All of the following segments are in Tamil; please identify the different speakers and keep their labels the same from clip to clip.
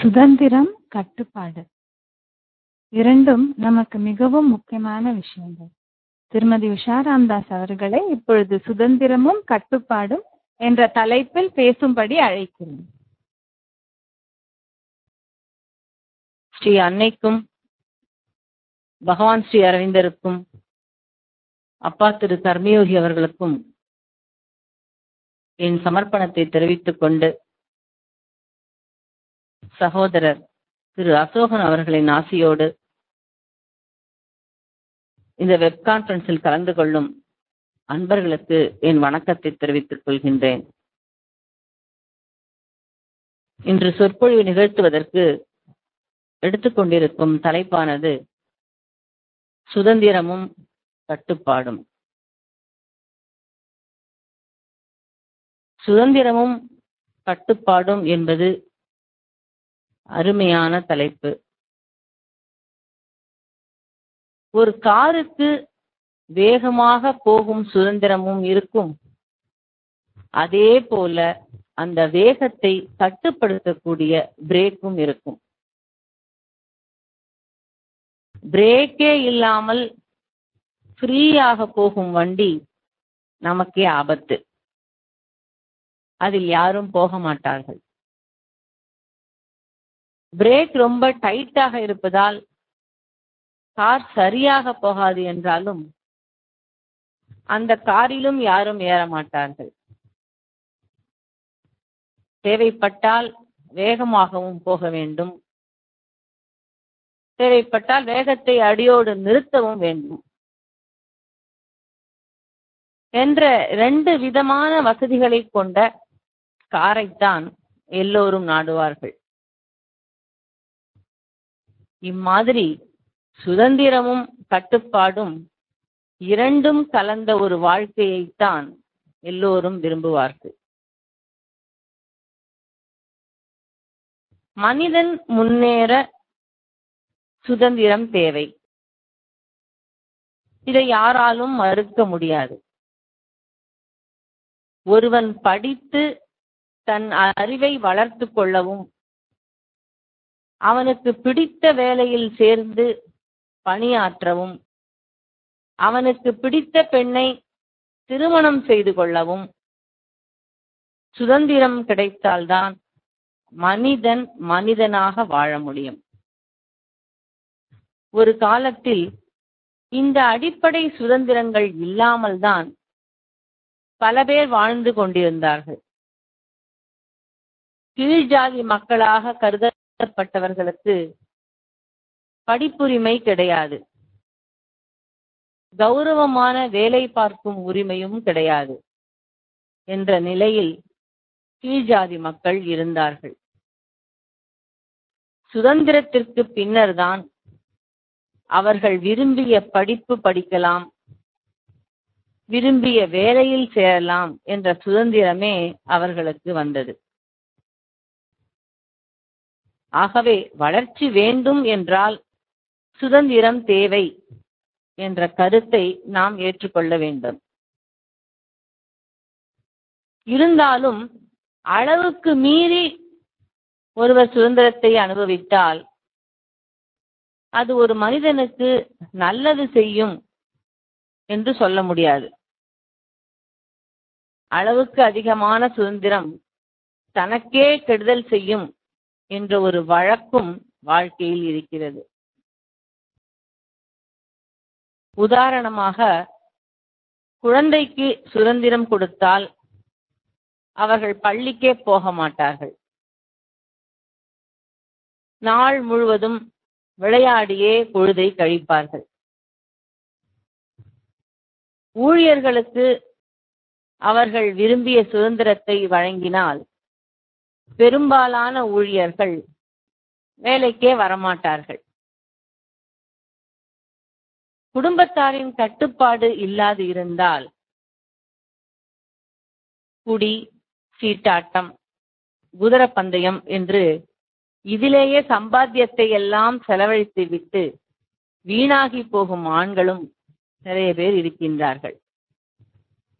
Speaker 1: சுதந்திரம் கட்டுப்பாடு இரண்டும் நமக்கு மிகவும் முக்கியமான விஷயங்கள் திருமதி உஷா ராம்தாஸ் அவர்களை இப்பொழுது சுதந்திரமும் கட்டுப்பாடும் என்ற தலைப்பில் பேசும்படி அழைக்கிறேன்
Speaker 2: ஸ்ரீ அன்னைக்கும் பகவான் ஸ்ரீ அரவிந்தருக்கும் அப்பா திரு கர்மயோகி அவர்களுக்கும் என் சமர்ப்பணத்தை தெரிவித்துக் கொண்டு சகோதரர் திரு அசோகன் அவர்களின் ஆசியோடு இந்த வெப் கான்பரன்ஸில் கலந்து கொள்ளும் அன்பர்களுக்கு என் வணக்கத்தை தெரிவித்துக் கொள்கின்றேன் இன்று சொற்பொழிவு நிகழ்த்துவதற்கு எடுத்துக்கொண்டிருக்கும் தலைப்பானது சுதந்திரமும் கட்டுப்பாடும் சுதந்திரமும் கட்டுப்பாடும் என்பது அருமையான தலைப்பு ஒரு காருக்கு வேகமாக போகும் சுதந்திரமும் இருக்கும் அதே போல அந்த வேகத்தை கட்டுப்படுத்தக்கூடிய பிரேக்கும் இருக்கும் பிரேக்கே இல்லாமல் ஃப்ரீயாக போகும் வண்டி நமக்கே ஆபத்து அதில் யாரும் போக மாட்டார்கள் பிரேக் ரொம்ப டைட்டாக இருப்பதால் கார் சரியாக போகாது என்றாலும் அந்த காரிலும் யாரும் ஏற மாட்டார்கள் தேவைப்பட்டால் வேகமாகவும் போக வேண்டும் தேவைப்பட்டால் வேகத்தை அடியோடு நிறுத்தவும் வேண்டும் என்ற ரெண்டு விதமான வசதிகளை கொண்ட காரைத்தான் எல்லோரும் நாடுவார்கள் இம்மாதிரி சுதந்திரமும் கட்டுப்பாடும் இரண்டும் கலந்த ஒரு வாழ்க்கையைத்தான் எல்லோரும் விரும்புவார்கள் மனிதன் முன்னேற சுதந்திரம் தேவை இதை யாராலும் மறுக்க முடியாது ஒருவன் படித்து தன் அறிவை வளர்த்து கொள்ளவும் அவனுக்கு பிடித்த வேலையில் சேர்ந்து பணியாற்றவும் அவனுக்கு பிடித்த பெண்ணை திருமணம் செய்து கொள்ளவும் சுதந்திரம் கிடைத்தால்தான் மனிதன் மனிதனாக வாழ முடியும் ஒரு காலத்தில் இந்த அடிப்படை சுதந்திரங்கள் இல்லாமல் தான் பல பேர் வாழ்ந்து கொண்டிருந்தார்கள் கீழ் ஜாதி மக்களாக கருதப்பட்டவர்களுக்கு படிப்புரிமை கிடையாது கௌரவமான வேலை பார்க்கும் உரிமையும் கிடையாது என்ற நிலையில் கீழ் ஜாதி மக்கள் இருந்தார்கள் சுதந்திரத்திற்கு பின்னர்தான் அவர்கள் விரும்பிய படிப்பு படிக்கலாம் விரும்பிய வேலையில் சேரலாம் என்ற சுதந்திரமே அவர்களுக்கு வந்தது ஆகவே வளர்ச்சி வேண்டும் என்றால் சுதந்திரம் தேவை என்ற கருத்தை நாம் ஏற்றுக்கொள்ள வேண்டும் இருந்தாலும் அளவுக்கு மீறி ஒருவர் சுதந்திரத்தை அனுபவித்தால் அது ஒரு மனிதனுக்கு நல்லது செய்யும் என்று சொல்ல முடியாது அளவுக்கு அதிகமான சுதந்திரம் தனக்கே கெடுதல் செய்யும் என்ற ஒரு வழக்கும் வாழ்க்கையில் இருக்கிறது உதாரணமாக குழந்தைக்கு சுதந்திரம் கொடுத்தால் அவர்கள் பள்ளிக்கே போக மாட்டார்கள் நாள் முழுவதும் விளையாடியே பொழுதை கழிப்பார்கள் ஊழியர்களுக்கு அவர்கள் விரும்பிய சுதந்திரத்தை வழங்கினால் பெரும்பாலான ஊழியர்கள் வேலைக்கே வரமாட்டார்கள் குடும்பத்தாரின் கட்டுப்பாடு இல்லாது இருந்தால் குடி சீட்டாட்டம் குதிரை பந்தயம் என்று இதிலேயே சம்பாத்தியத்தை எல்லாம் செலவழித்து விட்டு வீணாகி போகும் ஆண்களும் நிறைய பேர் இருக்கின்றார்கள்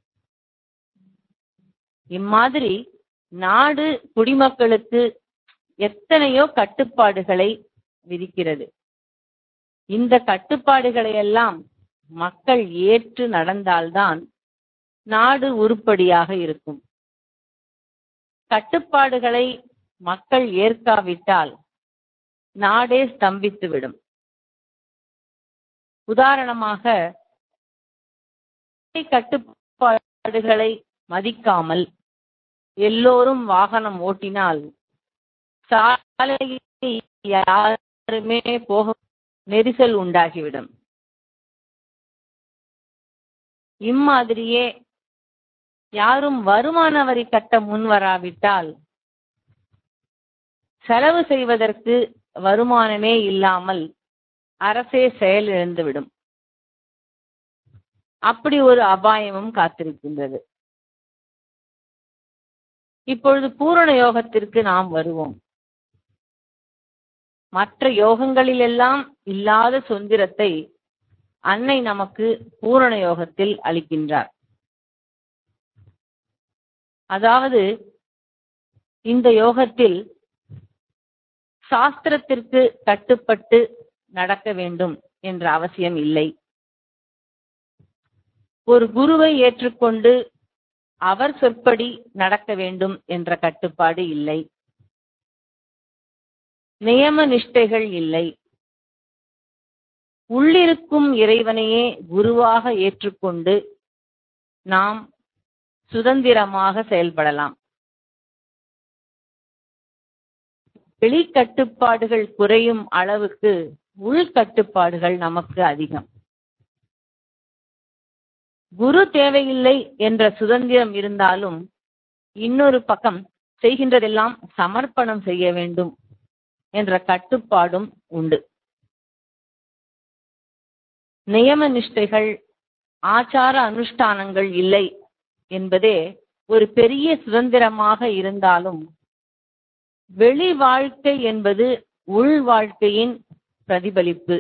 Speaker 2: இம்மாதிரி நாடு குடிமக்களுக்கு எத்தனையோ கட்டுப்பாடுகளை விதிக்கிறது இந்த கட்டுப்பாடுகளை எல்லாம் மக்கள் ஏற்று நடந்தால்தான் நாடு உருப்படியாக இருக்கும் கட்டுப்பாடுகளை மக்கள் ஏற்காவிட்டால் நாடே ஸ்தம்பித்துவிடும் உதாரணமாக கட்டுப்பாடுகளை மதிக்காமல் எல்லோரும் வாகனம் ஓட்டினால் சாலையில் யாருமே போக நெரிசல் உண்டாகிவிடும் இம்மாதிரியே யாரும் வருமான வரி கட்ட முன்வராவிட்டால் செலவு செய்வதற்கு வருமானமே இல்லாமல் அரசே செயலிழந்துவிடும் அப்படி ஒரு அபாயமும் காத்திருக்கின்றது இப்பொழுது பூரண யோகத்திற்கு நாம் வருவோம் மற்ற யோகங்களிலெல்லாம் இல்லாத சுதந்திரத்தை அன்னை நமக்கு பூரண யோகத்தில் அளிக்கின்றார் அதாவது இந்த யோகத்தில் சாஸ்திரத்திற்கு கட்டுப்பட்டு நடக்க வேண்டும் என்ற அவசியம் இல்லை ஒரு குருவை ஏற்றுக்கொண்டு அவர் சொற்படி நடக்க வேண்டும் என்ற கட்டுப்பாடு இல்லை நியம நிஷ்டைகள் இல்லை உள்ளிருக்கும் இறைவனையே குருவாக ஏற்றுக்கொண்டு நாம் சுதந்திரமாக செயல்படலாம் வெளிக்கட்டுப்பாடுகள் குறையும் அளவுக்கு உள்கட்டுப்பாடுகள் நமக்கு அதிகம் குரு தேவையில்லை என்ற சுதந்திரம் இருந்தாலும் இன்னொரு பக்கம் செய்கின்றதெல்லாம் சமர்ப்பணம் செய்ய வேண்டும் என்ற கட்டுப்பாடும் உண்டு நியம நிஷ்டைகள் ஆச்சார அனுஷ்டானங்கள் இல்லை என்பதே ஒரு பெரிய சுதந்திரமாக இருந்தாலும் வெளி வாழ்க்கை என்பது உள் வாழ்க்கையின் பிரதிபலிப்பு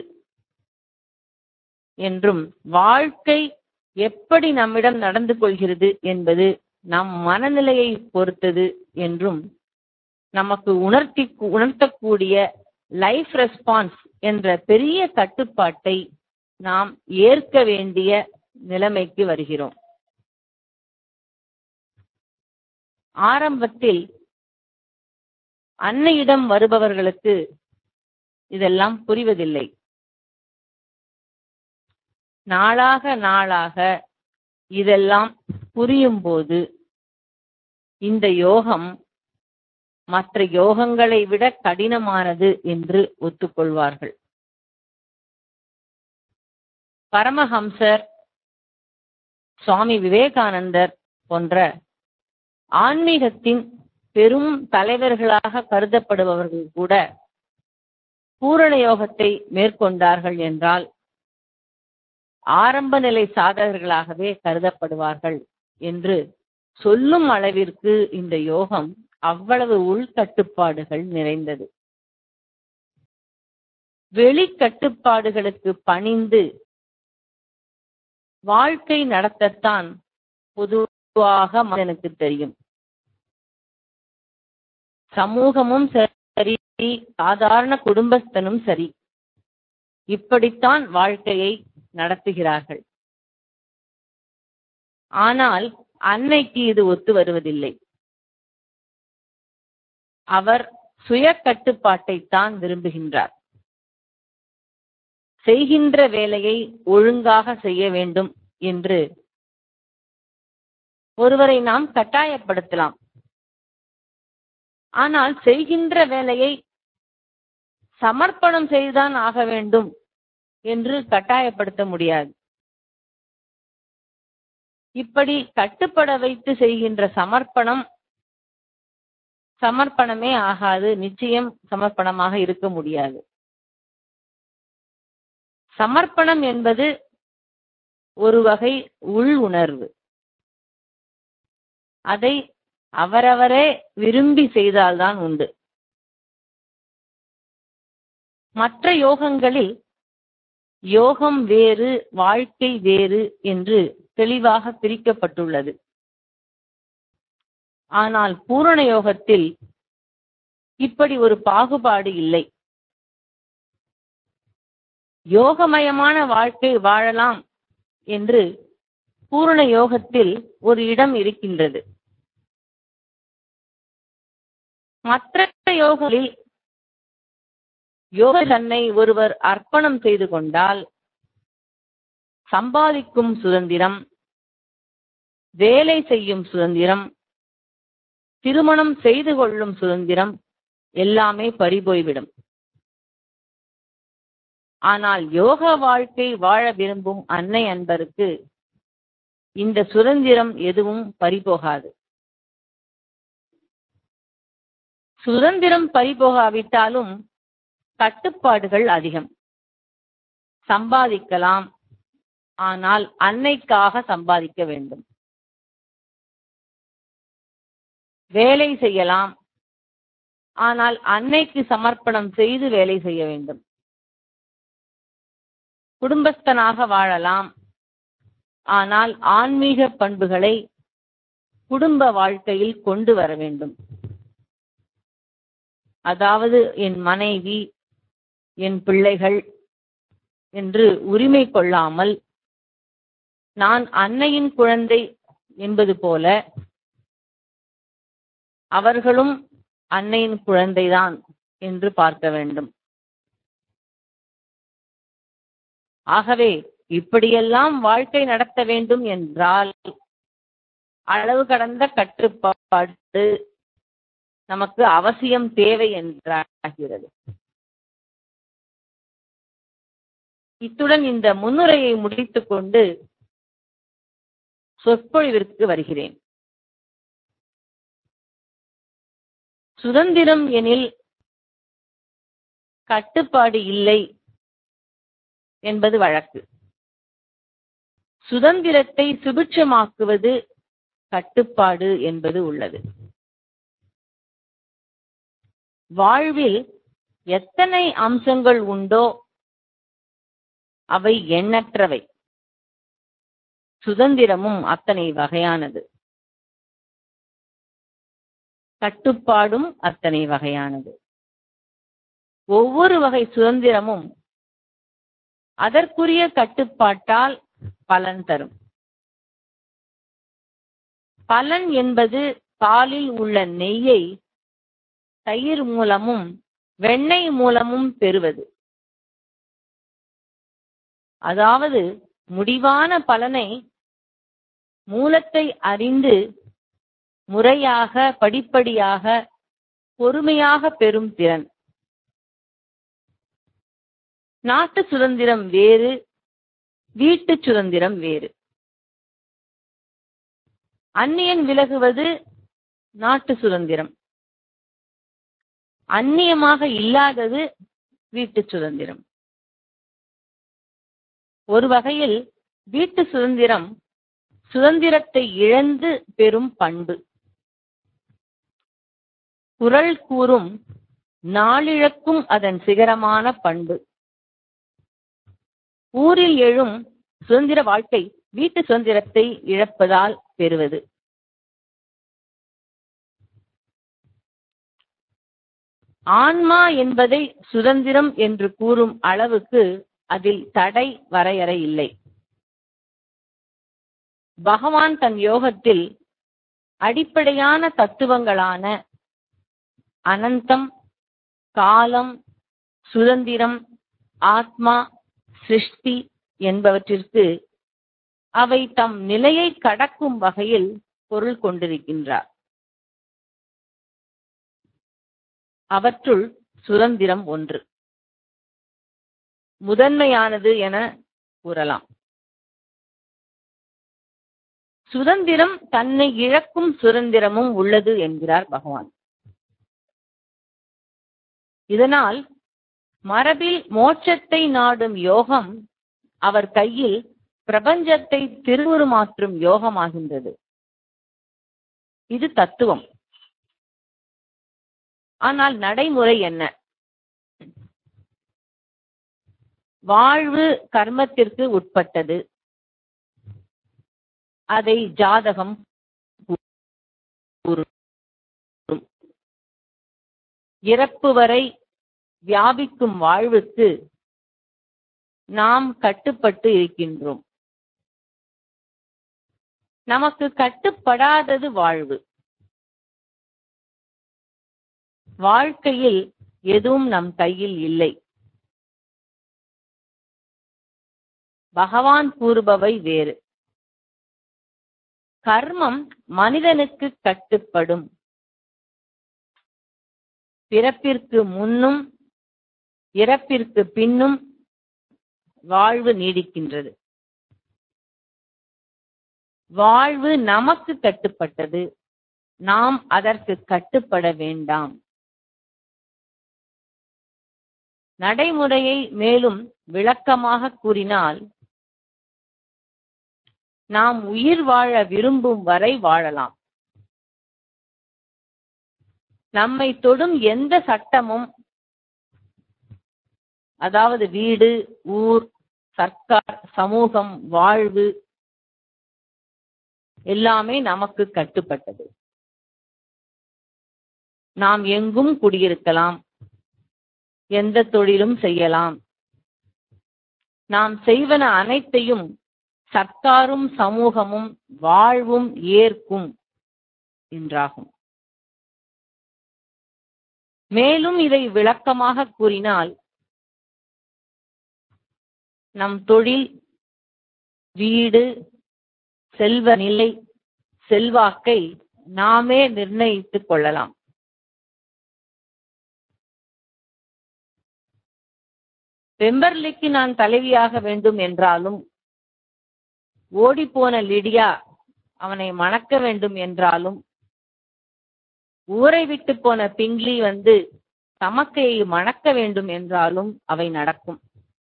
Speaker 2: என்றும் வாழ்க்கை எப்படி நம்மிடம் நடந்து கொள்கிறது என்பது நம் மனநிலையை பொறுத்தது என்றும் நமக்கு உணர்த்தி உணர்த்தக்கூடிய லைஃப் ரெஸ்பான்ஸ் என்ற பெரிய கட்டுப்பாட்டை நாம் ஏற்க வேண்டிய நிலைமைக்கு வருகிறோம் ஆரம்பத்தில் அன்னையிடம் வருபவர்களுக்கு இதெல்லாம் புரிவதில்லை நாளாக நாளாக இதெல்லாம் புரியும் போது இந்த யோகம் மற்ற யோகங்களை விட கடினமானது என்று ஒத்துக்கொள்வார்கள் பரமஹம்சர் சுவாமி விவேகானந்தர் போன்ற ஆன்மீகத்தின் பெரும் தலைவர்களாக கருதப்படுபவர்கள் கூட பூரண யோகத்தை மேற்கொண்டார்கள் என்றால் ஆரம்ப நிலை சாதகர்களாகவே கருதப்படுவார்கள் என்று சொல்லும் அளவிற்கு இந்த யோகம் அவ்வளவு உள்கட்டுப்பாடுகள் நிறைந்தது வெளிக்கட்டுப்பாடுகளுக்கு பணிந்து வாழ்க்கை நடத்தத்தான் பொதுவாக மனிதனுக்கு தெரியும் சமூகமும் சரி சாதாரண குடும்பஸ்தனும் சரி இப்படித்தான் வாழ்க்கையை நடத்துகிறார்கள் ஆனால் அன்னைக்கு இது ஒத்து வருவதில்லை அவர் சுய கட்டுப்பாட்டைத்தான் விரும்புகின்றார் செய்கின்ற வேலையை ஒழுங்காக செய்ய வேண்டும் என்று ஒருவரை நாம் கட்டாயப்படுத்தலாம் ஆனால் செய்கின்ற வேலையை சமர்ப்பணம் செய்துதான் ஆக வேண்டும் என்று கட்டாயப்படுத்த முடியாது இப்படி கட்டுப்பட வைத்து செய்கின்ற சமர்ப்பணம் சமர்ப்பணமே ஆகாது நிச்சயம் சமர்ப்பணமாக இருக்க முடியாது சமர்ப்பணம் என்பது ஒரு வகை உள் உணர்வு அதை அவரவரே விரும்பி செய்தால்தான் உண்டு மற்ற யோகங்களில் யோகம் வேறு வாழ்க்கை வேறு என்று தெளிவாக பிரிக்கப்பட்டுள்ளது ஆனால் பூரண யோகத்தில் இப்படி ஒரு பாகுபாடு இல்லை யோகமயமான வாழ்க்கை வாழலாம் என்று பூரண யோகத்தில் ஒரு இடம் இருக்கின்றது மற்ற யோகங்களில் யோக தன்னை ஒருவர் அர்ப்பணம் செய்து கொண்டால் சம்பாதிக்கும் சுதந்திரம் வேலை செய்யும் சுதந்திரம் திருமணம் செய்து கொள்ளும் சுதந்திரம் எல்லாமே பறிபோய்விடும் ஆனால் யோக வாழ்க்கை வாழ விரும்பும் அன்னை அன்பருக்கு இந்த சுதந்திரம் எதுவும் பறிபோகாது சுதந்திரம் பறிபோகாவிட்டாலும் கட்டுப்பாடுகள் அதிகம் சம்பாதிக்கலாம் ஆனால் அன்னைக்காக சம்பாதிக்க வேண்டும் வேலை செய்யலாம் ஆனால் அன்னைக்கு சமர்ப்பணம் செய்து வேலை செய்ய வேண்டும் குடும்பஸ்தனாக வாழலாம் ஆனால் ஆன்மீக பண்புகளை குடும்ப வாழ்க்கையில் கொண்டு வர வேண்டும் அதாவது என் மனைவி என் பிள்ளைகள் என்று உரிமை கொள்ளாமல் நான் அன்னையின் குழந்தை என்பது போல அவர்களும் அன்னையின் குழந்தைதான் என்று பார்க்க வேண்டும் ஆகவே இப்படியெல்லாம் வாழ்க்கை நடத்த வேண்டும் என்றால் அளவு கடந்த கட்டுப்பாடு நமக்கு அவசியம் தேவை என்றாகிறது இத்துடன் இந்த முன்னுரையை முடித்துக் கொண்டு சொற்பொழிவிற்கு வருகிறேன் சுதந்திரம் எனில் கட்டுப்பாடு இல்லை என்பது வழக்கு சுதந்திரத்தை சுபிட்சமாக்குவது கட்டுப்பாடு என்பது உள்ளது வாழ்வில் எத்தனை அம்சங்கள் உண்டோ அவை எண்ணற்றவை சுதந்திரமும் அத்தனை வகையானது கட்டுப்பாடும் அத்தனை வகையானது ஒவ்வொரு வகை சுதந்திரமும் அதற்குரிய கட்டுப்பாட்டால் பலன் தரும் பலன் என்பது பாலில் உள்ள நெய்யை தயிர் மூலமும் வெண்ணெய் மூலமும் பெறுவது அதாவது முடிவான பலனை மூலத்தை அறிந்து முறையாக படிப்படியாக பொறுமையாக பெறும் திறன் நாட்டு சுதந்திரம் வேறு வீட்டு சுதந்திரம் வேறு அந்நியன் விலகுவது நாட்டு சுதந்திரம் அந்நியமாக இல்லாதது வீட்டு சுதந்திரம் ஒரு வகையில் வீட்டு சுதந்திரம் சுதந்திரத்தை இழந்து பெறும் பண்பு குரல் கூறும் நாளிழக்கும் அதன் சிகரமான பண்பு ஊரில் எழும் சுதந்திர வாழ்க்கை வீட்டு சுதந்திரத்தை இழப்பதால் பெறுவது ஆன்மா என்பதை சுதந்திரம் என்று கூறும் அளவுக்கு அதில் தடை வரையறை இல்லை பகவான் தன் யோகத்தில் அடிப்படையான தத்துவங்களான அனந்தம் காலம் சுதந்திரம் ஆத்மா சிருஷ்டி என்பவற்றிற்கு அவை தம் நிலையை கடக்கும் வகையில் பொருள் கொண்டிருக்கின்றார் அவற்றுள் சுதந்திரம் ஒன்று முதன்மையானது என கூறலாம் சுதந்திரம் தன்னை இழக்கும் சுதந்திரமும் உள்ளது என்கிறார் பகவான் இதனால் மரபில் மோட்சத்தை நாடும் யோகம் அவர் கையில் பிரபஞ்சத்தை திருவுருமாற்றும் யோகமாகின்றது இது தத்துவம் ஆனால் நடைமுறை என்ன வாழ்வு கர்மத்திற்கு உட்பட்டது அதை ஜாதகம் கூறும் இறப்பு வரை வியாபிக்கும் வாழ்வுக்கு நாம் கட்டுப்பட்டு இருக்கின்றோம் நமக்கு கட்டுப்படாதது வாழ்வு வாழ்க்கையில் எதுவும் நம் கையில் இல்லை பகவான் கூறுபவை வேறு கர்மம் மனிதனுக்கு கட்டுப்படும் பிறப்பிற்கு முன்னும் இறப்பிற்கு பின்னும் வாழ்வு நீடிக்கின்றது வாழ்வு நமக்கு கட்டுப்பட்டது நாம் அதற்கு கட்டுப்பட வேண்டாம் நடைமுறையை மேலும் விளக்கமாக கூறினால் நாம் உயிர் வாழ விரும்பும் வரை வாழலாம் நம்மை தொடும் எந்த சட்டமும் அதாவது வீடு ஊர் சர்க்கார் சமூகம் வாழ்வு எல்லாமே நமக்கு கட்டுப்பட்டது நாம் எங்கும் குடியிருக்கலாம் எந்த தொழிலும் செய்யலாம் நாம் செய்வன அனைத்தையும் சர்க்காரும் சமூகமும் வாழ்வும் ஏற்கும் என்றாகும் மேலும் இதை விளக்கமாக கூறினால் நம் தொழில் வீடு செல்வ நிலை செல்வாக்கை நாமே நிர்ணயித்துக் கொள்ளலாம் வெம்பர்லிக்கு நான் தலைவியாக வேண்டும் என்றாலும் ஓடிப்போன லிடியா அவனை மணக்க வேண்டும் என்றாலும் ஊரை விட்டு போன பிங்லி வந்து தமக்கையை மணக்க வேண்டும் என்றாலும் அவை நடக்கும்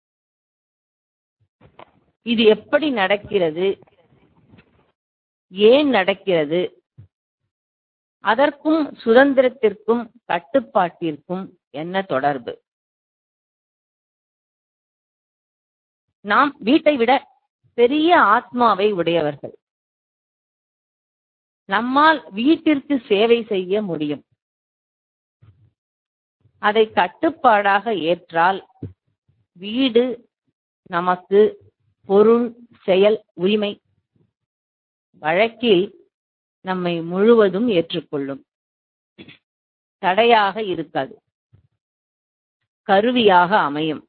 Speaker 2: இது எப்படி நடக்கிறது ஏன் நடக்கிறது அதற்கும் சுதந்திரத்திற்கும் கட்டுப்பாட்டிற்கும் என்ன தொடர்பு நாம் வீட்டை விட பெரிய ஆத்மாவை உடையவர்கள் நம்மால் வீட்டிற்கு சேவை செய்ய முடியும் அதை கட்டுப்பாடாக ஏற்றால் வீடு நமக்கு பொருள் செயல் உரிமை வழக்கில் நம்மை முழுவதும் ஏற்றுக்கொள்ளும் தடையாக இருக்காது கருவியாக அமையும்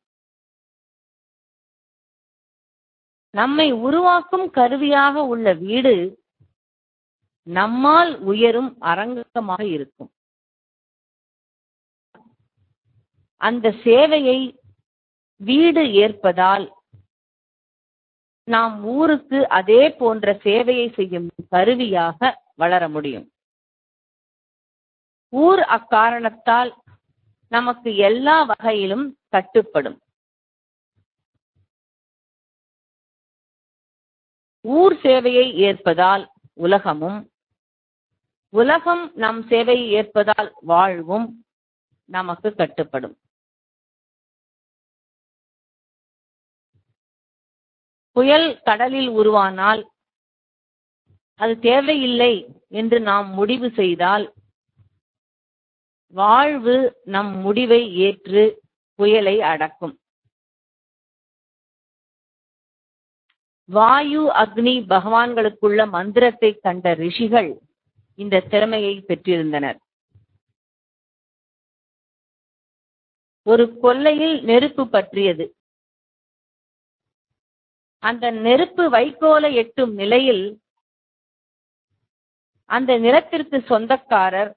Speaker 2: நம்மை உருவாக்கும் கருவியாக உள்ள வீடு நம்மால் உயரும் அரங்கமாக இருக்கும் அந்த சேவையை வீடு ஏற்பதால் நாம் ஊருக்கு அதே போன்ற சேவையை செய்யும் கருவியாக வளர முடியும் ஊர் அக்காரணத்தால் நமக்கு எல்லா வகையிலும் கட்டுப்படும் ஊர் சேவையை ஏற்பதால் உலகமும் உலகம் நம் சேவையை ஏற்பதால் வாழ்வும் நமக்கு கட்டுப்படும் புயல் கடலில் உருவானால் அது தேவையில்லை என்று நாம் முடிவு செய்தால் வாழ்வு நம் முடிவை ஏற்று புயலை அடக்கும் வாயு அக்னி பகவான்களுக்குள்ள மந்திரத்தை கண்ட ரிஷிகள் இந்த திறமையை பெற்றிருந்தனர் ஒரு கொல்லையில் நெருப்பு பற்றியது அந்த நெருப்பு வைக்கோல எட்டும் நிலையில் அந்த நிலத்திற்கு சொந்தக்காரர்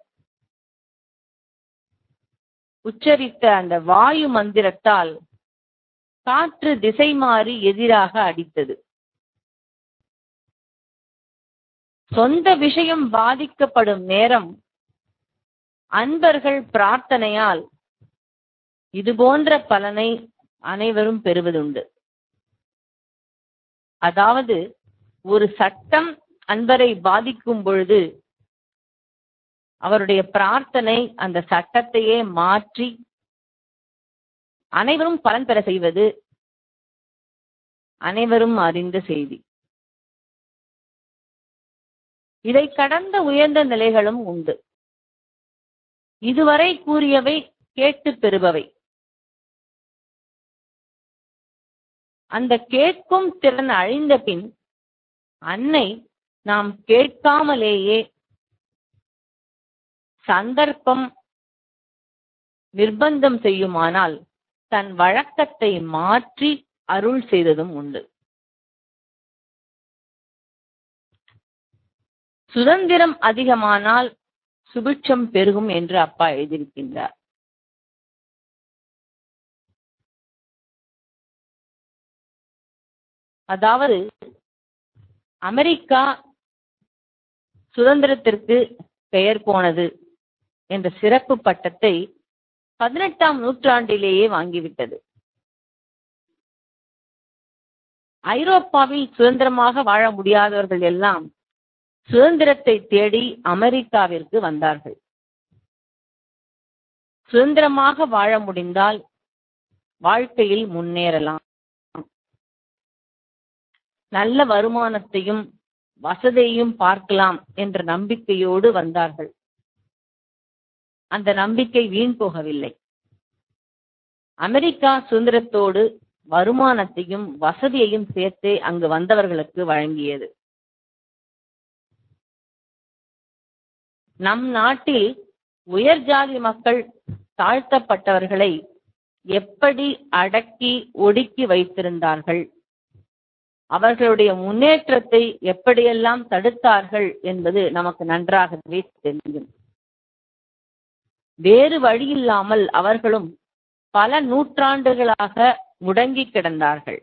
Speaker 2: உச்சரித்த அந்த வாயு மந்திரத்தால் காற்று திசை மாறி எதிராக அடித்தது சொந்த விஷயம் பாதிக்கப்படும் நேரம் அன்பர்கள் பிரார்த்தனையால் இது போன்ற பலனை அனைவரும் பெறுவதுண்டு அதாவது ஒரு சட்டம் அன்பரை பாதிக்கும் பொழுது அவருடைய பிரார்த்தனை அந்த சட்டத்தையே மாற்றி அனைவரும் பலன் பெற செய்வது அனைவரும் அறிந்த செய்தி இதை கடந்த உயர்ந்த நிலைகளும் உண்டு இதுவரை கூறியவை கேட்டு பெறுபவை அந்த கேட்கும் திறன் அழிந்த பின் அன்னை நாம் கேட்காமலேயே சந்தர்ப்பம் நிர்பந்தம் செய்யுமானால் தன் வழக்கத்தை மாற்றி அருள் செய்ததும் உண்டு சுதந்திரம் அதிகமானால் சுபிட்சம் பெருகும் என்று அப்பா எழுதியிருக்கின்றார் அதாவது அமெரிக்கா சுதந்திரத்திற்கு பெயர் போனது என்ற சிறப்பு பட்டத்தை பதினெட்டாம் நூற்றாண்டிலேயே வாங்கிவிட்டது ஐரோப்பாவில் சுதந்திரமாக வாழ முடியாதவர்கள் எல்லாம் சுதந்திரத்தை தேடி அமெரிக்காவிற்கு வந்தார்கள் சுதந்திரமாக வாழ முடிந்தால் வாழ்க்கையில் முன்னேறலாம் நல்ல வருமானத்தையும் வசதியையும் பார்க்கலாம் என்ற நம்பிக்கையோடு வந்தார்கள் அந்த நம்பிக்கை வீண் போகவில்லை அமெரிக்கா சுதந்திரத்தோடு வருமானத்தையும் வசதியையும் சேர்த்தே அங்கு வந்தவர்களுக்கு வழங்கியது நம் நாட்டில் உயர் ஜாதி மக்கள் தாழ்த்தப்பட்டவர்களை எப்படி அடக்கி ஒடுக்கி வைத்திருந்தார்கள் அவர்களுடைய முன்னேற்றத்தை எப்படியெல்லாம் தடுத்தார்கள் என்பது நமக்கு நன்றாகவே தெரியும் வேறு வழியில்லாமல் அவர்களும் பல நூற்றாண்டுகளாக முடங்கி கிடந்தார்கள்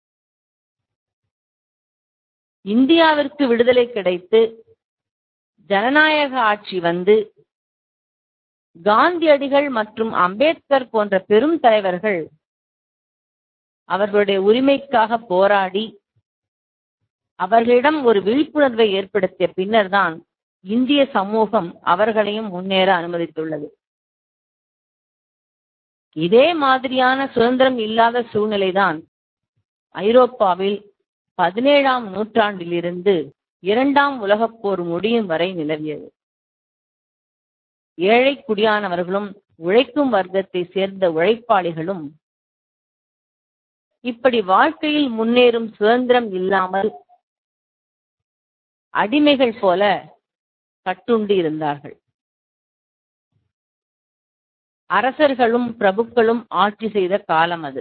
Speaker 2: இந்தியாவிற்கு விடுதலை கிடைத்து ஜனநாயக ஆட்சி வந்து காந்தியடிகள் மற்றும் அம்பேத்கர் போன்ற பெரும் தலைவர்கள் அவர்களுடைய உரிமைக்காக போராடி அவர்களிடம் ஒரு விழிப்புணர்வை ஏற்படுத்திய பின்னர் தான் இந்திய சமூகம் அவர்களையும் முன்னேற அனுமதித்துள்ளது இதே மாதிரியான சுதந்திரம் இல்லாத சூழ்நிலைதான் ஐரோப்பாவில் பதினேழாம் நூற்றாண்டிலிருந்து இரண்டாம் உலகப் போர் முடியும் வரை நிலவியது ஏழை குடியானவர்களும் உழைக்கும் வர்க்கத்தை சேர்ந்த உழைப்பாளிகளும் இப்படி வாழ்க்கையில் முன்னேறும் சுதந்திரம் இல்லாமல் அடிமைகள் போல கட்டுண்டு இருந்தார்கள் அரசர்களும் பிரபுக்களும் ஆட்சி செய்த காலம் அது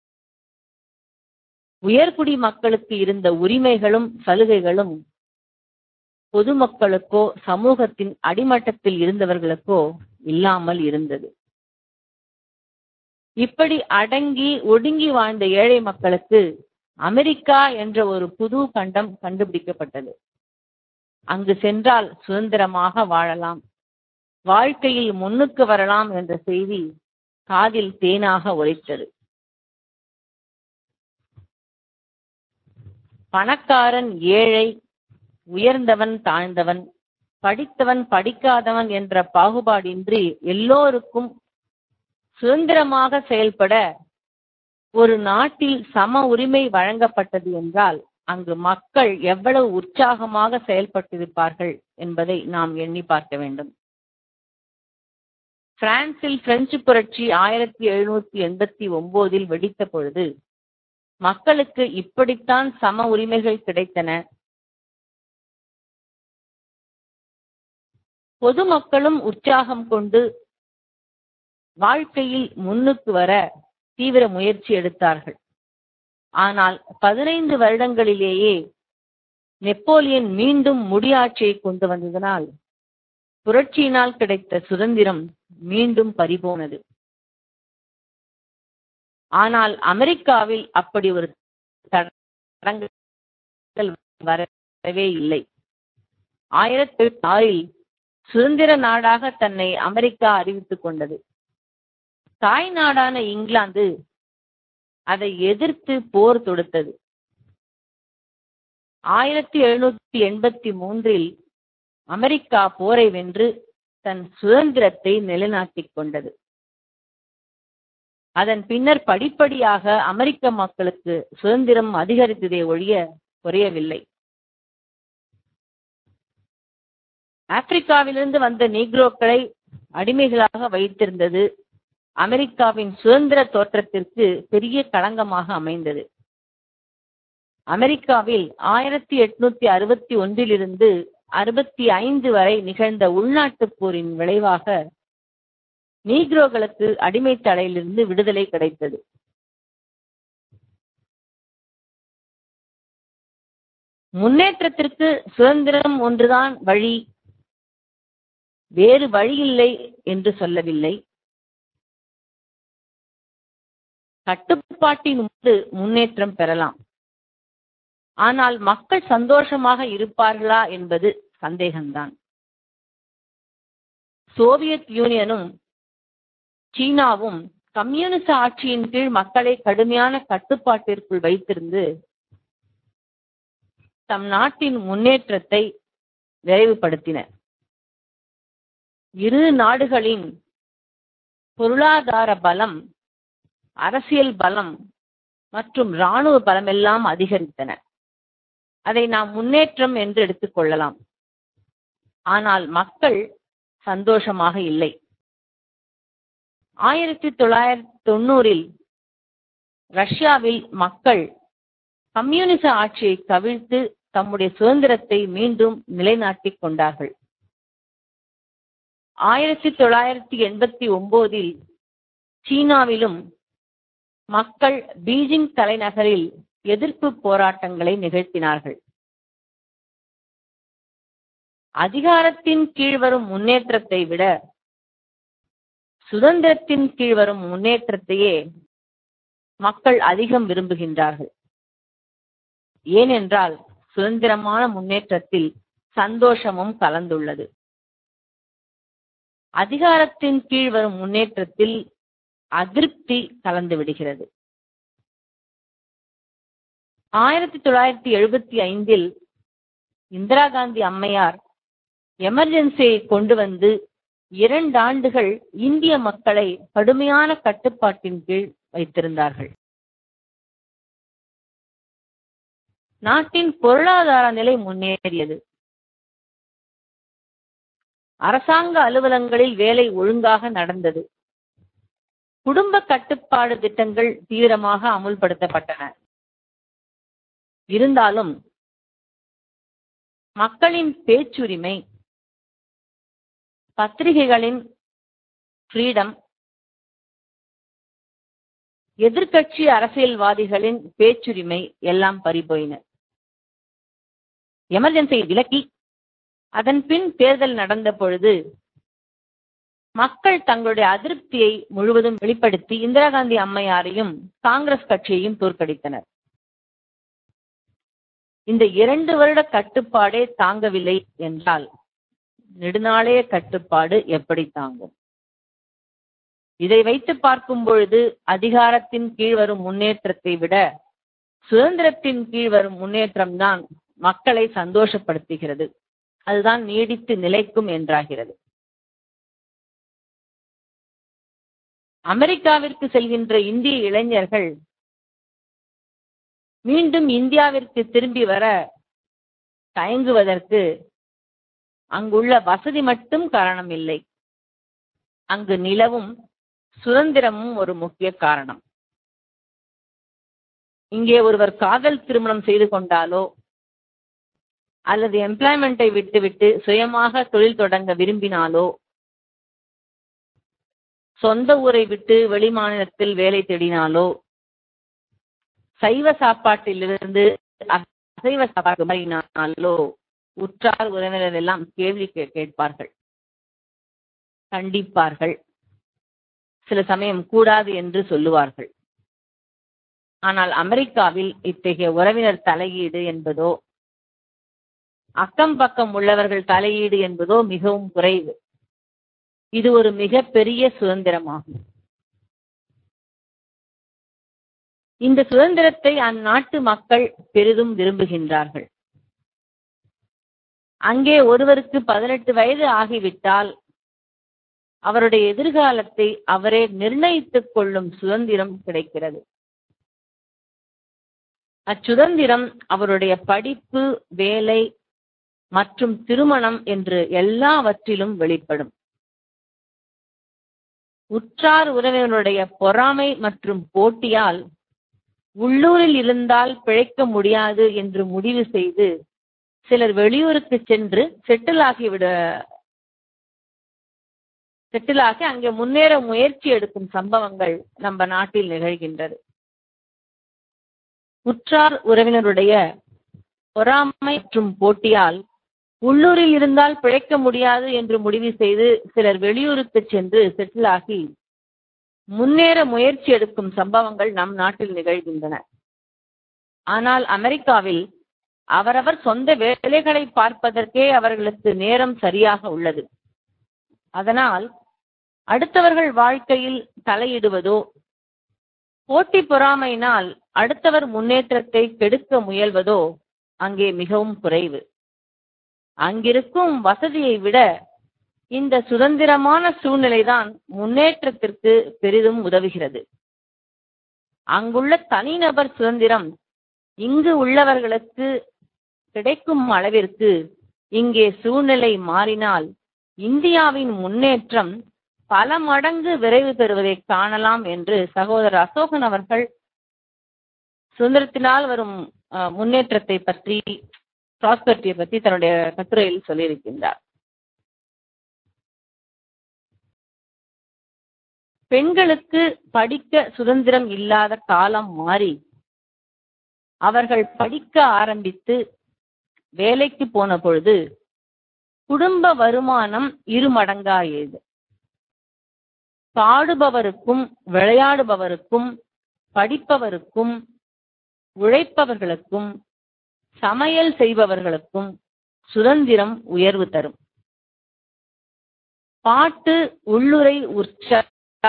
Speaker 2: உயர்குடி மக்களுக்கு இருந்த உரிமைகளும் சலுகைகளும் பொதுமக்களுக்கோ சமூகத்தின் அடிமட்டத்தில் இருந்தவர்களுக்கோ இல்லாமல் இருந்தது இப்படி அடங்கி ஒடுங்கி வாழ்ந்த ஏழை மக்களுக்கு அமெரிக்கா என்ற ஒரு புது கண்டம் கண்டுபிடிக்கப்பட்டது அங்கு சென்றால் சுதந்திரமாக வாழலாம் வாழ்க்கையில் முன்னுக்கு வரலாம் என்ற செய்தி காதில் தேனாக ஒலித்தது பணக்காரன் ஏழை உயர்ந்தவன் தாழ்ந்தவன் படித்தவன் படிக்காதவன் என்ற பாகுபாடின்றி எல்லோருக்கும் சுதந்திரமாக செயல்பட ஒரு நாட்டில் சம உரிமை வழங்கப்பட்டது என்றால் அங்கு மக்கள் எவ்வளவு உற்சாகமாக செயல்பட்டிருப்பார்கள் என்பதை நாம் எண்ணி பார்க்க வேண்டும் பிரான்சில் பிரெஞ்சு புரட்சி ஆயிரத்தி எழுநூத்தி எண்பத்தி ஒன்பதில் வெடித்த பொழுது மக்களுக்கு இப்படித்தான் சம உரிமைகள் கிடைத்தன பொதுமக்களும் உற்சாகம் கொண்டு வாழ்க்கையில் முன்னுக்கு வர தீவிர முயற்சி எடுத்தார்கள் ஆனால் பதினைந்து வருடங்களிலேயே நெப்போலியன் மீண்டும் முடியாட்சியை கொண்டு வந்ததனால் புரட்சியினால் கிடைத்த சுதந்திரம் மீண்டும் பறிபோனது ஆனால் அமெரிக்காவில் அப்படி ஒரு தடங்கல் வரவே இல்லை ஆயிரத்தி ஆறில் சுதந்திர நாடாக தன்னை அமெரிக்கா அறிவித்துக் கொண்டது தாய் நாடான இங்கிலாந்து அதை எதிர்த்து போர் தொடுத்தது ஆயிரத்தி எழுநூத்தி எண்பத்தி மூன்றில் அமெரிக்கா போரை வென்று தன் சுதந்திரத்தை நிலைநாட்டிக் கொண்டது அதன் பின்னர் படிப்படியாக அமெரிக்க மக்களுக்கு சுதந்திரம் அதிகரித்ததே ஒழிய குறையவில்லை ஆப்பிரிக்காவிலிருந்து வந்த நீக்ரோக்களை அடிமைகளாக வைத்திருந்தது அமெரிக்காவின் சுதந்திர தோற்றத்திற்கு பெரிய களங்கமாக அமைந்தது அமெரிக்காவில் ஆயிரத்தி எட்நூத்தி அறுபத்தி ஒன்றிலிருந்து அறுபத்தி ஐந்து வரை நிகழ்ந்த உள்நாட்டுப் போரின் விளைவாக நீக்ரோக்களுக்கு அடிமை தலையிலிருந்து விடுதலை கிடைத்தது முன்னேற்றத்திற்கு சுதந்திரம் ஒன்றுதான் வழி வேறு வழியில்லை என்று சொல்லவில்லை கட்டுப்பாட்டின் போது முன்னேற்றம் பெறலாம் ஆனால் மக்கள் சந்தோஷமாக இருப்பார்களா என்பது சந்தேகம்தான் சோவியத் யூனியனும் சீனாவும் கம்யூனிச ஆட்சியின் கீழ் மக்களை கடுமையான கட்டுப்பாட்டிற்குள் வைத்திருந்து தம் நாட்டின் முன்னேற்றத்தை விரைவுபடுத்தின இரு நாடுகளின் பொருளாதார பலம் அரசியல் பலம் மற்றும் இராணுவ பலமெல்லாம் அதிகரித்தன அதை நாம் முன்னேற்றம் என்று எடுத்துக்கொள்ளலாம் ஆனால் மக்கள் சந்தோஷமாக இல்லை ஆயிரத்தி தொள்ளாயிரத்தி தொண்ணூறில் ரஷ்யாவில் மக்கள் கம்யூனிச ஆட்சியை கவிழ்த்து தம்முடைய சுதந்திரத்தை மீண்டும் நிலைநாட்டிக் கொண்டார்கள் ஆயிரத்தி தொள்ளாயிரத்தி எண்பத்தி ஒன்பதில் சீனாவிலும் மக்கள் பீஜிங் தலைநகரில் எதிர்ப்பு போராட்டங்களை நிகழ்த்தினார்கள் அதிகாரத்தின் கீழ் வரும் முன்னேற்றத்தை விட சுதந்திரத்தின் கீழ் வரும் முன்னேற்றத்தையே மக்கள் அதிகம் விரும்புகின்றார்கள் ஏனென்றால் சுதந்திரமான முன்னேற்றத்தில் சந்தோஷமும் கலந்துள்ளது அதிகாரத்தின் கீழ் வரும் முன்னேற்றத்தில் அதிருப்தி கலந்து விடுகிறது ஆயிரத்தி தொள்ளாயிரத்தி எழுபத்தி ஐந்தில் இந்திரா காந்தி அம்மையார் எமர்ஜென்சியை கொண்டு வந்து இரண்டு ஆண்டுகள் இந்திய மக்களை கடுமையான கட்டுப்பாட்டின் கீழ் வைத்திருந்தார்கள் நாட்டின் பொருளாதார நிலை முன்னேறியது அரசாங்க அலுவலங்களில் வேலை ஒழுங்காக நடந்தது குடும்ப கட்டுப்பாடு திட்டங்கள் தீவிரமாக அமுல்படுத்தப்பட்டன இருந்தாலும் மக்களின் பேச்சுரிமை பத்திரிகைகளின் ஃப்ரீடம் எதிர்கட்சி அரசியல்வாதிகளின் பேச்சுரிமை எல்லாம் பறிபோயின எமர்ஜென்சியை விலக்கி அதன் பின் தேர்தல் நடந்த பொழுது மக்கள் தங்களுடைய அதிருப்தியை முழுவதும் வெளிப்படுத்தி இந்திரா காந்தி அம்மையாரையும் காங்கிரஸ் கட்சியையும் தோற்கடித்தனர் இந்த இரண்டு வருட கட்டுப்பாடே தாங்கவில்லை என்றால் நெடுநாளைய கட்டுப்பாடு எப்படி தாங்கும் இதை வைத்து பார்க்கும் பொழுது அதிகாரத்தின் கீழ் வரும் முன்னேற்றத்தை விட சுதந்திரத்தின் கீழ் வரும் முன்னேற்றம் தான் மக்களை சந்தோஷப்படுத்துகிறது அதுதான் நீடித்து நிலைக்கும் என்றாகிறது அமெரிக்காவிற்கு செல்கின்ற இந்திய இளைஞர்கள் மீண்டும் இந்தியாவிற்கு திரும்பி வர தயங்குவதற்கு அங்குள்ள வசதி மட்டும் காரணம் இல்லை அங்கு நிலவும் சுதந்திரமும் ஒரு முக்கிய காரணம் இங்கே ஒருவர் காதல் திருமணம் செய்து கொண்டாலோ அல்லது எம்ப்ளாய்மெண்ட்டை விட்டுவிட்டு சுயமாக தொழில் தொடங்க விரும்பினாலோ சொந்த ஊரை விட்டு வெளிமாநிலத்தில் வேலை தேடினாலோ சைவ சாப்பாட்டிலிருந்து அசைவ சாப்பாடு மாறினாலோ உற்றார் உறவினர் எல்லாம் கேள்வி கேட்பார்கள் கண்டிப்பார்கள் சில சமயம் கூடாது என்று சொல்லுவார்கள் ஆனால் அமெரிக்காவில் இத்தகைய உறவினர் தலையீடு என்பதோ அக்கம் பக்கம் உள்ளவர்கள் தலையீடு என்பதோ மிகவும் குறைவு இது ஒரு மிகப்பெரிய சுதந்திரமாகும் இந்த சுதந்திரத்தை அந்நாட்டு மக்கள் பெரிதும் விரும்புகின்றார்கள் அங்கே ஒருவருக்கு பதினெட்டு வயது ஆகிவிட்டால் அவருடைய எதிர்காலத்தை அவரே நிர்ணயித்துக் கொள்ளும் சுதந்திரம் கிடைக்கிறது அச்சுதந்திரம் அவருடைய படிப்பு வேலை மற்றும் திருமணம் என்று எல்லாவற்றிலும் வெளிப்படும் உற்றார் உறவினருடைய பொறாமை மற்றும் போட்டியால் உள்ளூரில் இருந்தால் பிழைக்க முடியாது என்று முடிவு செய்து சிலர் வெளியூருக்கு சென்று செட்டில் ஆகிவிட செட்டில் ஆகி அங்கே முன்னேற முயற்சி எடுக்கும் சம்பவங்கள் நம்ம நாட்டில் நிகழ்கின்றது உற்றார் உறவினருடைய பொறாமை மற்றும் போட்டியால் உள்ளூரில் இருந்தால் பிழைக்க முடியாது என்று முடிவு செய்து சிலர் வெளியூருக்கு சென்று செட்டில் ஆகி முன்னேற முயற்சி எடுக்கும் சம்பவங்கள் நம் நாட்டில் நிகழ்கின்றன ஆனால் அமெரிக்காவில் அவரவர் சொந்த வேலைகளை பார்ப்பதற்கே அவர்களுக்கு நேரம் சரியாக உள்ளது அதனால் அடுத்தவர்கள் வாழ்க்கையில் தலையிடுவதோ போட்டி பொறாமையினால் அடுத்தவர் முன்னேற்றத்தை கெடுக்க முயல்வதோ அங்கே மிகவும் குறைவு அங்கிருக்கும் வசதியை விட இந்த சுதந்திரமான சூழ்நிலைதான் முன்னேற்றத்திற்கு பெரிதும் உதவுகிறது அங்குள்ள தனிநபர் சுதந்திரம் இங்கு உள்ளவர்களுக்கு கிடைக்கும் அளவிற்கு இங்கே சூழ்நிலை மாறினால் இந்தியாவின் முன்னேற்றம் பல மடங்கு விரைவு பெறுவதை காணலாம் என்று சகோதரர் அசோகன் அவர்கள் சுதந்திரத்தினால் வரும் முன்னேற்றத்தை பற்றி ப்ராஸ்பரிட்டியை பற்றி தன்னுடைய கட்டுரையில் சொல்லியிருக்கின்றார் பெண்களுக்கு படிக்க சுதந்திரம் இல்லாத காலம் மாறி அவர்கள் படிக்க ஆரம்பித்து வேலைக்கு போன பொழுது குடும்ப வருமானம் இருமடங்காயது பாடுபவருக்கும் விளையாடுபவருக்கும் படிப்பவருக்கும் உழைப்பவர்களுக்கும் சமையல் செய்பவர்களுக்கும் சுதந்திரம் உயர்வு தரும் பாட்டு உள்ளுரை உற்சாக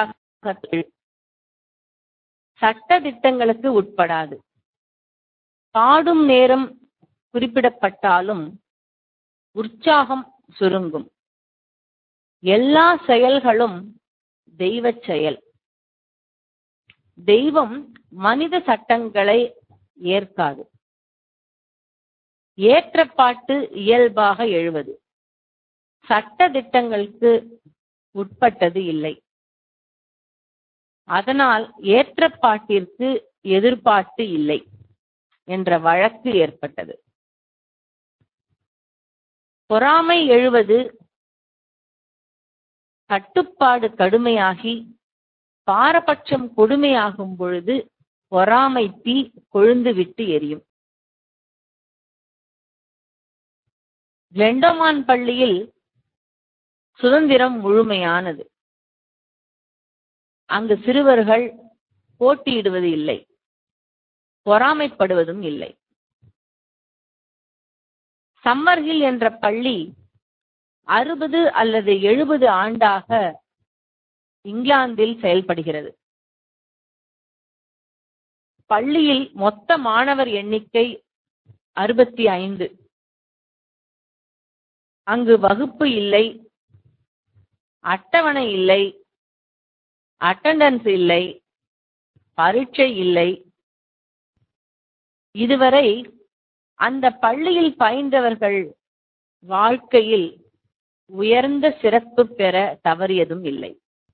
Speaker 2: சட்ட திட்டங்களுக்கு உட்படாது பாடும் நேரம் குறிப்பிடப்பட்டாலும் உற்சாகம் சுருங்கும் எல்லா செயல்களும் தெய்வ செயல் தெய்வம் மனித சட்டங்களை ஏற்காது ஏற்றப்பாட்டு இயல்பாக எழுவது சட்ட திட்டங்களுக்கு உட்பட்டது இல்லை அதனால் ஏற்றப்பாட்டிற்கு எதிர்பார்த்து இல்லை என்ற வழக்கு ஏற்பட்டது பொறாமை எழுவது கட்டுப்பாடு கடுமையாகி பாரபட்சம் கொடுமையாகும் பொழுது பொறாமை தீ கொழுந்து விட்டு எரியும் கிளெண்டோமான் பள்ளியில் சுதந்திரம் முழுமையானது அங்கு சிறுவர்கள் போட்டியிடுவது இல்லை பொறாமைப்படுவதும் இல்லை சம்மர்ஹில் என்ற பள்ளி அறுபது அல்லது எழுபது ஆண்டாக இங்கிலாந்தில் செயல்படுகிறது பள்ளியில் மொத்த மாணவர் எண்ணிக்கை அறுபத்தி ஐந்து அங்கு வகுப்பு இல்லை அட்டவணை இல்லை அட்டண்டன்ஸ் இல்லை பரீட்சை இல்லை இதுவரை அந்த பள்ளியில் பயின்றவர்கள் வாழ்க்கையில் உயர்ந்த சிறப்பு பெற தவறியதும் இல்லை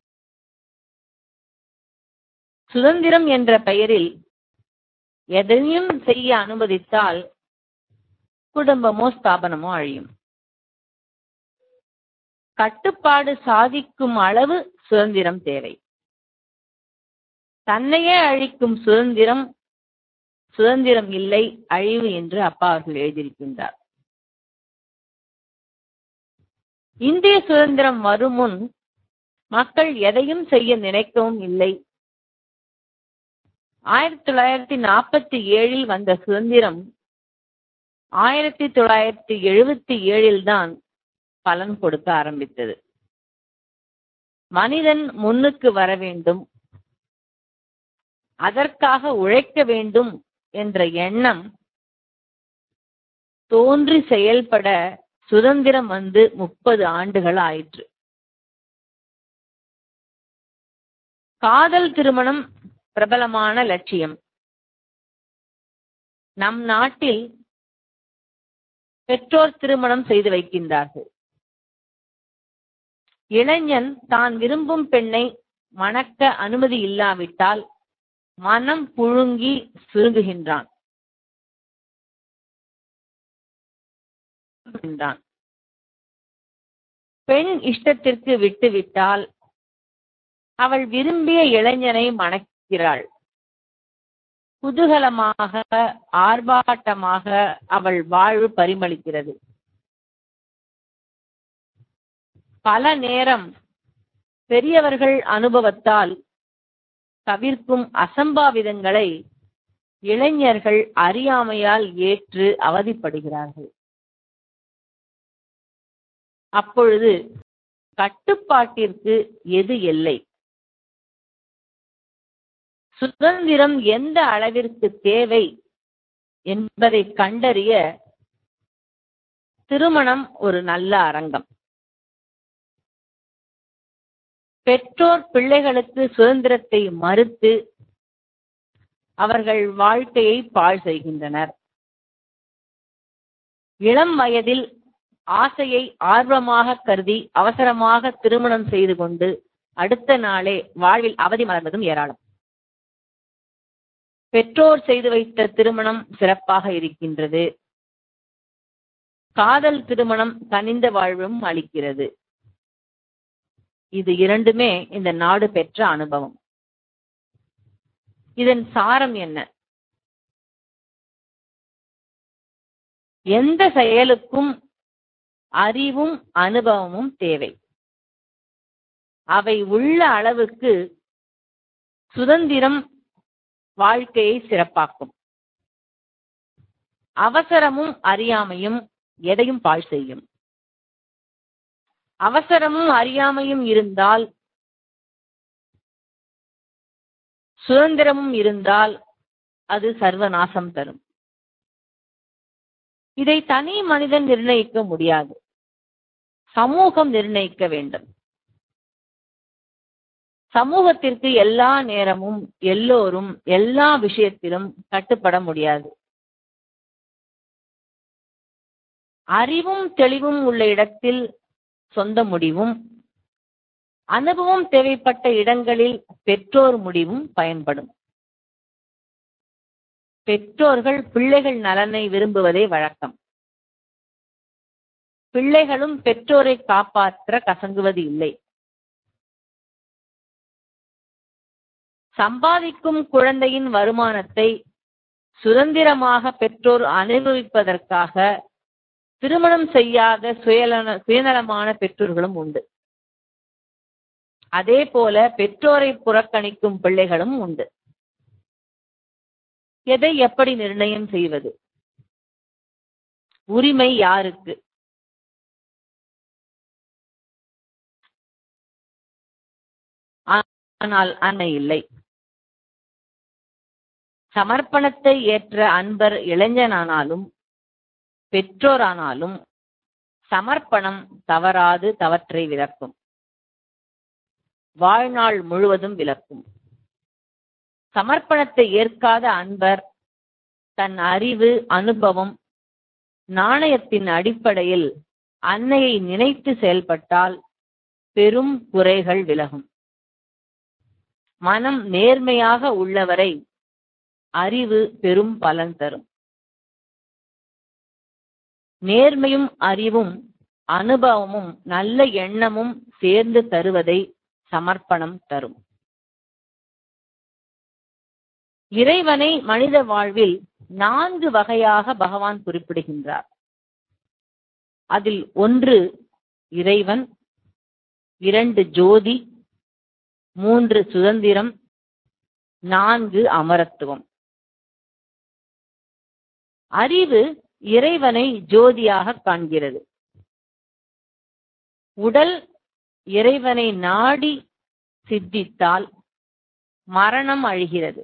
Speaker 2: சுதந்திரம் என்ற பெயரில் எதையும் செய்ய அனுமதித்தால் குடும்பமோ ஸ்தாபனமோ அழியும் கட்டுப்பாடு சாதிக்கும் அளவு சுதந்திரம் தேவை தன்னையே அழிக்கும் சுதந்திரம் சுதந்திரம் இல்லை அழிவு என்று அப்பா அவர்கள் எழுதியிருக்கின்றார் இந்திய சுதந்திரம் வரும் முன் மக்கள் எதையும் செய்ய நினைக்கவும் இல்லை ஆயிரத்தி தொள்ளாயிரத்தி நாற்பத்தி ஏழில் வந்த சுதந்திரம் ஆயிரத்தி தொள்ளாயிரத்தி எழுபத்தி ஏழில் தான் பலன் கொடுக்க ஆரம்பித்தது மனிதன் முன்னுக்கு வர வேண்டும் அதற்காக உழைக்க வேண்டும் என்ற எண்ணம் தோன்றி செயல்பட சுதந்திரம் வந்து முப்பது ஆண்டுகள் ஆயிற்று காதல் திருமணம் பிரபலமான லட்சியம் நம் நாட்டில் பெற்றோர் திருமணம் செய்து வைக்கின்றார்கள் இளைஞன் தான் விரும்பும் பெண்ணை மணக்க அனுமதி இல்லாவிட்டால் மனம் புழுங்கி சுருங்குகின்றான் என்றான். பெண் இஷ்டத்திற்கு விட்டுவிட்டால் அவள் விரும்பிய இளைஞனை மணக்கிறாள் குதூகலமாக ஆர்ப்பாட்டமாக அவள் வாழ்வு பரிமளிக்கிறது பல நேரம் பெரியவர்கள் அனுபவத்தால் தவிர்க்கும் அசம்பாவிதங்களை இளைஞர்கள் அறியாமையால் ஏற்று அவதிப்படுகிறார்கள் அப்பொழுது கட்டுப்பாட்டிற்கு எது எல்லை சுதந்திரம் எந்த அளவிற்கு தேவை என்பதை கண்டறிய திருமணம் ஒரு நல்ல அரங்கம் பெற்றோர் பிள்ளைகளுக்கு சுதந்திரத்தை மறுத்து அவர்கள் வாழ்க்கையை பாழ் செய்கின்றனர் இளம் வயதில் ஆசையை ஆர்வமாக கருதி அவசரமாக திருமணம் செய்து கொண்டு அடுத்த நாளே வாழ்வில் அவதி மலர்வதும் ஏராளம் பெற்றோர் செய்து வைத்த திருமணம் சிறப்பாக இருக்கின்றது காதல் திருமணம் கனிந்த வாழ்வும் அளிக்கிறது இது இரண்டுமே இந்த நாடு பெற்ற அனுபவம் இதன் சாரம் என்ன எந்த செயலுக்கும் அறிவும் அனுபவமும் தேவை அவை உள்ள அளவுக்கு சுதந்திரம் வாழ்க்கையை சிறப்பாக்கும் அவசரமும் அறியாமையும் எதையும் பாழ் செய்யும் அவசரமும் அறியாமையும் இருந்தால் சுதந்திரமும் இருந்தால் அது சர்வநாசம் தரும் இதை தனி மனிதன் நிர்ணயிக்க முடியாது சமூகம் நிர்ணயிக்க வேண்டும் சமூகத்திற்கு எல்லா நேரமும் எல்லோரும் எல்லா விஷயத்திலும் கட்டுப்பட முடியாது அறிவும் தெளிவும் உள்ள இடத்தில் சொந்த முடிவும் அனுபவம் தேவைப்பட்ட இடங்களில் பெற்றோர் முடிவும் பயன்படும் பெற்றோர்கள் பிள்ளைகள் நலனை விரும்புவதே வழக்கம் பிள்ளைகளும் பெற்றோரை காப்பாற்ற கசங்குவது இல்லை சம்பாதிக்கும் குழந்தையின் வருமானத்தை சுதந்திரமாக பெற்றோர் அனுபவிப்பதற்காக திருமணம் செய்யாத சுயநல சுயநலமான பெற்றோர்களும் உண்டு அதே போல பெற்றோரை புறக்கணிக்கும் பிள்ளைகளும் உண்டு எதை எப்படி நிர்ணயம் செய்வது உரிமை யாருக்கு ஆனால் அன்னை இல்லை சமர்ப்பணத்தை ஏற்ற அன்பர் இளைஞனானாலும் பெற்றோரானாலும் சமர்ப்பணம் தவறாது தவற்றை விளக்கும் வாழ்நாள் முழுவதும் விளக்கும் சமர்ப்பணத்தை ஏற்காத அன்பர் தன் அறிவு அனுபவம் நாணயத்தின் அடிப்படையில் அன்னையை நினைத்து செயல்பட்டால் பெரும் குறைகள் விலகும் மனம் நேர்மையாக உள்ளவரை அறிவு பெரும் பலன் தரும் நேர்மையும் அறிவும் அனுபவமும் நல்ல எண்ணமும் சேர்ந்து தருவதை சமர்ப்பணம் தரும் இறைவனை மனித வாழ்வில் நான்கு வகையாக பகவான் குறிப்பிடுகின்றார் அதில் ஒன்று இறைவன் இரண்டு ஜோதி மூன்று சுதந்திரம் நான்கு அமரத்துவம் அறிவு இறைவனை ஜோதியாக காண்கிறது உடல் இறைவனை நாடி சித்தித்தால் மரணம் அழிகிறது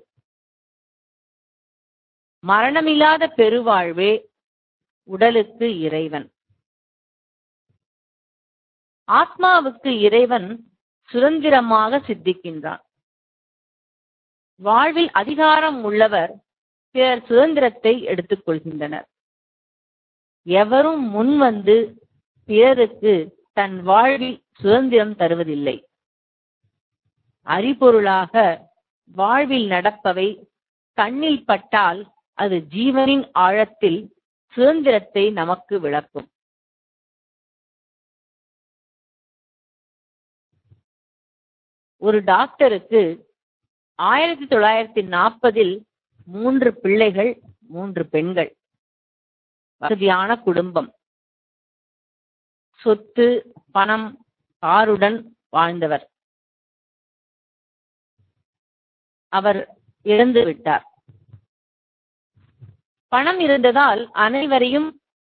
Speaker 2: மரணமில்லாத பெருவாழ்வே உடலுக்கு இறைவன் ஆத்மாவுக்கு இறைவன் சுதந்திரமாக சித்திக்கின்றான் வாழ்வில் அதிகாரம் உள்ளவர் பிறர் சுதந்திரத்தை எடுத்துக் கொள்கின்றனர் எவரும் முன்வந்து பிறருக்கு தன் வாழ்வில் சுதந்திரம் தருவதில்லை அறிபொருளாக வாழ்வில் நடப்பவை கண்ணில் பட்டால் அது ஜீவனின் ஆழத்தில் சுதந்திரத்தை நமக்கு விளக்கும் ஒரு டாக்டருக்கு ஆயிரத்தி தொள்ளாயிரத்தி நாற்பதில் மூன்று பிள்ளைகள் மூன்று பெண்கள் வசதியான குடும்பம் சொத்து பணம் காருடன் வாழ்ந்தவர் அவர் இறந்து விட்டார் பணம் இருந்ததால் அனைவரையும்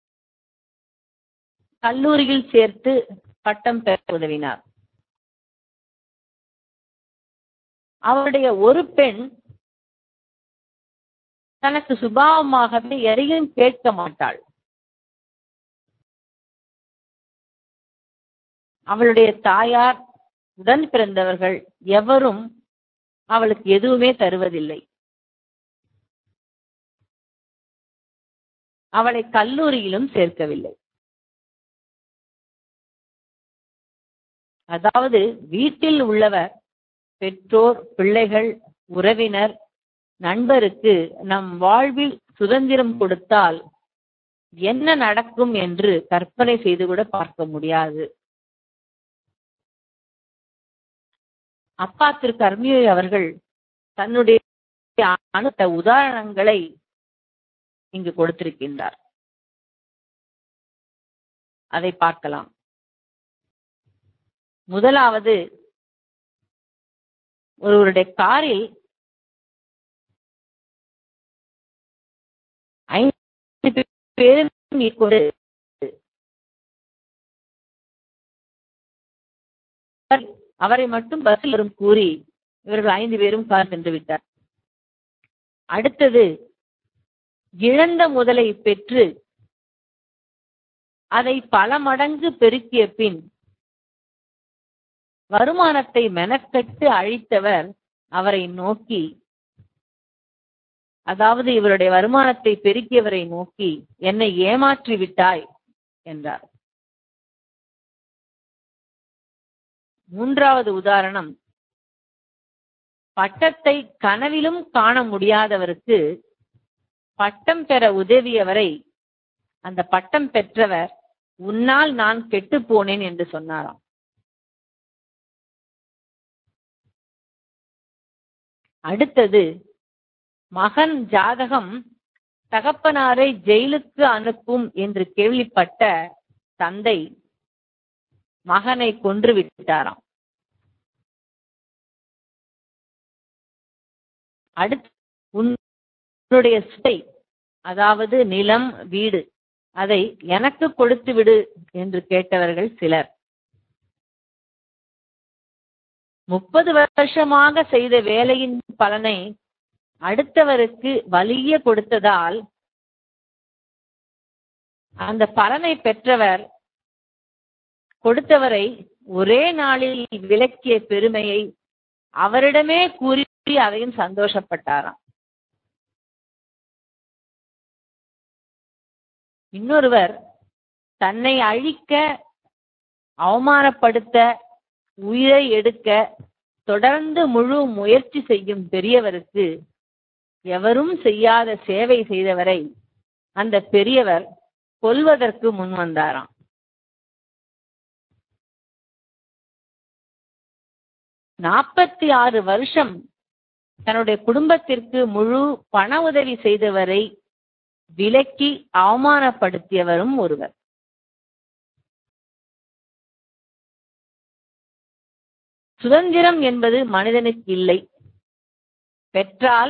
Speaker 2: கல்லூரியில் சேர்த்து பட்டம் பெற உதவினார் அவருடைய ஒரு பெண் தனக்கு சுபாவமாகவே எதையும் கேட்க மாட்டாள் அவளுடைய தாயார் உடன் பிறந்தவர்கள் எவரும் அவளுக்கு எதுவுமே தருவதில்லை அவளை கல்லூரியிலும் சேர்க்கவில்லை அதாவது வீட்டில் உள்ளவர் பெற்றோர் பிள்ளைகள் உறவினர் நண்பருக்கு நம் வாழ்வில் சுதந்திரம் கொடுத்தால் என்ன நடக்கும் என்று கற்பனை செய்து கூட பார்க்க முடியாது அப்பா திரு கர்மியோய் அவர்கள் தன்னுடைய அனுத்த உதாரணங்களை இங்கு கொடுத்திருக்கின்றார் அதை பார்க்கலாம் முதலாவது ஒருவருடைய காரில் ஐந்து பேரும் கொண்டு அவரை மட்டும் பஸ்ஸில் வரும் கூறி இவர்கள் ஐந்து பேரும் கார் சென்று விட்டார் அடுத்தது இழந்த முதலை பெற்று அதை பல மடங்கு பெருக்கிய பின் வருமானத்தை மெனக்கட்டு அழித்தவர் அவரை நோக்கி அதாவது இவருடைய வருமானத்தை பெருக்கியவரை நோக்கி என்னை ஏமாற்றி விட்டாய் என்றார் மூன்றாவது உதாரணம் பட்டத்தை கனவிலும் காண முடியாதவருக்கு பட்டம் பெற உதவியவரை அந்த பட்டம் பெற்றவர் உன்னால் நான் கெட்டு போனேன் என்று சொன்னாராம் அடுத்தது மகன் ஜாதகம் தகப்பனாரை ஜெயிலுக்கு அனுப்பும் என்று கேள்விப்பட்ட தந்தை மகனை கொன்று விட்டாராம் அடுத்து உன்னுடைய சுத்தை அதாவது நிலம் வீடு அதை எனக்கு கொடுத்து விடு என்று கேட்டவர்கள் சிலர் முப்பது வருஷமாக செய்த வேலையின் பலனை அடுத்தவருக்கு வலிய கொடுத்ததால் அந்த பலனை பெற்றவர் கொடுத்தவரை ஒரே நாளில் விளக்கிய பெருமையை அவரிடமே கூறி அதையும் சந்தோஷப்பட்டாராம் இன்னொருவர் தன்னை அழிக்க அவமானப்படுத்த உயிரை எடுக்க தொடர்ந்து முழு முயற்சி செய்யும் பெரியவருக்கு எவரும் செய்யாத சேவை செய்தவரை அந்த பெரியவர் கொல்வதற்கு முன் வந்தாராம் நாற்பத்தி ஆறு வருஷம் தன்னுடைய குடும்பத்திற்கு முழு பண உதவி செய்தவரை விலக்கி அவமானப்படுத்தியவரும் ஒருவர் சுதந்திரம் என்பது மனிதனுக்கு இல்லை பெற்றால்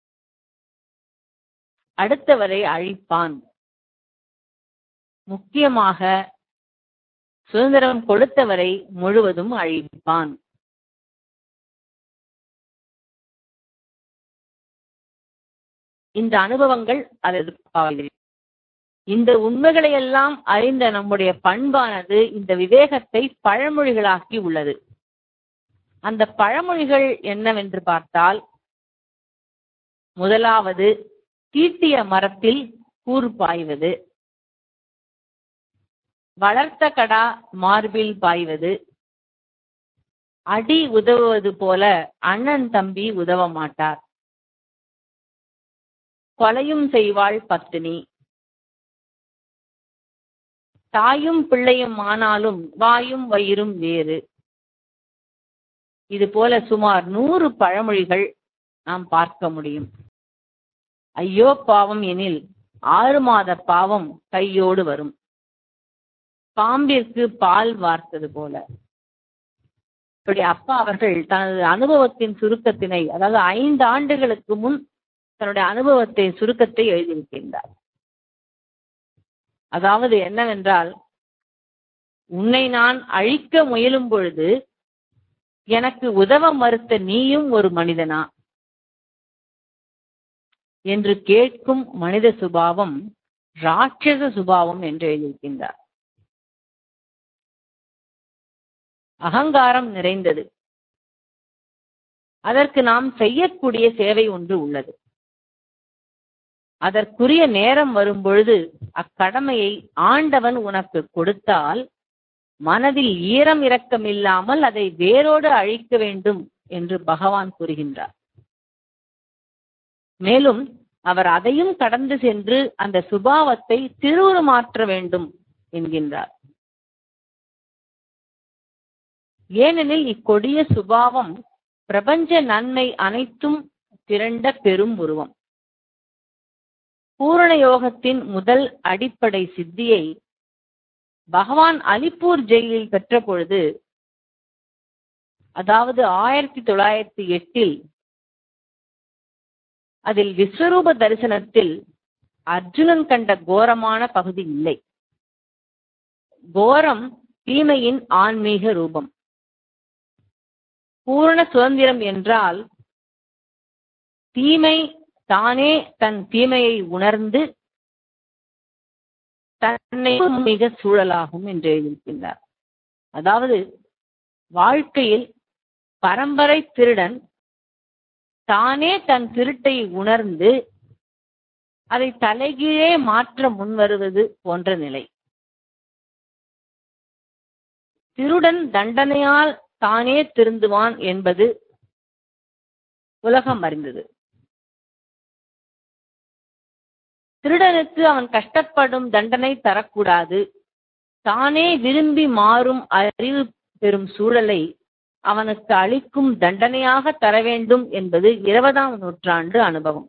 Speaker 2: அடுத்தவரை அழிப்பான் முக்கியமாக சுதந்திரம் கொடுத்தவரை முழுவதும் அழிப்பான் இந்த அனுபவங்கள் அது இந்த உண்மைகளை எல்லாம் அறிந்த நம்முடைய பண்பானது இந்த விவேகத்தை பழமொழிகளாக்கி உள்ளது அந்த பழமொழிகள் என்னவென்று பார்த்தால் முதலாவது தீட்டிய மரத்தில் கூறு பாய்வது வளர்த்த கடா மார்பில் பாய்வது அடி உதவுவது போல அண்ணன் தம்பி உதவ மாட்டார் கொலையும் செய்வாள் பத்தினி தாயும் பிள்ளையும் ஆனாலும் வாயும் வயிறும் வேறு இது போல சுமார் நூறு பழமொழிகள் நாம் பார்க்க முடியும் ஐயோ பாவம் எனில் ஆறு மாத பாவம் கையோடு வரும் பாம்பிற்கு பால் வார்த்தது போல இப்படி அப்பா அவர்கள் தனது அனுபவத்தின் சுருக்கத்தினை அதாவது ஐந்து ஆண்டுகளுக்கு முன் தன்னுடைய அனுபவத்தை சுருக்கத்தை எழுதியிருக்கின்றார் அதாவது என்னவென்றால் உன்னை நான் அழிக்க முயலும் பொழுது எனக்கு உதவ மறுத்த நீயும் ஒரு மனிதனா என்று கேட்கும் மனித சுபாவம் ராட்சச சுபாவம் என்று எழுதியிருக்கின்றார் அகங்காரம் நிறைந்தது அதற்கு நாம் செய்யக்கூடிய சேவை ஒன்று உள்ளது அதற்குரிய நேரம் வரும்பொழுது அக்கடமையை ஆண்டவன் உனக்கு கொடுத்தால் மனதில் ஈரம் இரக்கம் இல்லாமல் அதை வேரோடு அழிக்க வேண்டும் என்று பகவான் கூறுகின்றார் மேலும் அவர் அதையும் கடந்து சென்று அந்த சுபாவத்தை திருவுருமாற்ற வேண்டும் என்கின்றார் ஏனெனில் இக்கொடிய சுபாவம் பிரபஞ்ச நன்மை அனைத்தும் திரண்ட பெரும் உருவம் பூரண யோகத்தின் முதல் அடிப்படை சித்தியை பகவான் அலிப்பூர் ஜெயிலில் பெற்ற பொழுது அதாவது ஆயிரத்தி தொள்ளாயிரத்தி எட்டில் அதில் விஸ்வரூப தரிசனத்தில் அர்ஜுனன் கண்ட கோரமான பகுதி இல்லை கோரம் தீமையின் ஆன்மீக ரூபம் பூரண சுதந்திரம் என்றால் தீமை தானே தன் தீமையை உணர்ந்து தன்னை மிக சூழலாகும் என்று எழுதியிருக்கின்றார் அதாவது வாழ்க்கையில் பரம்பரை திருடன் தானே தன் திருட்டை உணர்ந்து அதை தலைகீழே மாற்ற முன்வருவது போன்ற நிலை திருடன் தண்டனையால் தானே திருந்துவான் என்பது உலகம் அறிந்தது திருடனுக்கு அவன் கஷ்டப்படும் தண்டனை தரக்கூடாது தானே விரும்பி மாறும் அறிவு பெறும் சூழலை அவனுக்கு அளிக்கும் தண்டனையாக தர வேண்டும் என்பது இருபதாம் நூற்றாண்டு அனுபவம்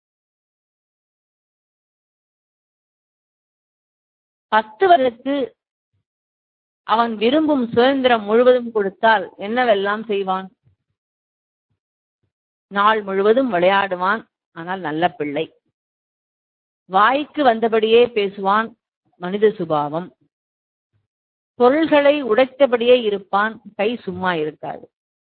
Speaker 2: பத்துவதற்கு அவன் விரும்பும் சுதந்திரம் முழுவதும் கொடுத்தால் என்னவெல்லாம் செய்வான் நாள் முழுவதும் விளையாடுவான் ஆனால் நல்ல பிள்ளை வாய்க்கு வந்தபடியே பேசுவான் மனித சுபாவம் பொருள்களை உடைத்தபடியே இருப்பான் கை சும்மா இருக்காது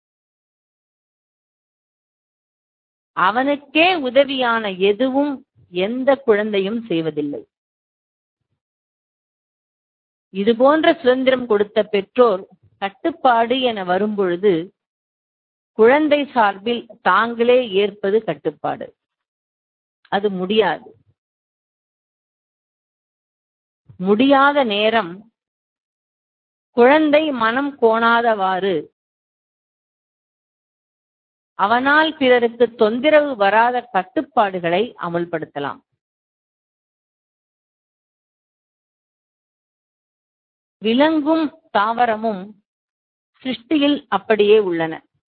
Speaker 2: அவனுக்கே உதவியான எதுவும் எந்த குழந்தையும் செய்வதில்லை இது போன்ற சுதந்திரம் கொடுத்த பெற்றோர் கட்டுப்பாடு என வரும்பொழுது குழந்தை சார்பில் தாங்களே ஏற்பது கட்டுப்பாடு அது முடியாது முடியாத நேரம் குழந்தை மனம் கோணாதவாறு அவனால் பிறருக்கு தொந்தரவு வராத கட்டுப்பாடுகளை அமுல்படுத்தலாம் விலங்கும் தாவரமும் சிருஷ்டியில் அப்படியே உள்ளன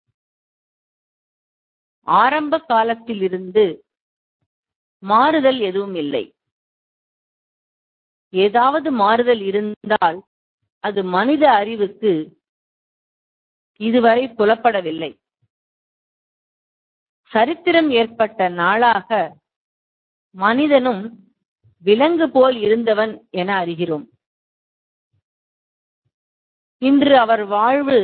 Speaker 2: ஆரம்ப காலத்திலிருந்து மாறுதல் எதுவும் இல்லை ஏதாவது மாறுதல் இருந்தால் அது மனித அறிவுக்கு இதுவரை புலப்படவில்லை சரித்திரம் ஏற்பட்ட நாளாக மனிதனும் விலங்கு போல் இருந்தவன் என அறிகிறோம் இன்று அவர் வாழ்வு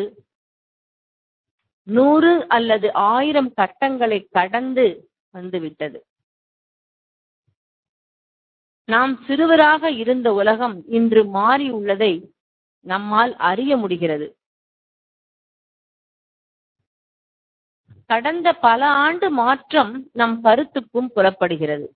Speaker 2: நூறு அல்லது ஆயிரம் கட்டங்களை கடந்து வந்துவிட்டது நாம் சிறுவராக இருந்த உலகம் இன்று மாறி உள்ளதை நம்மால் அறிய முடிகிறது கடந்த பல ஆண்டு மாற்றம் நம் கருத்துக்கும் புலப்படுகிறது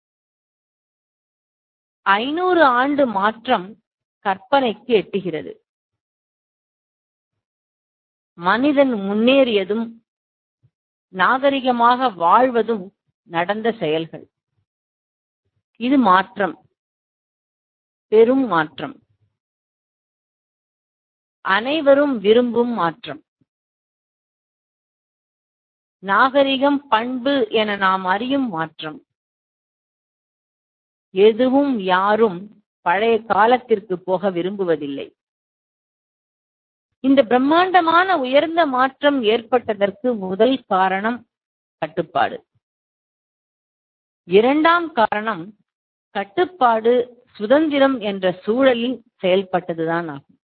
Speaker 2: ஐநூறு ஆண்டு மாற்றம் கற்பனைக்கு எட்டுகிறது மனிதன் முன்னேறியதும் நாகரிகமாக வாழ்வதும் நடந்த செயல்கள் இது மாற்றம் பெரும் மாற்றம் அனைவரும் விரும்பும் மாற்றம் நாகரிகம் பண்பு என நாம் அறியும் மாற்றம் எதுவும் யாரும் பழைய காலத்திற்கு போக விரும்புவதில்லை இந்த பிரம்மாண்டமான உயர்ந்த மாற்றம் ஏற்பட்டதற்கு முதல் காரணம் கட்டுப்பாடு இரண்டாம் காரணம் கட்டுப்பாடு சுதந்திரம் என்ற சூழலில் செயல்பட்டதுதான் ஆகும்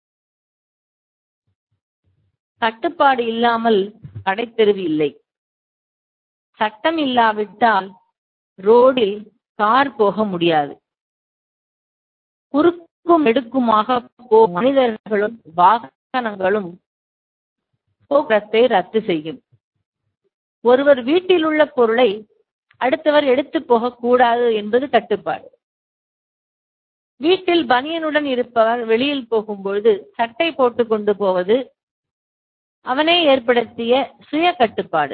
Speaker 2: கட்டுப்பாடு இல்லாமல் கடைத்தெருவு இல்லை சட்டம் இல்லாவிட்டால் ரோடில் கார் போக முடியாது குறுக்கும் நெடுக்குமாக போ மனிதர்களும் வாகனங்களும் போக்குவரத்தை ரத்து செய்யும் ஒருவர் வீட்டில் உள்ள பொருளை அடுத்தவர் எடுத்து போகக்கூடாது என்பது கட்டுப்பாடு வீட்டில் பனியனுடன் இருப்பவர் வெளியில் போகும்பொழுது சட்டை போட்டு கொண்டு போவது அவனே ஏற்படுத்திய சுய கட்டுப்பாடு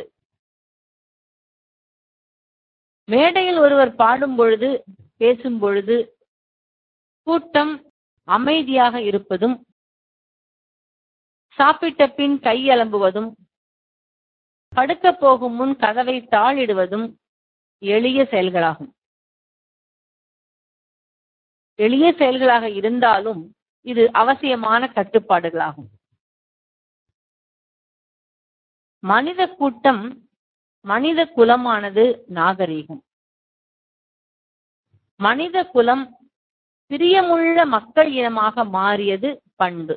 Speaker 2: மேடையில் ஒருவர் பாடும் பொழுது பேசும் பொழுது கூட்டம் அமைதியாக இருப்பதும் சாப்பிட்ட பின் கை அலம்புவதும் படுக்க போகும் முன் கதவை தாளிடுவதும் எளிய செயல்களாகும் எளிய செயல்களாக இருந்தாலும் இது அவசியமான கட்டுப்பாடுகளாகும் மனித கூட்டம் மனித குலமானது நாகரீகம் மனித குலம் பிரியமுள்ள மக்கள் இனமாக மாறியது பண்பு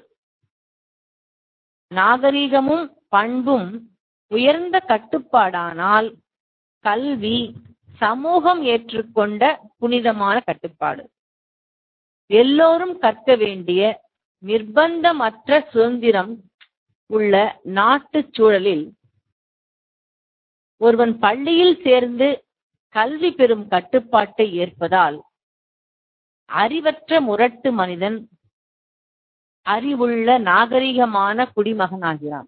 Speaker 2: நாகரீகமும் பண்பும் உயர்ந்த கட்டுப்பாடானால் கல்வி சமூகம் ஏற்றுக்கொண்ட புனிதமான கட்டுப்பாடு எல்லோரும் கற்க வேண்டிய நிர்பந்தமற்ற சுதந்திரம் உள்ள நாட்டுச் சூழலில் ஒருவன் பள்ளியில் சேர்ந்து கல்வி பெறும் கட்டுப்பாட்டை ஏற்பதால் அறிவற்ற முரட்டு மனிதன் அறிவுள்ள நாகரிகமான குடிமகனாகிறான்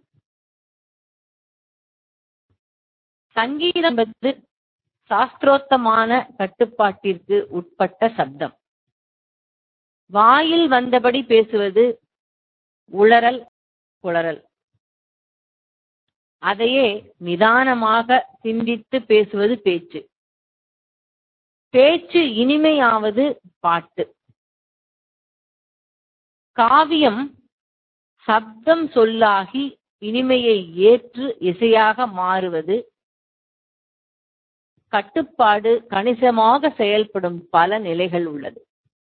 Speaker 2: சங்கீதம் என்பது சாஸ்திரோத்தமான கட்டுப்பாட்டிற்கு உட்பட்ட சப்தம் வாயில் வந்தபடி பேசுவது உளறல் குளறல் அதையே நிதானமாக சிந்தித்து பேசுவது பேச்சு பேச்சு இனிமையாவது பாட்டு காவியம் சப்தம் சொல்லாகி இனிமையை ஏற்று இசையாக மாறுவது கட்டுப்பாடு கணிசமாக செயல்படும் பல நிலைகள் உள்ளது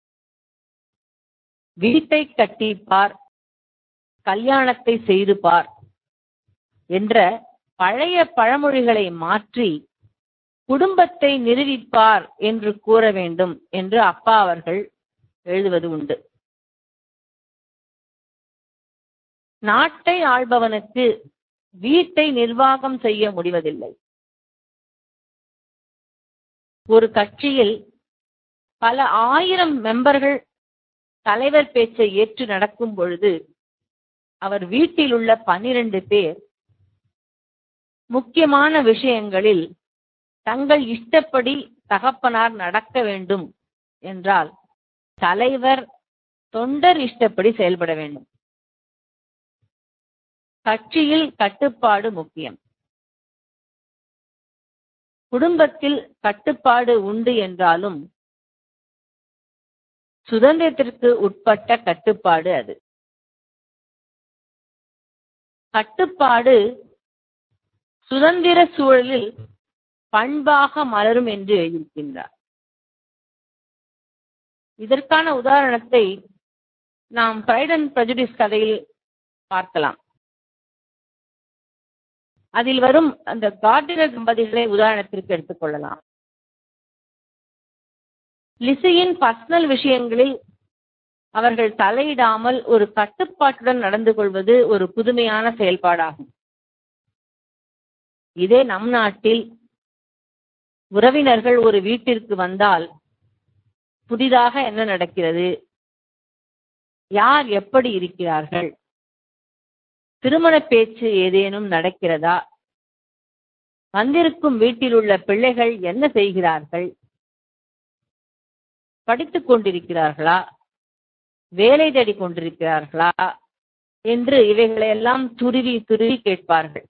Speaker 2: வீட்டை கட்டிப்பார் கல்யாணத்தை செய்து பார் என்ற பழைய பழமொழிகளை மாற்றி குடும்பத்தை நிறுவிப்பார் என்று கூற வேண்டும் என்று அப்பா அவர்கள் எழுதுவது உண்டு நாட்டை ஆள்பவனுக்கு வீட்டை நிர்வாகம் செய்ய முடிவதில்லை ஒரு கட்சியில் பல ஆயிரம் மெம்பர்கள் தலைவர் பேச்சை ஏற்று நடக்கும் பொழுது அவர் வீட்டில் உள்ள பன்னிரண்டு பேர் முக்கியமான விஷயங்களில் தங்கள் இஷ்டப்படி தகப்பனார் நடக்க வேண்டும் என்றால் தலைவர் தொண்டர் இஷ்டப்படி செயல்பட வேண்டும் கட்சியில் கட்டுப்பாடு முக்கியம் குடும்பத்தில் கட்டுப்பாடு உண்டு என்றாலும் சுதந்திரத்திற்கு உட்பட்ட கட்டுப்பாடு அது கட்டுப்பாடு சுதந்திர சூழலில் பண்பாக மலரும் என்று எழுதியிருக்கின்றார் இதற்கான உதாரணத்தை நாம் பிரைட் அண்ட் பிரஜுடிஸ் கதையில் பார்க்கலாம் அதில் வரும் அந்த கார்டினர் தம்பதிகளை உதாரணத்திற்கு எடுத்துக்கொள்ளலாம் லிசியின் பர்சனல் விஷயங்களில் அவர்கள் தலையிடாமல் ஒரு கட்டுப்பாட்டுடன் நடந்து கொள்வது ஒரு புதுமையான செயல்பாடாகும் இதே நம் நாட்டில் உறவினர்கள் ஒரு வீட்டிற்கு வந்தால் புதிதாக என்ன நடக்கிறது யார் எப்படி இருக்கிறார்கள் திருமண பேச்சு ஏதேனும் நடக்கிறதா வந்திருக்கும் வீட்டில் உள்ள பிள்ளைகள் என்ன செய்கிறார்கள் படித்துக் கொண்டிருக்கிறார்களா வேலை தேடி கொண்டிருக்கிறார்களா என்று இவைகளையெல்லாம் துருவி துருவி கேட்பார்கள்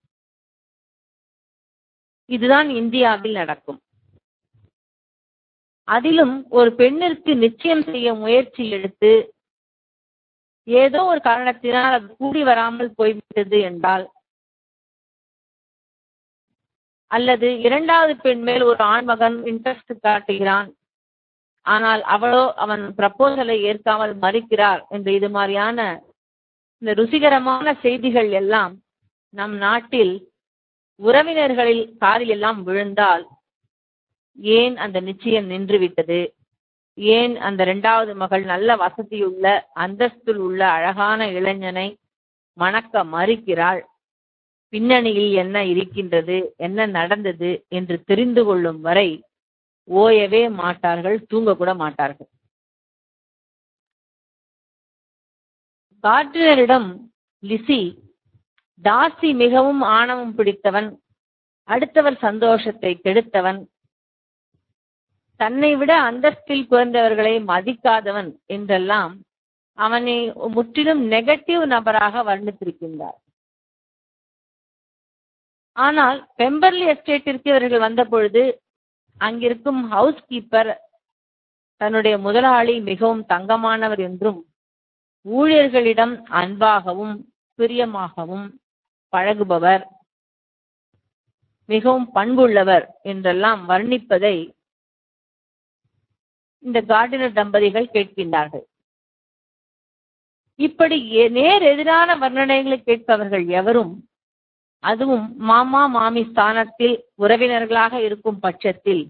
Speaker 2: இதுதான் இந்தியாவில் நடக்கும் அதிலும் ஒரு பெண்ணிற்கு நிச்சயம் செய்ய முயற்சி எடுத்து ஏதோ ஒரு காரணத்தினால் அது கூடி வராமல் போய்விட்டது என்றால் அல்லது இரண்டாவது பெண் மேல் ஒரு ஆண்மகன் இன்ட்ரெஸ்ட் காட்டுகிறான் ஆனால் அவளோ அவன் ப்ரப்போசலை ஏற்காமல் மறுக்கிறார் என்ற இது மாதிரியான இந்த ருசிகரமான செய்திகள் எல்லாம் நம் நாட்டில் உறவினர்களில் காரில் எல்லாம் விழுந்தால் ஏன் அந்த நிச்சயம் நின்றுவிட்டது ஏன் அந்த இரண்டாவது மகள் நல்ல வசதியுள்ள அந்தஸ்தில் உள்ள அழகான இளைஞனை மணக்க மறுக்கிறாள் பின்னணியில் என்ன இருக்கின்றது என்ன நடந்தது என்று தெரிந்து கொள்ளும் வரை ஓயவே மாட்டார்கள் தூங்க கூட மாட்டார்கள் கார்டினரிடம் லிசி டார்சி மிகவும் ஆணவம் பிடித்தவன் அடுத்தவர் சந்தோஷத்தை கெடுத்தவன் தன்னை விட அந்தஸ்தில் குறைந்தவர்களை மதிக்காதவன் என்றெல்லாம் அவனை முற்றிலும் நெகட்டிவ் நபராக வர்ணித்திருக்கின்றார் ஆனால் பெம்பர்லி எஸ்டேட்டிற்கு இவர்கள் வந்த பொழுது அங்கிருக்கும் ஹவுஸ் கீப்பர் தன்னுடைய முதலாளி மிகவும் தங்கமானவர் என்றும் ஊழியர்களிடம் அன்பாகவும் பிரியமாகவும் பழகுபவர் மிகவும் பண்புள்ளவர் என்றெல்லாம் வர்ணிப்பதை இந்த கார்டினர் தம்பதிகள் கேட்கின்றார்கள் இப்படி நேர் எதிரான வர்ணனைகளை கேட்பவர்கள் எவரும் அதுவும் மாமா மாமி ஸ்தானத்தில் உறவினர்களாக இருக்கும் பட்சத்தில்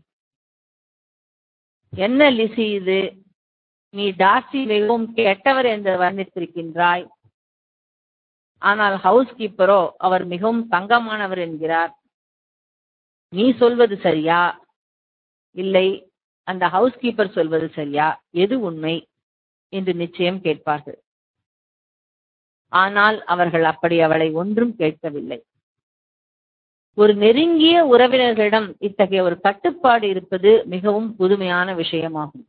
Speaker 2: என்ன லிசி இது நீ டார்சி மிகவும் கெட்டவர் என்று வர்ணித்திருக்கின்றாய் ஆனால் ஹவுஸ் கீப்பரோ அவர் மிகவும் தங்கமானவர் என்கிறார் நீ சொல்வது சரியா இல்லை அந்த ஹவுஸ் கீப்பர் சொல்வது சரியா எது உண்மை என்று நிச்சயம் கேட்பார்கள் ஆனால் அவர்கள் அப்படி அவளை ஒன்றும் கேட்கவில்லை ஒரு நெருங்கிய உறவினர்களிடம் இத்தகைய ஒரு கட்டுப்பாடு இருப்பது மிகவும் புதுமையான விஷயமாகும்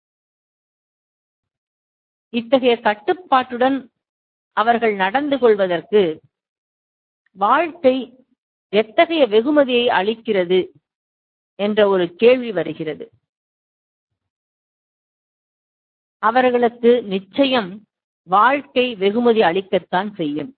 Speaker 2: இத்தகைய கட்டுப்பாட்டுடன் அவர்கள் நடந்து கொள்வதற்கு வாழ்க்கை எத்தகைய வெகுமதியை அளிக்கிறது என்ற ஒரு கேள்வி வருகிறது அவர்களுக்கு நிச்சயம் வாழ்க்கை வெகுமதி அளிக்கத்தான் செய்யும்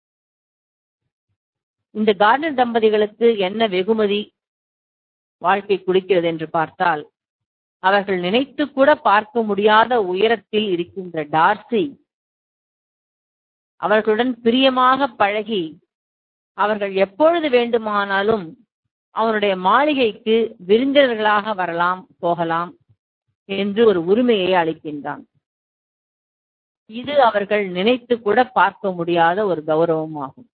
Speaker 2: இந்த கார்டன் தம்பதிகளுக்கு என்ன வெகுமதி வாழ்க்கை குடிக்கிறது என்று பார்த்தால் அவர்கள் நினைத்து கூட பார்க்க முடியாத உயரத்தில் இருக்கின்ற டார்சி அவர்களுடன் பிரியமாக பழகி அவர்கள் எப்பொழுது வேண்டுமானாலும் அவனுடைய மாளிகைக்கு விருந்தினர்களாக வரலாம் போகலாம் என்று ஒரு உரிமையை அளிக்கின்றான் இது அவர்கள் நினைத்து கூட பார்க்க முடியாத ஒரு கௌரவமாகும்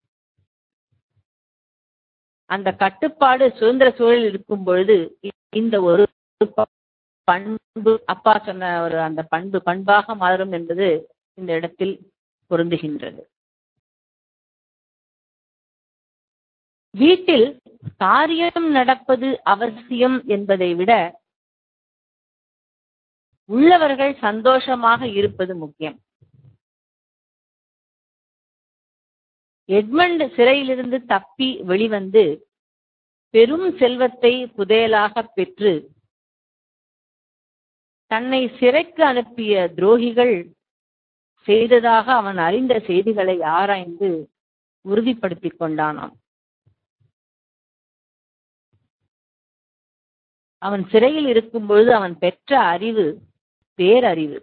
Speaker 2: அந்த கட்டுப்பாடு சுதந்திர சூழலில் இருக்கும் பொழுது இந்த ஒரு பண்பு அப்பா சொன்ன ஒரு அந்த பண்பு பண்பாக மாறும் என்பது இந்த இடத்தில் பொருந்துகின்றது வீட்டில் காரியம் நடப்பது அவசியம் என்பதை விட உள்ளவர்கள் சந்தோஷமாக இருப்பது முக்கியம் எட்மண்ட் சிறையிலிருந்து தப்பி வெளிவந்து பெரும் செல்வத்தை புதையலாக பெற்று தன்னை சிறைக்கு அனுப்பிய துரோகிகள் செய்ததாக அவன் அறிந்த செய்திகளை ஆராய்ந்து உறுதிப்படுத்திக் கொண்டானாம் அவன் சிறையில் இருக்கும் பொழுது அவன் பெற்ற அறிவு பேரறிவு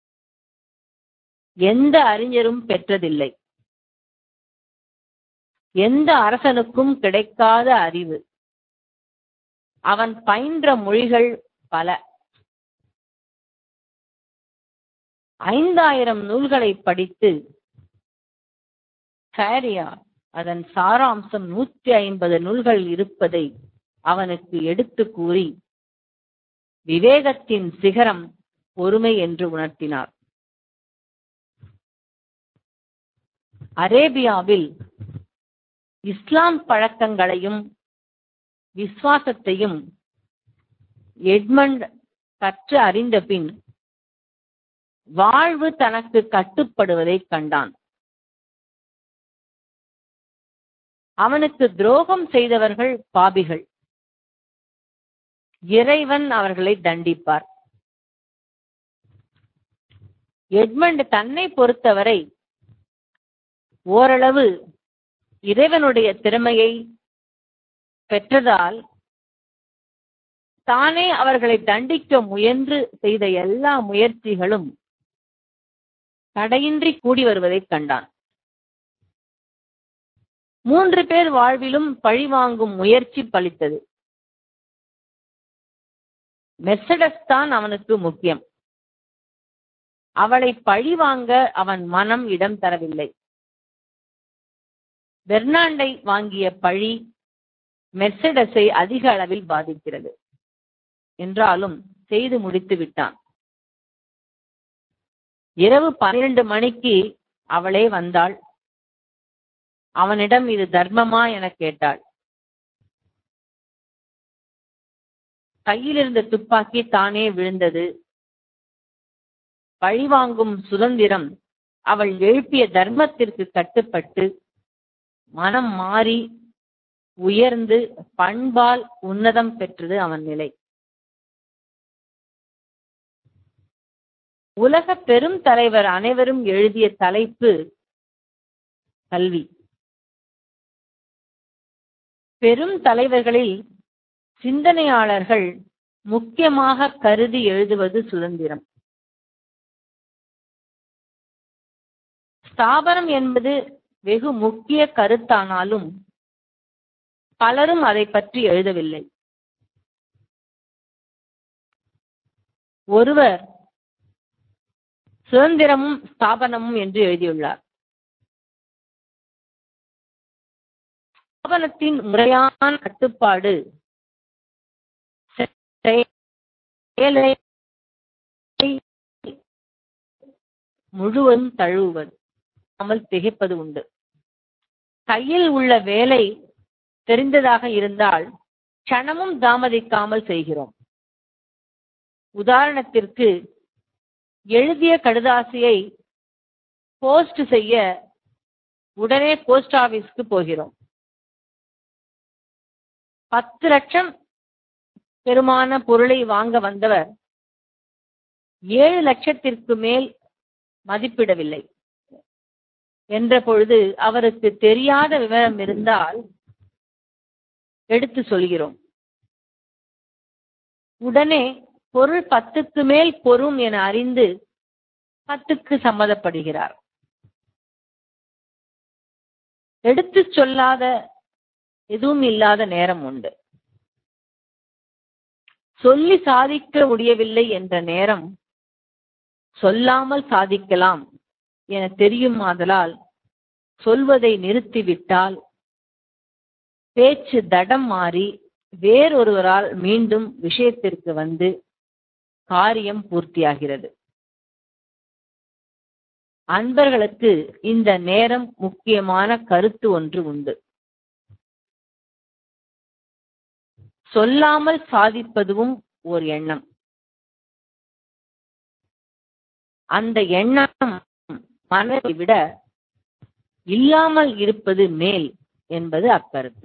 Speaker 2: எந்த அறிஞரும் பெற்றதில்லை எந்த அரசனுக்கும் கிடைக்காத அறிவு அவன் பயின்ற மொழிகள் பல ஐந்தாயிரம் நூல்களை படித்து சாரியா அதன் சாராம்சம் நூற்றி ஐம்பது நூல்கள் இருப்பதை அவனுக்கு எடுத்து கூறி விவேகத்தின் சிகரம் பொறுமை என்று உணர்த்தினார் அரேபியாவில் இஸ்லாம் பழக்கங்களையும் விசுவாசத்தையும் எட்மண்ட் கற்று அறிந்த பின் வாழ்வு தனக்கு கட்டுப்படுவதை கண்டான் அவனுக்கு துரோகம் செய்தவர்கள் பாபிகள் இறைவன் அவர்களை தண்டிப்பார் எட்மண்ட் தன்னை பொறுத்தவரை ஓரளவு இறைவனுடைய திறமையை பெற்றதால் தானே அவர்களை தண்டிக்க முயன்று செய்த எல்லா முயற்சிகளும் தடையின்றி கூடி வருவதைக் கண்டான் மூன்று பேர் வாழ்விலும் பழிவாங்கும் முயற்சி பலித்தது மெர்சடஸ் தான் அவனுக்கு முக்கியம் அவளை பழிவாங்க அவன் மனம் இடம் தரவில்லை பெர்னாண்டை வாங்கிய பழி மெர்சடஸை அதிக அளவில் பாதிக்கிறது என்றாலும் செய்து முடித்து விட்டான் இரவு பன்னிரண்டு மணிக்கு அவளே வந்தாள் அவனிடம் இது தர்மமா என கேட்டாள் கையில் இருந்த துப்பாக்கி தானே விழுந்தது பழிவாங்கும் சுதந்திரம் அவள் எழுப்பிய தர்மத்திற்கு கட்டுப்பட்டு மனம் மாறி உயர்ந்து பண்பால் உன்னதம் பெற்றது அவன் நிலை உலக பெரும் தலைவர் அனைவரும் எழுதிய தலைப்பு கல்வி பெரும் தலைவர்களில் சிந்தனையாளர்கள் முக்கியமாக கருதி எழுதுவது சுதந்திரம் ஸ்தாபனம் என்பது வெகு முக்கிய கருத்தானாலும் பலரும் அதை பற்றி எழுதவில்லை ஒருவர் சுதந்திரமும் ஸ்தாபனமும் என்று எழுதியுள்ளார் ஸ்தாபனத்தின் முறையான கட்டுப்பாடு செயலை முழுவதும் தழுவுவது அமல் திகைப்பது உண்டு கையில் உள்ள வேலை தெரிந்ததாக இருந்தால் க்ஷணமும் தாமதிக்காமல் செய்கிறோம் உதாரணத்திற்கு எழுதிய கடுதாசியை போஸ்ட் செய்ய உடனே போஸ்ட் ஆபீஸ்க்கு போகிறோம் பத்து லட்சம் பெருமான பொருளை வாங்க வந்தவர் ஏழு லட்சத்திற்கு மேல் மதிப்பிடவில்லை என்ற பொழுது அவருக்கு தெரியாத விவரம் இருந்தால் எடுத்து சொல்கிறோம் உடனே பொருள் பத்துக்கு மேல் பொறும் என அறிந்து பத்துக்கு சம்மதப்படுகிறார் எடுத்து சொல்லாத எதுவும் இல்லாத நேரம் உண்டு சொல்லி சாதிக்க முடியவில்லை என்ற நேரம் சொல்லாமல் சாதிக்கலாம் என தெரியும் ஆதலால் சொல்வதை நிறுத்திவிட்டால் பேச்சு தடம் மாறி வேறொருவரால் மீண்டும் விஷயத்திற்கு வந்து காரியம் பூர்த்தியாகிறது அன்பர்களுக்கு இந்த நேரம் முக்கியமான கருத்து ஒன்று உண்டு சொல்லாமல் சாதிப்பதும் ஒரு எண்ணம் அந்த எண்ணம் மனதை விட இல்லாமல் இருப்பது மேல் என்பது அக்கருத்து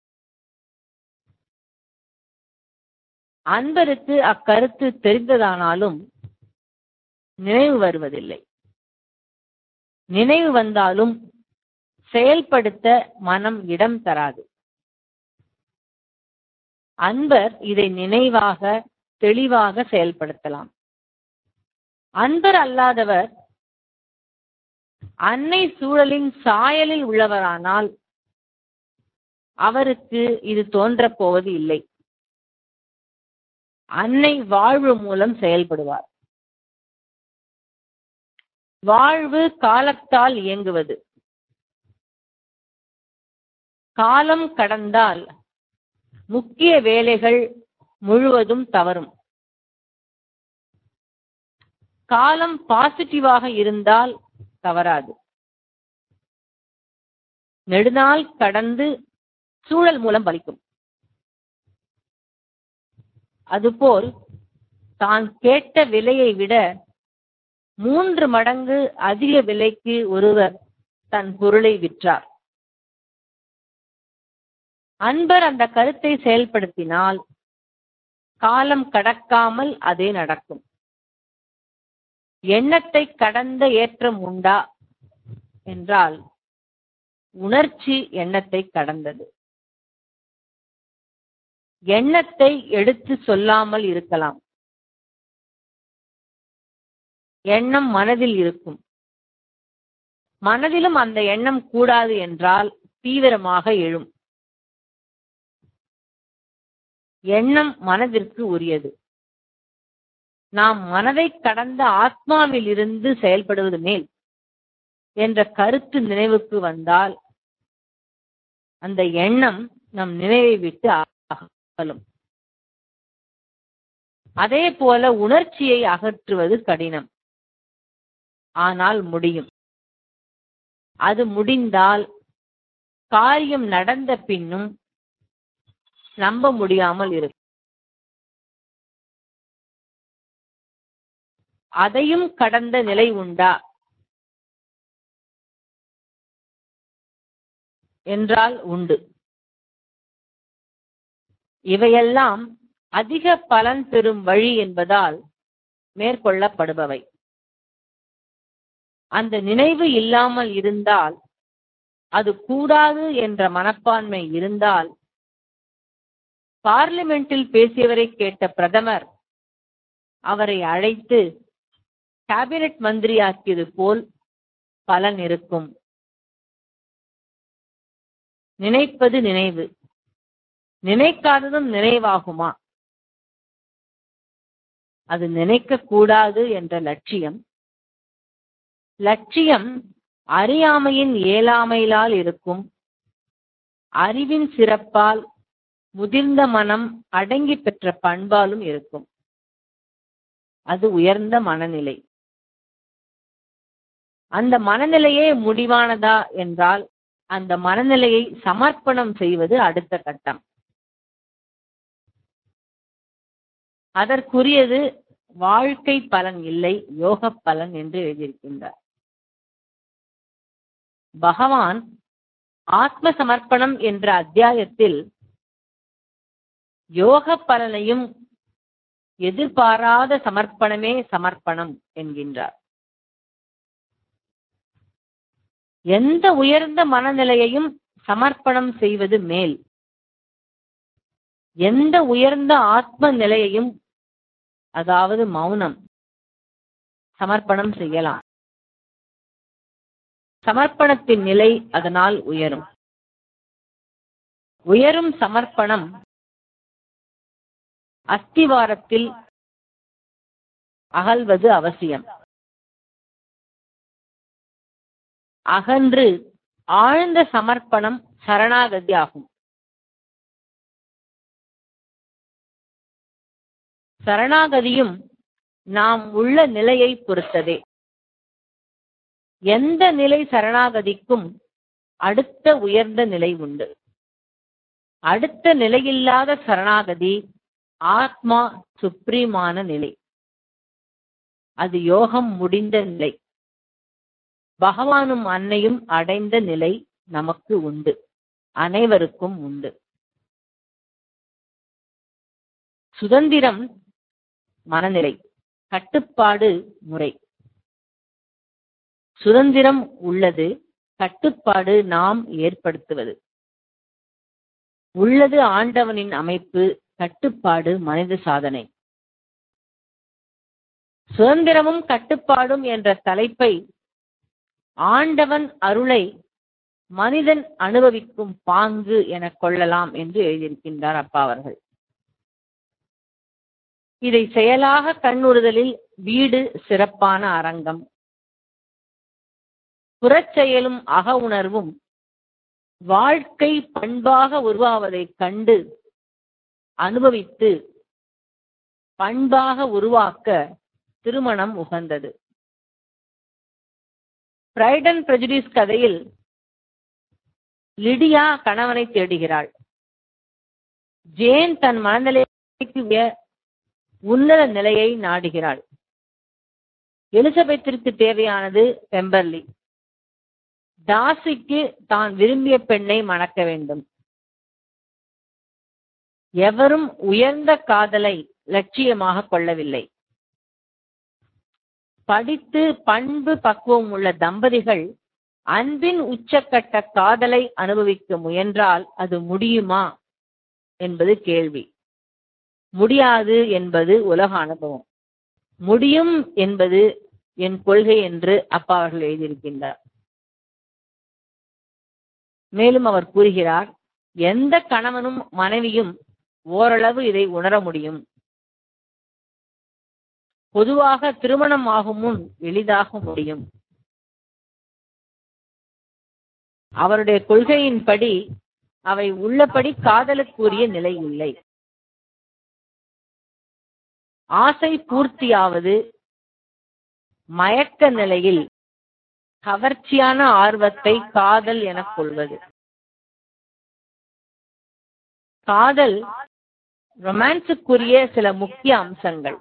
Speaker 2: அன்பருக்கு அக்கருத்து தெரிந்ததானாலும் நினைவு வருவதில்லை நினைவு வந்தாலும் செயல்படுத்த மனம் இடம் தராது அன்பர் இதை நினைவாக தெளிவாக செயல்படுத்தலாம் அன்பர் அல்லாதவர் அன்னை சூழலின் சாயலில் உள்ளவரானால் அவருக்கு இது தோன்றப் போவது இல்லை அன்னை வாழ்வு மூலம் செயல்படுவார் வாழ்வு காலத்தால் இயங்குவது காலம் கடந்தால் முக்கிய வேலைகள் முழுவதும் தவறும் காலம் பாசிட்டிவாக இருந்தால் தவறாது நெடுநாள் கடந்து சூழல் மூலம் பலிக்கும் அதுபோல் தான் கேட்ட விலையை விட மூன்று மடங்கு அதிக விலைக்கு ஒருவர் தன் பொருளை விற்றார் அன்பர் அந்த கருத்தை செயல்படுத்தினால் காலம் கடக்காமல் அதே நடக்கும் எண்ணத்தை கடந்த ஏற்றம் உண்டா என்றால் உணர்ச்சி எண்ணத்தை கடந்தது எண்ணத்தை எடுத்து சொல்லாமல் இருக்கலாம் எண்ணம் மனதில் இருக்கும் மனதிலும் அந்த எண்ணம் கூடாது என்றால் தீவிரமாக எழும் எண்ணம் மனதிற்கு உரியது நாம் மனதை கடந்த ஆத்மாவில் இருந்து செயல்படுவது மேல் என்ற கருத்து நினைவுக்கு வந்தால் அந்த எண்ணம் நம் நினைவை விட்டு அகலும் அதே போல உணர்ச்சியை அகற்றுவது கடினம் ஆனால் முடியும் அது முடிந்தால் காரியம் நடந்த பின்னும் நம்ப முடியாமல் இருக்கும் அதையும் கடந்த நிலை உண்டா என்றால் உண்டு இவையெல்லாம் அதிக பலன் பெறும் வழி என்பதால் மேற்கொள்ளப்படுபவை அந்த நினைவு இல்லாமல் இருந்தால் அது கூடாது என்ற மனப்பான்மை இருந்தால் பார்லிமெண்டில் பேசியவரை கேட்ட பிரதமர் அவரை அழைத்து கேபினட் மந்திரியாக்கியது போல் பலன் இருக்கும் நினைப்பது நினைவு நினைக்காததும் நினைவாகுமா அது நினைக்க கூடாது என்ற லட்சியம் லட்சியம் அறியாமையின் இயலாமையிலால் இருக்கும் அறிவின் சிறப்பால் முதிர்ந்த மனம் அடங்கி பெற்ற பண்பாலும் இருக்கும் அது உயர்ந்த மனநிலை அந்த மனநிலையே முடிவானதா என்றால் அந்த மனநிலையை சமர்ப்பணம் செய்வது அடுத்த கட்டம் அதற்குரியது வாழ்க்கை பலன் இல்லை யோக பலன் என்று எழுதியிருக்கின்றார் பகவான் ஆத்ம சமர்ப்பணம் என்ற அத்தியாயத்தில் யோக பலனையும் எதிர்பாராத சமர்ப்பணமே சமர்ப்பணம் என்கின்றார் எந்த உயர்ந்த மனநிலையையும் சமர்ப்பணம் செய்வது மேல் எந்த உயர்ந்த ஆத்ம நிலையையும் அதாவது மௌனம் சமர்ப்பணம் செய்யலாம் சமர்ப்பணத்தின் நிலை அதனால் உயரும் உயரும் சமர்ப்பணம் அஸ்திவாரத்தில் அகல்வது அவசியம் அகன்று ஆழ்ந்த சமர்ப்பணம் சரணாகதி ஆகும் சரணாகதியும் நாம் உள்ள நிலையை பொறுத்ததே எந்த நிலை சரணாகதிக்கும் அடுத்த உயர்ந்த நிலை உண்டு அடுத்த நிலையில்லாத சரணாகதி ஆத்மா சுப்ரீமான நிலை அது யோகம் முடிந்த நிலை பகவானும் அன்னையும் அடைந்த நிலை நமக்கு உண்டு அனைவருக்கும் உண்டு சுதந்திரம் மனநிலை கட்டுப்பாடு முறை சுதந்திரம் உள்ளது கட்டுப்பாடு நாம் ஏற்படுத்துவது உள்ளது ஆண்டவனின் அமைப்பு கட்டுப்பாடு மனித சாதனை சுதந்திரமும் கட்டுப்பாடும் என்ற தலைப்பை ஆண்டவன் அருளை மனிதன் அனுபவிக்கும் பாங்கு என கொள்ளலாம் என்று எழுதியிருக்கின்றார் அப்பா அவர்கள் இதை செயலாக கண்ணுறுதலில் வீடு சிறப்பான அரங்கம் புறச்செயலும் அக உணர்வும் வாழ்க்கை பண்பாக உருவாவதைக் கண்டு அனுபவித்து பண்பாக உருவாக்க திருமணம் உகந்தது பிரைட் அண்ட் பிரஜுடிஸ் கதையில் லிடியா கணவனை தேடுகிறாள் ஜேன் தன் மனநிலைக்கு உய- உன்னத நிலையை நாடுகிறாள் எலிசபெத்திற்கு தேவையானது பெம்பர்லி டாசிக்கு தான் விரும்பிய பெண்ணை மணக்க வேண்டும் எவரும் உயர்ந்த காதலை லட்சியமாக கொள்ளவில்லை படித்து பண்பு பக்குவம் உள்ள தம்பதிகள் அன்பின் உச்சக்கட்ட காதலை அனுபவிக்க முயன்றால் அது முடியுமா என்பது கேள்வி முடியாது என்பது உலக அனுபவம் முடியும் என்பது என் கொள்கை என்று அப்பா அவர்கள் எழுதியிருக்கின்றார் மேலும் அவர் கூறுகிறார் எந்த கணவனும் மனைவியும் ஓரளவு இதை உணர முடியும் பொதுவாக திருமணம் ஆகும் முன் எளிதாக முடியும் அவருடைய கொள்கையின்படி அவை உள்ளபடி காதலுக்குரிய நிலை இல்லை ஆசை பூர்த்தியாவது மயக்க நிலையில் கவர்ச்சியான ஆர்வத்தை காதல் எனக் கொள்வது காதல் ரொமான்ஸுக்குரிய சில முக்கிய அம்சங்கள்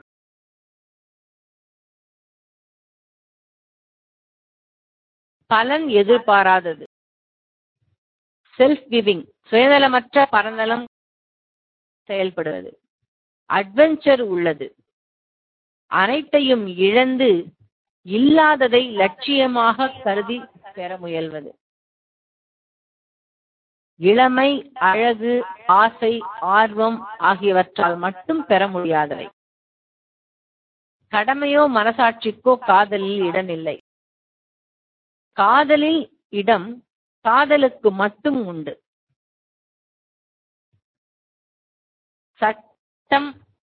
Speaker 2: பலன் எதிர்பாராதது செல்ஃப் கிவிங் சுயநலமற்ற பரநலம் செயல்படுவது அட்வென்ச்சர் உள்ளது அனைத்தையும் இழந்து இல்லாததை லட்சியமாக கருதி பெற முயல்வது இளமை அழகு ஆசை ஆர்வம் ஆகியவற்றால் மட்டும் பெற முடியாதவை கடமையோ மனசாட்சிக்கோ காதலில் இடமில்லை காதலில் இடம் காதலுக்கு மட்டும் உண்டு சட்டம்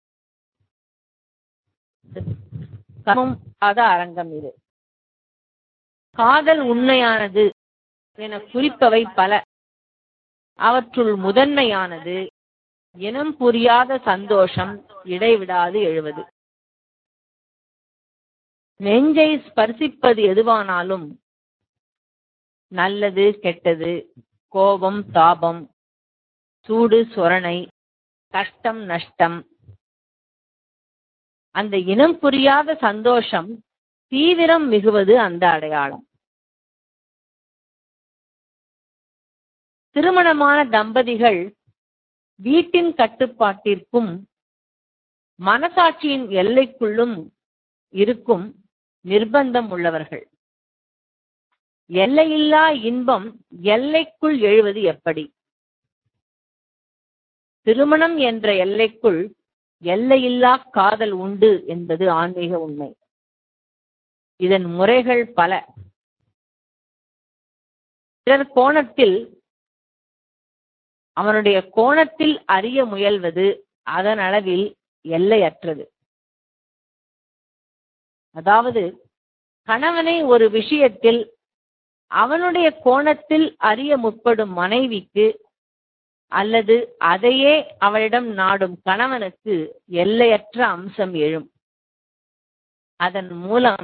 Speaker 2: கமும் அத அரங்கம் இது காதல் உண்மையானது என குறிப்பவை பல அவற்றுள் முதன்மையானது இனம் புரியாத சந்தோஷம் இடைவிடாது எழுவது நெஞ்சை ஸ்பர்சிப்பது எதுவானாலும் நல்லது கெட்டது கோபம் தாபம் சூடு சொரணை கஷ்டம் நஷ்டம் அந்த இனம் புரியாத சந்தோஷம் தீவிரம் மிகுவது அந்த அடையாளம் திருமணமான தம்பதிகள் வீட்டின் கட்டுப்பாட்டிற்கும் மனசாட்சியின் எல்லைக்குள்ளும் இருக்கும் நிர்பந்தம் உள்ளவர்கள் எல்லையில்லா இன்பம் எல்லைக்குள் எழுவது எப்படி திருமணம் என்ற எல்லைக்குள் எல்லையில்லா காதல் உண்டு என்பது ஆன்மீக உண்மை இதன் முறைகள் பல பிறர் கோணத்தில் அவனுடைய கோணத்தில் அறிய முயல்வது அதன் அளவில் எல்லையற்றது அதாவது கணவனை ஒரு விஷயத்தில் அவனுடைய கோணத்தில் அறிய முற்படும் மனைவிக்கு அல்லது அதையே அவளிடம் நாடும் கணவனுக்கு எல்லையற்ற அம்சம் எழும் அதன் மூலம்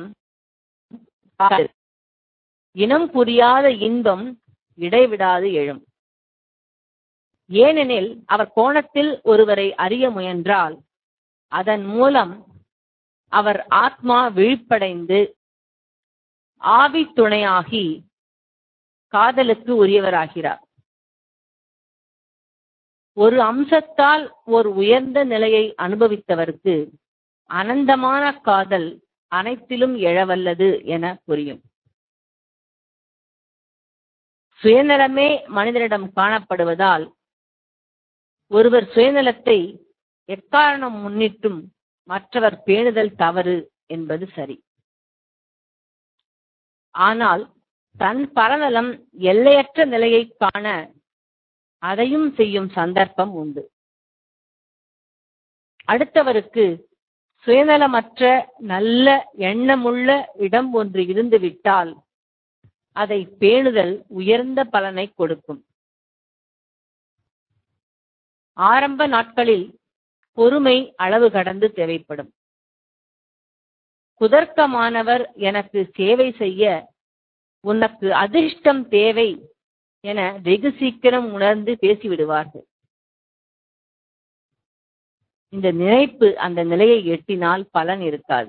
Speaker 2: இனம் புரியாத இன்பம் இடைவிடாது எழும் ஏனெனில் அவர் கோணத்தில் ஒருவரை அறிய முயன்றால் அதன் மூலம் அவர் ஆத்மா விழிப்படைந்து ஆவி துணையாகி காதலுக்கு உரியவராகிறார் ஒரு அம்சத்தால் ஒரு உயர்ந்த நிலையை அனுபவித்தவருக்கு அனந்தமான காதல் அனைத்திலும் எழவல்லது என புரியும் சுயநலமே மனிதனிடம் காணப்படுவதால் ஒருவர் சுயநலத்தை எக்காரணம் முன்னிட்டும் மற்றவர் பேணுதல் தவறு என்பது சரி ஆனால் தன் பரநலம் எல்லையற்ற நிலையை காண அதையும் செய்யும் சந்தர்ப்பம் உண்டு அடுத்தவருக்கு சுயநலமற்ற நல்ல எண்ணமுள்ள இடம் ஒன்று இருந்துவிட்டால் அதை பேணுதல் உயர்ந்த பலனை கொடுக்கும் ஆரம்ப நாட்களில் பொறுமை அளவு கடந்து தேவைப்படும் குதர்க்கமானவர் எனக்கு சேவை செய்ய உனக்கு அதிர்ஷ்டம் தேவை என வெகு சீக்கிரம் உணர்ந்து பேசிவிடுவார்கள் இந்த நினைப்பு அந்த நிலையை எட்டினால் பலன் இருக்காது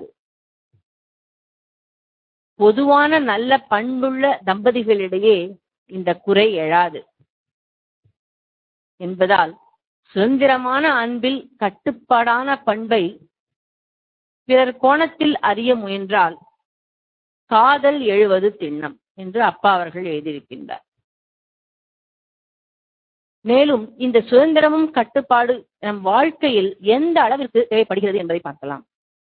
Speaker 2: பொதுவான நல்ல பண்புள்ள தம்பதிகளிடையே இந்த குறை எழாது என்பதால் சுதந்திரமான அன்பில் கட்டுப்பாடான பண்பை பிறர் கோணத்தில் அறிய முயன்றால் காதல் எழுவது திண்ணம் என்று அப்பா அவர்கள் எழுதியிருக்கின்றார் மேலும் இந்த சுதந்திரமும் கட்டுப்பாடு நம் வாழ்க்கையில் எந்த அளவிற்கு தேவைப்படுகிறது என்பதை பார்க்கலாம்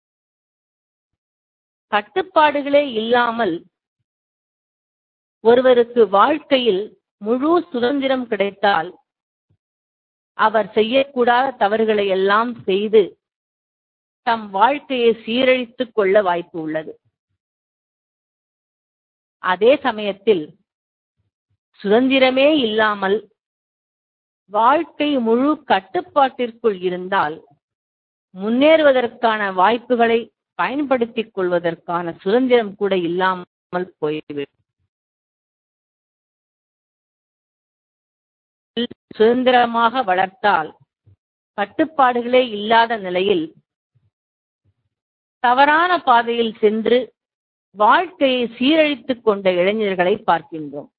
Speaker 2: கட்டுப்பாடுகளே இல்லாமல் ஒருவருக்கு வாழ்க்கையில் முழு சுதந்திரம் கிடைத்தால் அவர் செய்யக்கூடாத தவறுகளை எல்லாம் செய்து தம் வாழ்க்கையை சீரழித்துக் கொள்ள வாய்ப்பு உள்ளது அதே சமயத்தில் சுதந்திரமே இல்லாமல் வாழ்க்கை முழு கட்டுப்பாட்டிற்குள் இருந்தால் முன்னேறுவதற்கான வாய்ப்புகளை பயன்படுத்திக் கொள்வதற்கான சுதந்திரம் கூட இல்லாமல் போய்விடும் சுதந்திரமாக வளர்த்தால் கட்டுப்பாடுகளே இல்லாத நிலையில் தவறான பாதையில் சென்று வாழ்க்கையை சீரழித்துக் கொண்ட இளைஞர்களை பார்க்கின்றோம்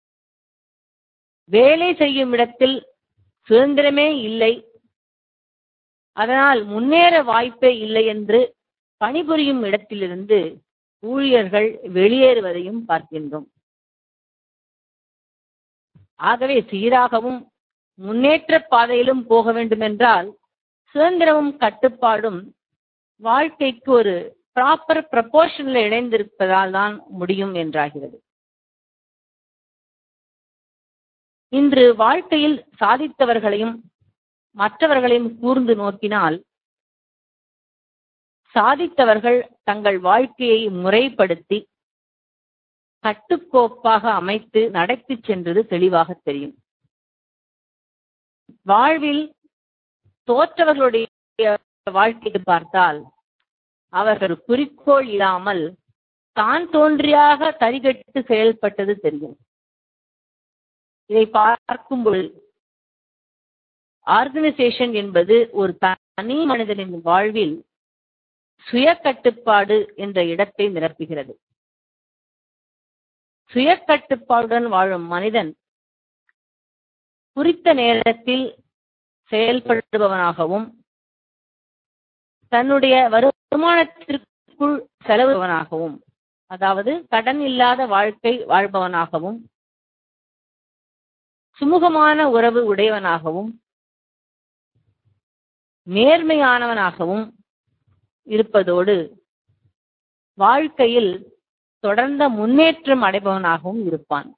Speaker 2: வேலை செய்யும் இடத்தில் சுதந்திரமே இல்லை அதனால் முன்னேற வாய்ப்பே இல்லை என்று பணிபுரியும் இடத்திலிருந்து ஊழியர்கள் வெளியேறுவதையும் பார்க்கின்றோம் ஆகவே சீராகவும் முன்னேற்ற பாதையிலும் போக வேண்டுமென்றால் சுதந்திரமும் கட்டுப்பாடும் வாழ்க்கைக்கு ஒரு ப்ராப்பர் ப்ரப்போர்ஷனில் இணைந்திருப்பதால் தான் முடியும் என்றாகிறது இன்று வாழ்க்கையில் சாதித்தவர்களையும் மற்றவர்களையும் கூர்ந்து நோக்கினால் சாதித்தவர்கள் தங்கள் வாழ்க்கையை முறைப்படுத்தி கட்டுக்கோப்பாக அமைத்து நடத்திச் சென்றது தெளிவாக தெரியும் வாழ்வில் தோற்றவர்களுடைய வாழ்க்கையை பார்த்தால் அவர்கள் குறிக்கோள் இல்லாமல் தான் தோன்றியாக தரிகட்டு செயல்பட்டது தெரியும் இதை பார்க்கும்போது ஆர்கனைசேஷன் என்பது ஒரு தனி மனிதனின் வாழ்வில் சுய கட்டுப்பாடு என்ற இடத்தை நிரப்புகிறது சுய கட்டுப்பாடுடன் வாழும் மனிதன் குறித்த நேரத்தில் செயல்படுபவனாகவும் தன்னுடைய வருமானத்திற்குள் செலவுவனாகவும் அதாவது கடன் இல்லாத வாழ்க்கை வாழ்பவனாகவும் சுமூகமான உறவு உடையவனாகவும் நேர்மையானவனாகவும் இருப்பதோடு வாழ்க்கையில் தொடர்ந்த முன்னேற்றம் அடைபவனாகவும் இருப்பான்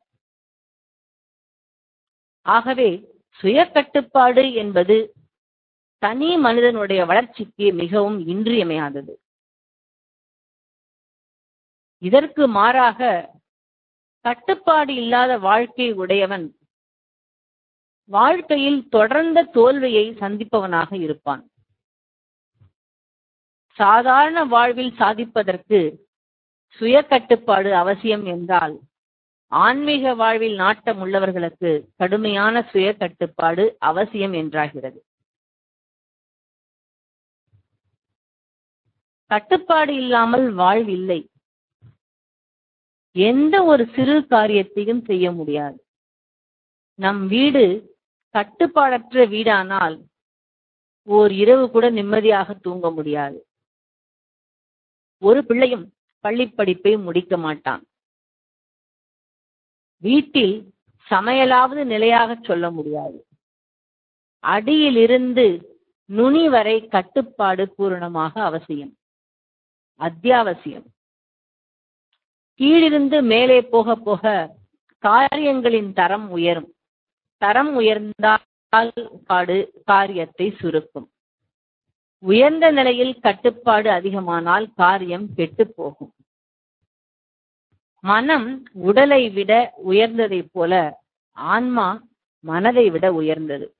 Speaker 2: ஆகவே சுய கட்டுப்பாடு என்பது தனி மனிதனுடைய வளர்ச்சிக்கு மிகவும் இன்றியமையாதது இதற்கு மாறாக கட்டுப்பாடு இல்லாத வாழ்க்கை உடையவன் வாழ்க்கையில் தொடர்ந்த தோல்வியை சந்திப்பவனாக இருப்பான் சாதாரண வாழ்வில் சாதிப்பதற்கு சுய கட்டுப்பாடு அவசியம் என்றால் ஆன்மீக வாழ்வில் நாட்டம் உள்ளவர்களுக்கு கடுமையான சுய கட்டுப்பாடு அவசியம் என்றாகிறது கட்டுப்பாடு இல்லாமல் வாழ்வில்லை எந்த ஒரு சிறு காரியத்தையும் செய்ய முடியாது நம் வீடு கட்டுப்பாடற்ற வீடானால் ஓர் இரவு கூட நிம்மதியாக தூங்க முடியாது ஒரு பிள்ளையும் பள்ளி படிப்பை முடிக்க மாட்டான் வீட்டில் சமையலாவது நிலையாக சொல்ல முடியாது அடியிலிருந்து நுனி வரை கட்டுப்பாடு பூரணமாக அவசியம் அத்தியாவசியம் கீழிருந்து மேலே போக போக காரியங்களின் தரம் உயரும் தரம் உயர்ந்தால் காடு காரியத்தை சுருக்கும் உயர்ந்த நிலையில் கட்டுப்பாடு அதிகமானால் காரியம் கெட்டு போகும் மனம் உடலை விட உயர்ந்ததைப் போல ஆன்மா மனதை விட உயர்ந்தது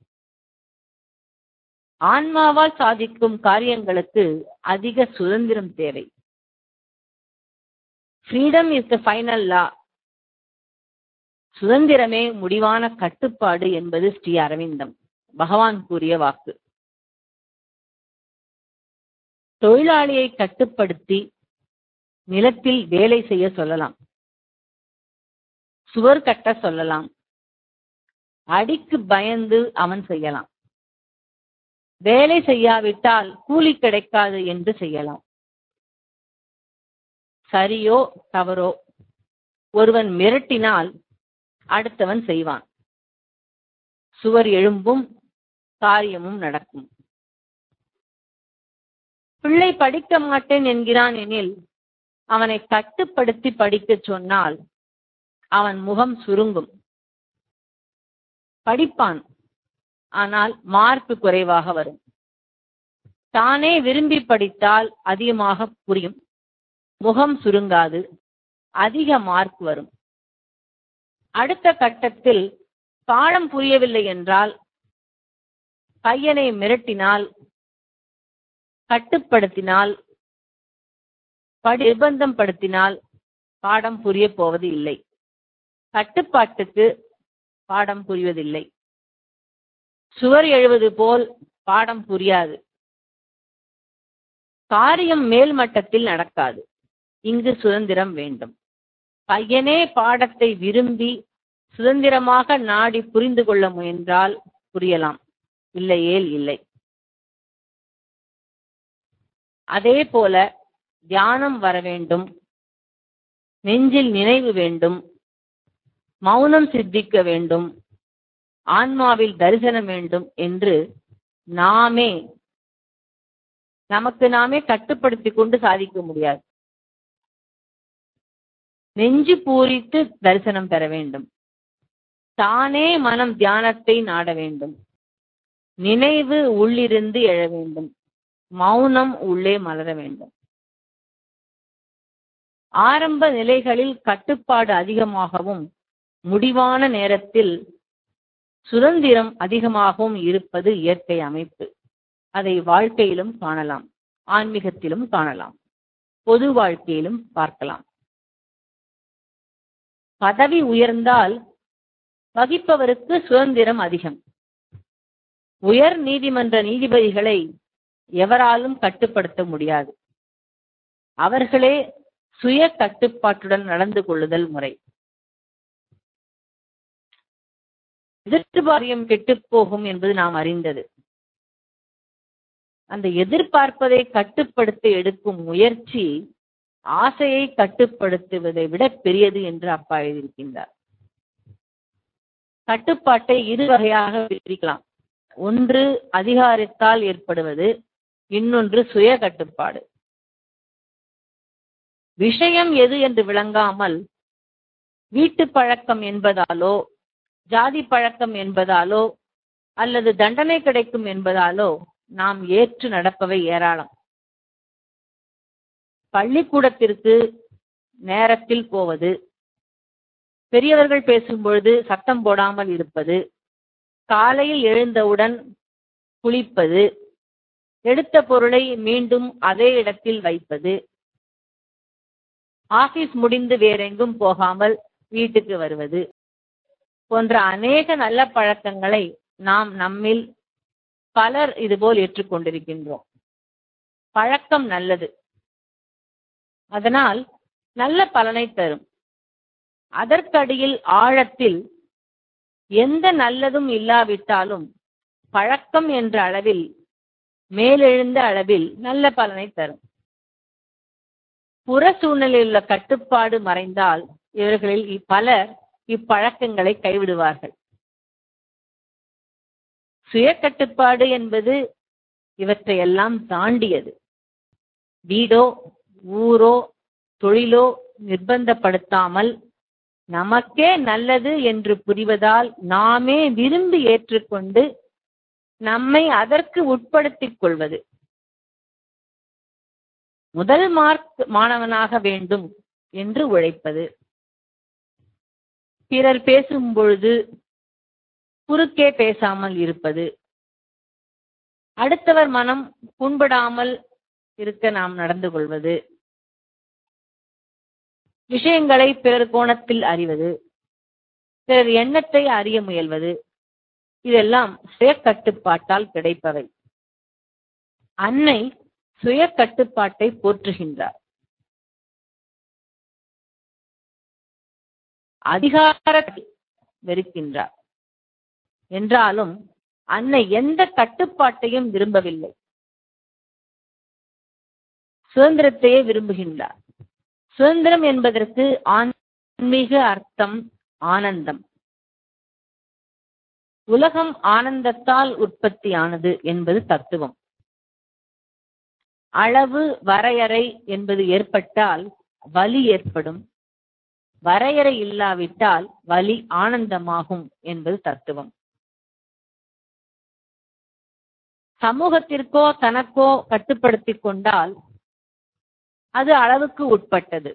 Speaker 2: ஆன்மாவால் சாதிக்கும் காரியங்களுக்கு அதிக சுதந்திரம் தேவை freedom is the final law சுதந்திரமே முடிவான கட்டுப்பாடு என்பது ஸ்ரீ அரவிந்தம் பகவான் கூறிய வாக்கு தொழிலாளியை கட்டுப்படுத்தி நிலத்தில் வேலை செய்ய சொல்லலாம் சுவர் கட்ட சொல்லலாம் அடிக்கு பயந்து அவன் செய்யலாம் வேலை செய்யாவிட்டால் கூலி கிடைக்காது என்று செய்யலாம் சரியோ தவறோ ஒருவன் மிரட்டினால் அடுத்தவன் செய்வான் சுவர் எழும்பும் காரியமும் நடக்கும் பிள்ளை படிக்க மாட்டேன் என்கிறான் எனில் அவனை கட்டுப்படுத்தி படிக்கச் சொன்னால் அவன் முகம் சுருங்கும் படிப்பான் ஆனால் மார்க் குறைவாக வரும் தானே விரும்பி படித்தால் அதிகமாக புரியும் முகம் சுருங்காது அதிக மார்க் வரும் அடுத்த கட்டத்தில் பாடம் புரியவில்லை என்றால் பையனை மிரட்டினால் கட்டுப்படுத்தினால் நிர்பந்தம் படுத்தினால் பாடம் புரிய போவது இல்லை கட்டுப்பாட்டுக்கு பாடம் புரிவதில்லை சுவர் எழுவது போல் பாடம் புரியாது காரியம் மேல் மட்டத்தில் நடக்காது இங்கு சுதந்திரம் வேண்டும் பையனே பாடத்தை விரும்பி சுதந்திரமாக நாடி புரிந்து கொள்ள முயன்றால் புரியலாம் இல்லையேல் இல்லை அதே போல தியானம் வர வேண்டும் நெஞ்சில் நினைவு வேண்டும் மௌனம் சித்திக்க வேண்டும் ஆன்மாவில் தரிசனம் வேண்டும் என்று நாமே நமக்கு நாமே கட்டுப்படுத்திக் கொண்டு சாதிக்க முடியாது நெஞ்சு பூரித்து தரிசனம் பெற வேண்டும் தானே மனம் தியானத்தை நாட வேண்டும் நினைவு உள்ளிருந்து எழ வேண்டும் மௌனம் உள்ளே மலர வேண்டும் ஆரம்ப நிலைகளில் கட்டுப்பாடு அதிகமாகவும் முடிவான நேரத்தில் சுதந்திரம் அதிகமாகவும் இருப்பது இயற்கை அமைப்பு அதை வாழ்க்கையிலும் காணலாம் ஆன்மீகத்திலும் காணலாம் பொது வாழ்க்கையிலும் பார்க்கலாம் பதவி உயர்ந்தால் வகிப்பவருக்கு சுதந்திரம் அதிகம் உயர் நீதிமன்ற நீதிபதிகளை எவராலும் கட்டுப்படுத்த முடியாது அவர்களே சுய கட்டுப்பாட்டுடன் நடந்து கொள்ளுதல் முறை எதிர்பாரியம் கெட்டுப் போகும் என்பது நாம் அறிந்தது அந்த எதிர்பார்ப்பதை கட்டுப்படுத்த எடுக்கும் முயற்சி ஆசையை கட்டுப்படுத்துவதை விட பெரியது என்று அப்பா எழுதியிருக்கின்றார் கட்டுப்பாட்டை இரு வகையாக பிரிக்கலாம் ஒன்று அதிகாரத்தால் ஏற்படுவது இன்னொன்று சுய கட்டுப்பாடு விஷயம் எது என்று விளங்காமல் வீட்டு பழக்கம் என்பதாலோ ஜாதி பழக்கம் என்பதாலோ அல்லது தண்டனை கிடைக்கும் என்பதாலோ நாம் ஏற்று நடப்பவை ஏராளம் பள்ளிக்கூடத்திற்கு நேரத்தில் போவது பெரியவர்கள் பேசும்பொழுது சத்தம் போடாமல் இருப்பது காலையில் எழுந்தவுடன் குளிப்பது எடுத்த பொருளை மீண்டும் அதே இடத்தில் வைப்பது ஆபீஸ் முடிந்து வேறெங்கும் போகாமல் வீட்டுக்கு வருவது போன்ற அநேக நல்ல பழக்கங்களை நாம் நம்மில் பலர் இதுபோல் ஏற்றுக்கொண்டிருக்கின்றோம் பழக்கம் நல்லது அதனால் நல்ல பலனை தரும் அதற்கடியில் ஆழத்தில் எந்த நல்லதும் இல்லாவிட்டாலும் பழக்கம் என்ற அளவில் மேலெழுந்த அளவில் நல்ல பலனை தரும் புற சூழ்நிலையில் உள்ள கட்டுப்பாடு மறைந்தால் இவர்களில் பலர் இப்பழக்கங்களை கைவிடுவார்கள் சுய கட்டுப்பாடு என்பது இவற்றையெல்லாம் தாண்டியது வீடோ ஊரோ தொழிலோ நிர்பந்தப்படுத்தாமல் நமக்கே நல்லது என்று புரிவதால் நாமே விரும்பி ஏற்றுக்கொண்டு நம்மை அதற்கு உட்படுத்திக் கொள்வது முதல் மார்க் மாணவனாக வேண்டும் என்று உழைப்பது பிறர் பேசும் பொழுது குறுக்கே பேசாமல் இருப்பது அடுத்தவர் மனம் புண்படாமல் இருக்க நாம் நடந்து கொள்வது விஷயங்களை பிறர் கோணத்தில் அறிவது பிறர் எண்ணத்தை அறிய முயல்வது இதெல்லாம் சுய கட்டுப்பாட்டால் கிடைப்பவை அன்னை சுய கட்டுப்பாட்டை போற்றுகின்றார் அதிகார வெறுக்கின்றார் என்றாலும் அன்னை எந்த கட்டுப்பாட்டையும் விரும்பவில்லை சுதந்திரத்தையே விரும்புகின்றார் சுதந்திரம் என்பதற்கு ஆன்மீக அர்த்தம் ஆனந்தம் உலகம் ஆனந்தத்தால் உற்பத்தியானது என்பது தத்துவம் அளவு வரையறை என்பது ஏற்பட்டால் வலி ஏற்படும் வரையறை இல்லாவிட்டால் வலி ஆனந்தமாகும் என்பது தத்துவம் சமூகத்திற்கோ தனக்கோ கட்டுப்படுத்திக் கொண்டால் அது அளவுக்கு உட்பட்டது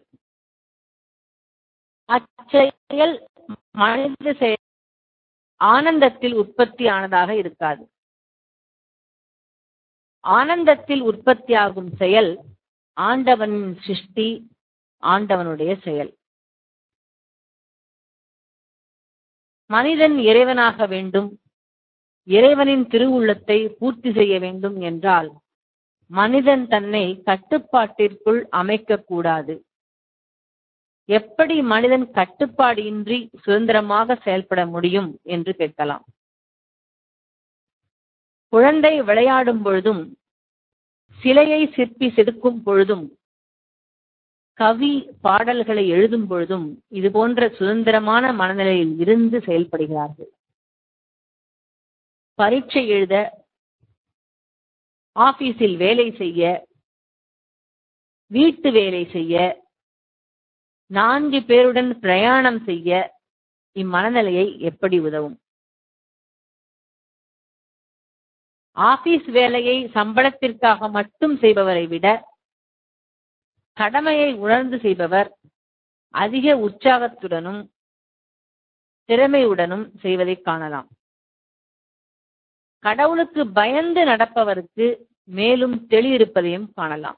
Speaker 2: அச்செயல் மனித செயல் ஆனந்தத்தில் உற்பத்தியானதாக இருக்காது ஆனந்தத்தில் உற்பத்தியாகும் செயல் ஆண்டவனின் சிருஷ்டி ஆண்டவனுடைய செயல் மனிதன் இறைவனாக வேண்டும் இறைவனின் திருவுள்ளத்தை பூர்த்தி செய்ய வேண்டும் என்றால் மனிதன் தன்னை கட்டுப்பாட்டிற்குள் அமைக்கக்கூடாது எப்படி மனிதன் கட்டுப்பாடு இன்றி சுதந்திரமாக செயல்பட முடியும் என்று கேட்கலாம் குழந்தை விளையாடும் பொழுதும் சிலையை சிற்பி செதுக்கும் பொழுதும் கவி பாடல்களை எழுதும் பொழுதும் இது போன்ற சுதந்திரமான மனநிலையில் இருந்து செயல்படுகிறார்கள் பரீட்சை எழுத ஆபீஸில் வேலை செய்ய வீட்டு வேலை செய்ய நான்கு பேருடன் பிரயாணம் செய்ய இம்மனநிலையை எப்படி உதவும் ஆபீஸ் வேலையை சம்பளத்திற்காக மட்டும் செய்பவரை விட கடமையை உணர்ந்து செய்பவர் அதிக உற்சாகத்துடனும் திறமையுடனும் செய்வதை காணலாம் கடவுளுக்கு பயந்து நடப்பவருக்கு மேலும் தெளியிருப்பதையும் காணலாம்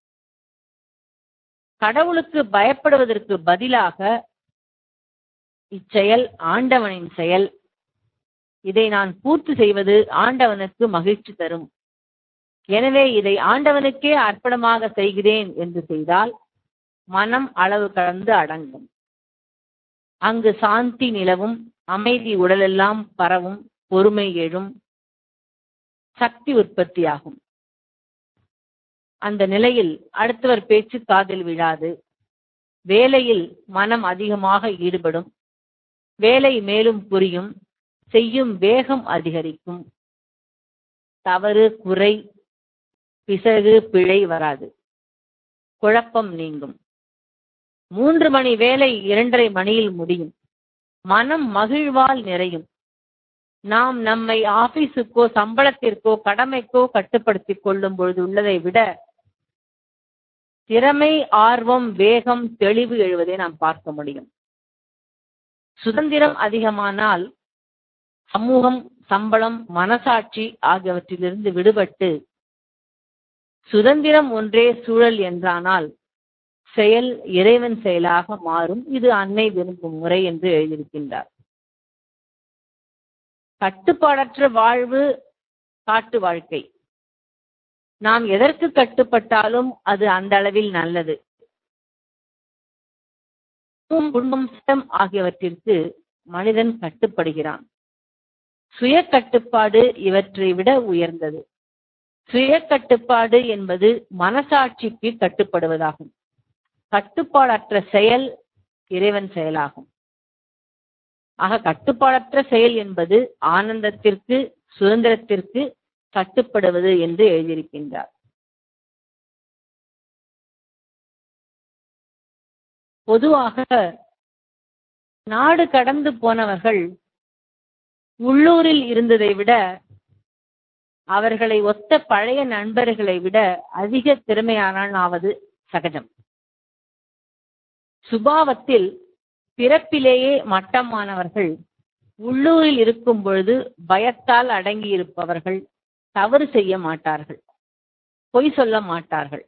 Speaker 2: கடவுளுக்கு பயப்படுவதற்கு பதிலாக இச்செயல் ஆண்டவனின் செயல் இதை நான் பூர்த்தி செய்வது ஆண்டவனுக்கு மகிழ்ச்சி தரும் எனவே இதை ஆண்டவனுக்கே அர்ப்பணமாக செய்கிறேன் என்று செய்தால் மனம் அளவு கடந்து அடங்கும் அங்கு சாந்தி நிலவும் அமைதி உடலெல்லாம் பரவும் பொறுமை எழும் சக்தி உற்பத்தியாகும் அந்த நிலையில் அடுத்தவர் பேச்சு காதில் விழாது வேலையில் மனம் அதிகமாக ஈடுபடும் வேலை மேலும் புரியும் செய்யும் வேகம் அதிகரிக்கும் தவறு குறை பிசகு பிழை வராது குழப்பம் நீங்கும் மூன்று மணி வேலை இரண்டரை மணியில் முடியும் மனம் மகிழ்வால் நிறையும் நாம் நம்மை ஆபீஸுக்கோ சம்பளத்திற்கோ கடமைக்கோ கட்டுப்படுத்திக் கொள்ளும் பொழுது உள்ளதை விட திறமை ஆர்வம் வேகம் தெளிவு எழுவதை நாம் பார்க்க முடியும் சுதந்திரம் அதிகமானால் சமூகம் சம்பளம் மனசாட்சி ஆகியவற்றிலிருந்து விடுபட்டு சுதந்திரம் ஒன்றே சூழல் என்றானால் செயல் இறைவன் செயலாக மாறும் இது அன்னை விரும்பும் முறை என்று எழுதியிருக்கின்றார் கட்டுப்பாடற்ற வாழ்வு காட்டு வாழ்க்கை நாம் எதற்கு கட்டுப்பட்டாலும் அது அந்த அளவில் நல்லது குடும்பம் ஆகியவற்றிற்கு மனிதன் கட்டுப்படுகிறான் சுய கட்டுப்பாடு இவற்றை விட உயர்ந்தது சுய கட்டுப்பாடு என்பது மனசாட்சிக்கு கட்டுப்படுவதாகும் கட்டுப்பாடற்ற செயல் இறைவன் செயலாகும் ஆக கட்டுப்பாடற்ற செயல் என்பது ஆனந்தத்திற்கு சுதந்திரத்திற்கு கட்டுப்படுவது என்று எழுதியிருக்கின்றார் பொதுவாக நாடு கடந்து போனவர்கள் உள்ளூரில் இருந்ததை விட அவர்களை ஒத்த பழைய நண்பர்களை விட அதிக திறமையானாவது சகஜம் சுபாவத்தில் பிறப்பிலேயே மட்டமானவர்கள் உள்ளூரில் இருக்கும் பொழுது பயத்தால் அடங்கி இருப்பவர்கள் தவறு செய்ய மாட்டார்கள் பொய் சொல்ல மாட்டார்கள்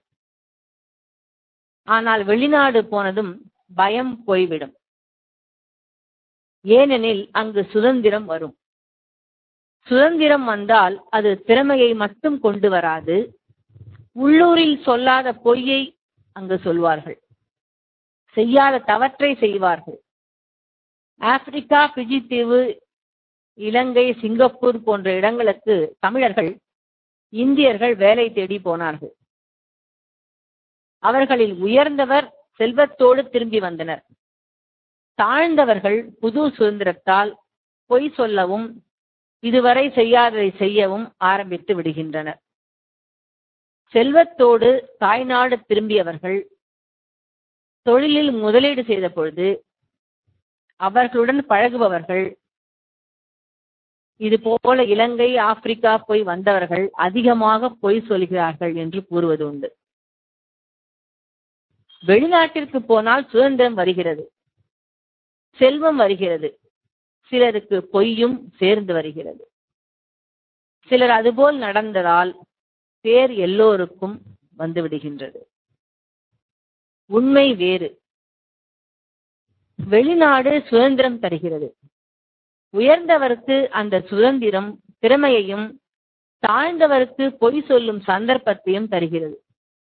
Speaker 2: ஆனால் வெளிநாடு போனதும் பயம் போய்விடும் ஏனெனில் அங்கு சுதந்திரம் வரும் சுதந்திரம் வந்தால் அது திறமையை மட்டும் கொண்டு வராது உள்ளூரில் சொல்லாத பொய்யை அங்கு சொல்வார்கள் செய்யாத தவற்றை செய்வார்கள் ஆப்பிரிக்கா பிஜி தீவு இலங்கை சிங்கப்பூர் போன்ற இடங்களுக்கு தமிழர்கள் இந்தியர்கள் வேலை தேடி போனார்கள் அவர்களில் உயர்ந்தவர் செல்வத்தோடு திரும்பி வந்தனர் தாழ்ந்தவர்கள் புது சுதந்திரத்தால் பொய் சொல்லவும் இதுவரை செய்யாததை செய்யவும் ஆரம்பித்து விடுகின்றனர் செல்வத்தோடு தாய்நாடு திரும்பியவர்கள் தொழிலில் முதலீடு செய்த பொழுது அவர்களுடன் பழகுபவர்கள் இது போல இலங்கை ஆப்பிரிக்கா போய் வந்தவர்கள் அதிகமாக பொய் சொல்கிறார்கள் என்று கூறுவது உண்டு வெளிநாட்டிற்கு போனால் சுதந்திரம் வருகிறது செல்வம் வருகிறது சிலருக்கு பொய்யும் சேர்ந்து வருகிறது சிலர் அதுபோல் நடந்ததால் பேர் எல்லோருக்கும் வந்துவிடுகின்றது உண்மை வேறு வெளிநாடு சுதந்திரம் தருகிறது உயர்ந்தவருக்கு அந்த சுதந்திரம் திறமையையும் தாழ்ந்தவருக்கு பொய் சொல்லும் சந்தர்ப்பத்தையும் தருகிறது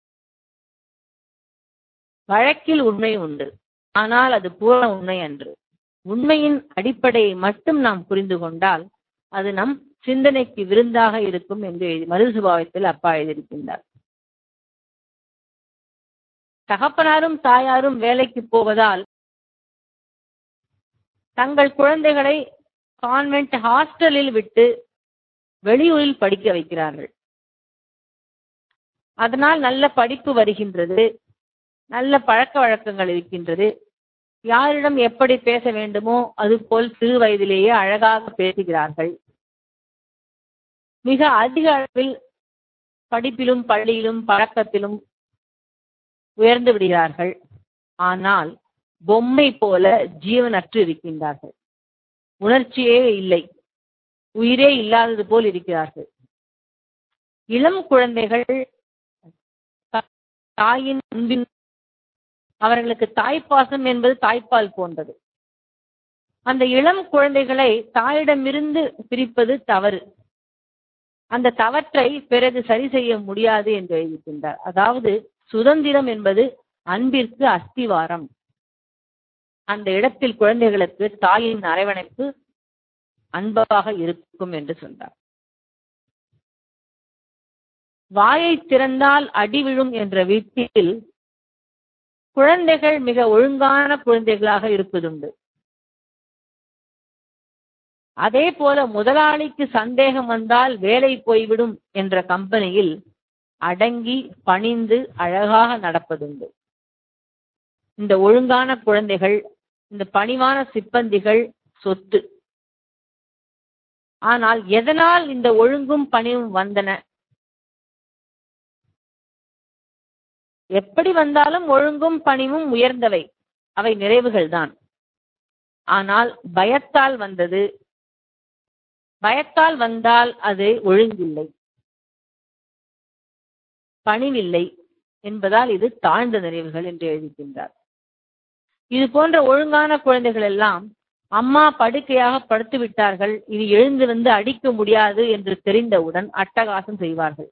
Speaker 2: வழக்கில் உண்மை உண்டு ஆனால் அது பூரண உண்மை அன்று உண்மையின் அடிப்படையை மட்டும் நாம் புரிந்து கொண்டால் அது நம் சிந்தனைக்கு விருந்தாக இருக்கும் என்று மருதுசுபாவத்தில் அப்பா எழுதியிருக்கின்றார் தகப்பனாரும் தாயாரும் வேலைக்கு போவதால் தங்கள் குழந்தைகளை கான்வென்ட் ஹாஸ்டலில் விட்டு வெளியூரில் படிக்க வைக்கிறார்கள் அதனால் நல்ல படிப்பு வருகின்றது நல்ல பழக்க வழக்கங்கள் இருக்கின்றது யாரிடம் எப்படி பேச வேண்டுமோ அதுபோல் சிறு வயதிலேயே அழகாக பேசுகிறார்கள் மிக அதிக அளவில் படிப்பிலும் பள்ளியிலும் பழக்கத்திலும் உயர்ந்து விடுகிறார்கள் ஆனால் பொம்மை போல ஜீவனற்று இருக்கின்றார்கள் உணர்ச்சியே இல்லை உயிரே இல்லாதது போல் இருக்கிறார்கள் இளம் குழந்தைகள் தாயின் அன்பின் அவர்களுக்கு தாய்ப்பாசம் என்பது தாய்ப்பால் போன்றது அந்த இளம் குழந்தைகளை தாயிடமிருந்து பிரிப்பது தவறு அந்த தவற்றை பிறகு சரி செய்ய முடியாது என்று எழுதியிருக்கின்றார் அதாவது சுதந்திரம் என்பது அன்பிற்கு அஸ்திவாரம் அந்த இடத்தில் குழந்தைகளுக்கு தாயின் அரவணைப்பு அன்பாக இருக்கும் என்று சொன்னார் வாயை திறந்தால் அடி விழும் என்ற வீட்டில் குழந்தைகள் மிக ஒழுங்கான குழந்தைகளாக இருப்பதுண்டு அதே போல முதலாளிக்கு சந்தேகம் வந்தால் வேலை போய்விடும் என்ற கம்பெனியில் அடங்கி பணிந்து அழகாக நடப்பதுண்டு இந்த ஒழுங்கான குழந்தைகள் இந்த பணிவான சிப்பந்திகள் சொத்து ஆனால் எதனால் இந்த ஒழுங்கும் பணிவும் வந்தன எப்படி வந்தாலும் ஒழுங்கும் பணிவும் உயர்ந்தவை அவை நிறைவுகள் தான் ஆனால் பயத்தால் வந்தது பயத்தால் வந்தால் அது ஒழுங்கில்லை பணிவில்லை என்பதால் இது தாழ்ந்த நிறைவுகள் என்று எழுதிக்கின்றார் இது போன்ற ஒழுங்கான குழந்தைகள் எல்லாம் அம்மா படுக்கையாக படுத்து விட்டார்கள் இனி எழுந்து வந்து அடிக்க முடியாது என்று தெரிந்தவுடன் அட்டகாசம் செய்வார்கள்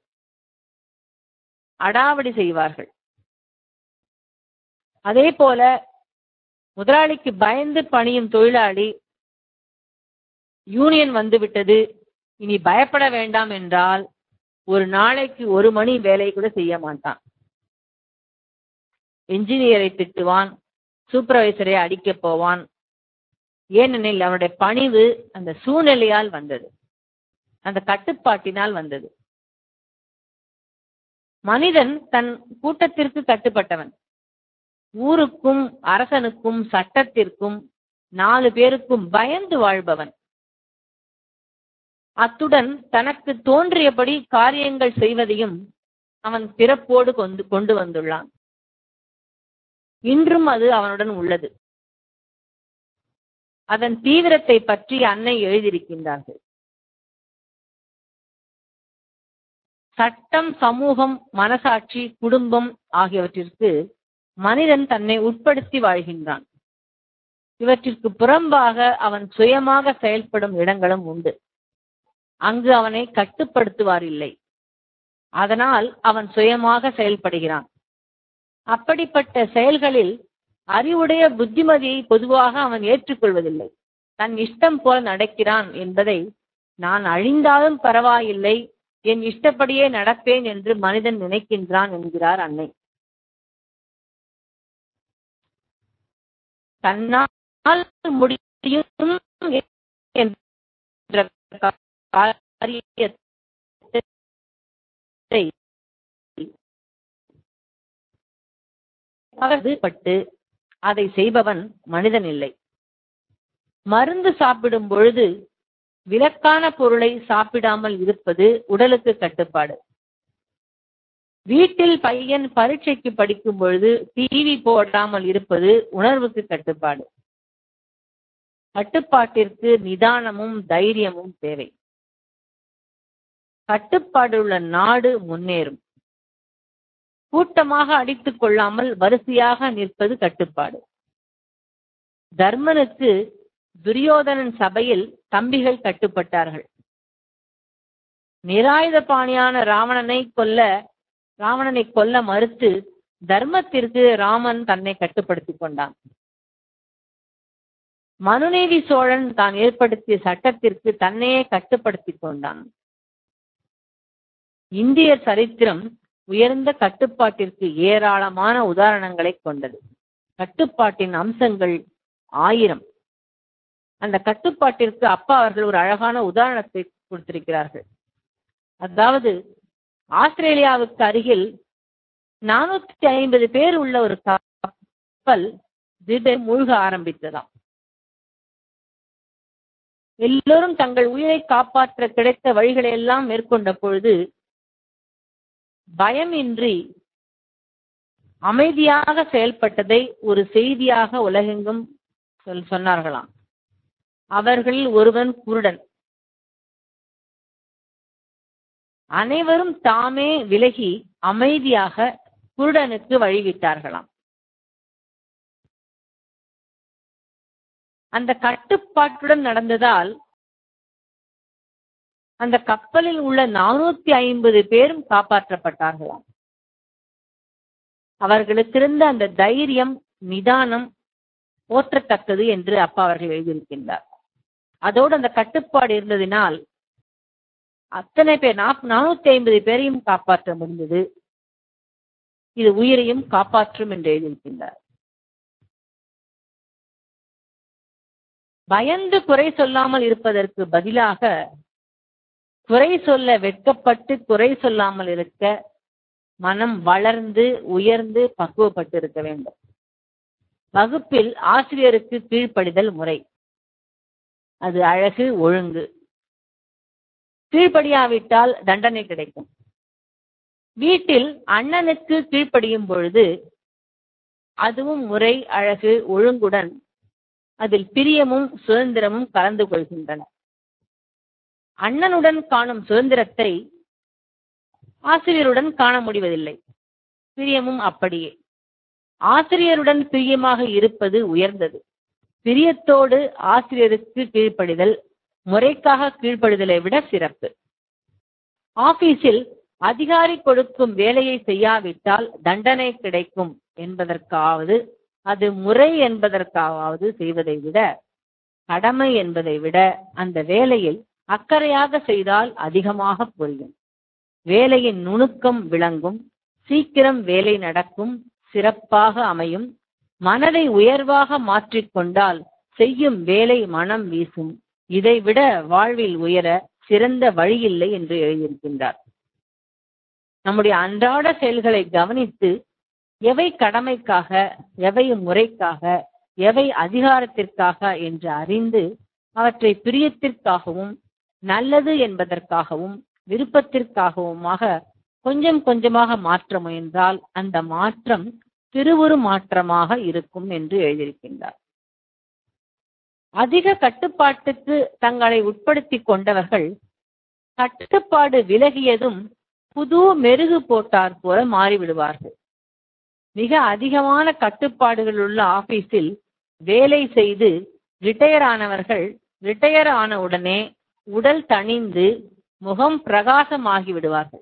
Speaker 2: அடாவடி செய்வார்கள் அதே போல முதலாளிக்கு பயந்து பணியும் தொழிலாளி யூனியன் வந்துவிட்டது இனி பயப்பட வேண்டாம் என்றால் ஒரு நாளைக்கு ஒரு மணி வேலை கூட செய்ய மாட்டான் என்ஜினியரை திட்டுவான் சூப்பர்வைசரை அடிக்க போவான் ஏனெனில் அவனுடைய பணிவு அந்த சூழ்நிலையால் வந்தது அந்த கட்டுப்பாட்டினால் வந்தது மனிதன் தன் கூட்டத்திற்கு கட்டுப்பட்டவன் ஊருக்கும் அரசனுக்கும் சட்டத்திற்கும் நாலு பேருக்கும் பயந்து வாழ்பவன் அத்துடன் தனக்கு தோன்றியபடி காரியங்கள் செய்வதையும் அவன் பிறப்போடு கொண்டு கொண்டு வந்துள்ளான் இன்றும் அது அவனுடன் உள்ளது அதன் தீவிரத்தை பற்றி அன்னை எழுதியிருக்கின்றார்கள் சட்டம் சமூகம் மனசாட்சி குடும்பம் ஆகியவற்றிற்கு மனிதன் தன்னை உட்படுத்தி வாழ்கின்றான் இவற்றிற்கு புறம்பாக அவன் சுயமாக செயல்படும் இடங்களும் உண்டு அங்கு அவனை கட்டுப்படுத்துவார் இல்லை அதனால் அவன் சுயமாக செயல்படுகிறான் அப்படிப்பட்ட செயல்களில் அறிவுடைய புத்திமதியை பொதுவாக அவன் ஏற்றுக்கொள்வதில்லை தன் இஷ்டம் போல நடக்கிறான் என்பதை நான் அழிந்தாலும் பரவாயில்லை என் இஷ்டப்படியே நடப்பேன் என்று மனிதன் நினைக்கின்றான் என்கிறார் அன்னை தன்னால் முடியும் என்ற காரியத்தை பட்டு அதை செய்பவன் மனிதன் இல்லை மருந்து சாப்பிடும் பொழுது விலக்கான பொருளை சாப்பிடாமல் இருப்பது உடலுக்கு கட்டுப்பாடு வீட்டில் பையன் பரீட்சைக்கு படிக்கும் பொழுது டிவி போடாமல் இருப்பது உணர்வுக்கு கட்டுப்பாடு கட்டுப்பாட்டிற்கு நிதானமும் தைரியமும் தேவை கட்டுப்பாடுள்ள நாடு முன்னேறும் கூட்டமாக அடித்துக் கொள்ளாமல் வரிசையாக நிற்பது கட்டுப்பாடு தர்மனுக்கு துரியோதனன் சபையில் தம்பிகள் கட்டுப்பட்டார்கள் நிராயுத பாணியான ராவணனை கொல்ல ராவணனை கொல்ல மறுத்து தர்மத்திற்கு ராமன் தன்னை கட்டுப்படுத்திக் கொண்டான் மனுநீதி சோழன் தான் ஏற்படுத்திய சட்டத்திற்கு தன்னையே கட்டுப்படுத்திக் கொண்டான் இந்திய சரித்திரம் உயர்ந்த கட்டுப்பாட்டிற்கு ஏராளமான உதாரணங்களை கொண்டது கட்டுப்பாட்டின் அம்சங்கள் ஆயிரம் அந்த கட்டுப்பாட்டிற்கு அப்பா அவர்கள் ஒரு அழகான உதாரணத்தை கொடுத்திருக்கிறார்கள் அதாவது ஆஸ்திரேலியாவுக்கு அருகில் நானூத்தி ஐம்பது பேர் உள்ள ஒரு கப்பல் திடீர் மூழ்க ஆரம்பித்ததாம் எல்லோரும் தங்கள் உயிரை காப்பாற்ற கிடைத்த வழிகளை எல்லாம் மேற்கொண்ட பொழுது பயமின்றி அமைதியாக செயல்பட்டதை ஒரு செய்தியாக உலகெங்கும் சொல் சொன்னார்களாம் அவர்களில் ஒருவன் குருடன் அனைவரும் தாமே விலகி அமைதியாக குருடனுக்கு வழிவிட்டார்களாம் அந்த கட்டுப்பாட்டுடன் நடந்ததால் அந்த கப்பலில் உள்ள நானூத்தி ஐம்பது பேரும் காப்பாற்றப்பட்டார்களாம் அவர்களுக்கு இருந்த அந்த தைரியம் நிதானம் போற்றத்தக்கது என்று அப்பா அவர்கள் எழுதியிருக்கின்றார் அதோடு அந்த கட்டுப்பாடு இருந்ததினால் அத்தனை பேர் நானூத்தி ஐம்பது பேரையும் காப்பாற்ற முடிந்தது இது உயிரையும் காப்பாற்றும் என்று எழுதியிருக்கின்றார் பயந்து குறை சொல்லாமல் இருப்பதற்கு பதிலாக குறை சொல்ல வெட்கப்பட்டு குறை சொல்லாமல் இருக்க மனம் வளர்ந்து உயர்ந்து பக்குவப்பட்டு இருக்க வேண்டும் வகுப்பில் ஆசிரியருக்கு கீழ்ப்படிதல் முறை அது அழகு ஒழுங்கு கீழ்ப்படியாவிட்டால் தண்டனை கிடைக்கும் வீட்டில் அண்ணனுக்கு கீழ்ப்படியும் பொழுது அதுவும் முறை அழகு ஒழுங்குடன் அதில் பிரியமும் சுதந்திரமும் கலந்து கொள்கின்றன அண்ணனுடன் காணும் சுதந்திரத்தை ஆசிரியருடன் காண முடிவதில்லை பிரியமும் அப்படியே ஆசிரியருடன் பிரியமாக இருப்பது உயர்ந்தது பிரியத்தோடு ஆசிரியருக்கு கீழ்ப்படிதல் முறைக்காக கீழ்ப்படிதலை விட சிறப்பு ஆபீஸில் அதிகாரி கொடுக்கும் வேலையை செய்யாவிட்டால் தண்டனை கிடைக்கும் என்பதற்காவது அது முறை என்பதற்காவது செய்வதை விட கடமை என்பதை விட அந்த வேலையில் அக்கறையாக செய்தால் அதிகமாக புரியும் வேலையின் நுணுக்கம் விளங்கும் சீக்கிரம் வேலை நடக்கும் சிறப்பாக அமையும் மனதை உயர்வாக மாற்றிக்கொண்டால் செய்யும் வேலை மனம் வீசும் இதைவிட வாழ்வில் உயர சிறந்த வழியில்லை என்று எழுதியிருக்கின்றார் நம்முடைய அன்றாட செயல்களை கவனித்து எவை கடமைக்காக எவை முறைக்காக எவை அதிகாரத்திற்காக என்று அறிந்து அவற்றை பிரியத்திற்காகவும் நல்லது என்பதற்காகவும் விருப்பத்திற்காகவுமாக கொஞ்சம் கொஞ்சமாக மாற்ற முயன்றால் அந்த மாற்றம் திருவுரு மாற்றமாக இருக்கும் என்று எழுதியிருக்கின்றார் அதிக கட்டுப்பாட்டுக்கு தங்களை உட்படுத்திக் கொண்டவர்கள் கட்டுப்பாடு விலகியதும் புது மெருகு போட்டார் போல மாறிவிடுவார்கள் மிக அதிகமான கட்டுப்பாடுகள் உள்ள ஆபீஸில் வேலை செய்து ரிட்டையர் ஆனவர்கள் ரிட்டையர் ஆன உடனே உடல் தணிந்து முகம் பிரகாசமாகி விடுவார்கள்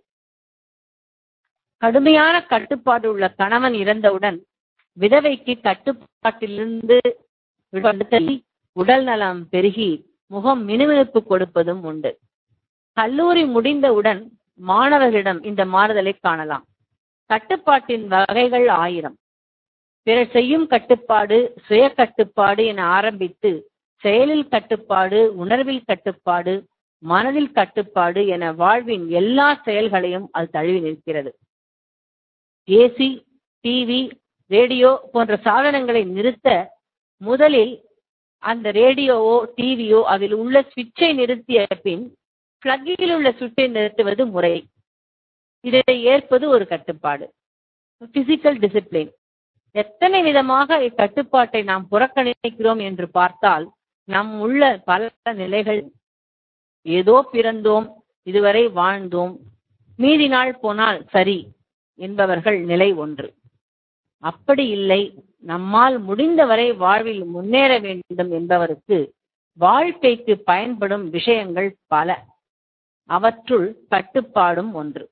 Speaker 2: கடுமையான கட்டுப்பாடு உள்ள கணவன் இறந்தவுடன் விதவைக்கு கட்டுப்பாட்டிலிருந்து விடுபடுத்தல் உடல் நலம் பெருகி முகம் மினுமினுப்பு கொடுப்பதும் உண்டு கல்லூரி முடிந்தவுடன் மாணவர்களிடம் இந்த மாறுதலை காணலாம் கட்டுப்பாட்டின் வகைகள் ஆயிரம் பிறர் செய்யும் கட்டுப்பாடு சுய கட்டுப்பாடு என ஆரம்பித்து செயலில் கட்டுப்பாடு உணர்வில் கட்டுப்பாடு மனதில் கட்டுப்பாடு என வாழ்வின் எல்லா செயல்களையும் அது தழுவி நிற்கிறது ஏசி டிவி ரேடியோ போன்ற சாதனங்களை நிறுத்த முதலில் அந்த ரேடியோவோ டிவியோ அதில் உள்ள சுவிட்சை நிறுத்திய பின் பிளக்கில் உள்ள சுவிட்சை நிறுத்துவது முறை இதை ஏற்பது ஒரு கட்டுப்பாடு பிசிக்கல் டிசிப்ளின் எத்தனை விதமாக இக்கட்டுப்பாட்டை நாம் புறக்கணிக்கிறோம் என்று பார்த்தால் நம் உள்ள பல நிலைகள் ஏதோ பிறந்தோம் இதுவரை வாழ்ந்தோம் மீதி நாள் போனால் சரி என்பவர்கள் நிலை ஒன்று அப்படி இல்லை நம்மால் முடிந்தவரை வாழ்வில் முன்னேற வேண்டும் என்பவருக்கு வாழ்க்கைக்கு பயன்படும் விஷயங்கள் பல அவற்றுள் கட்டுப்பாடும் ஒன்று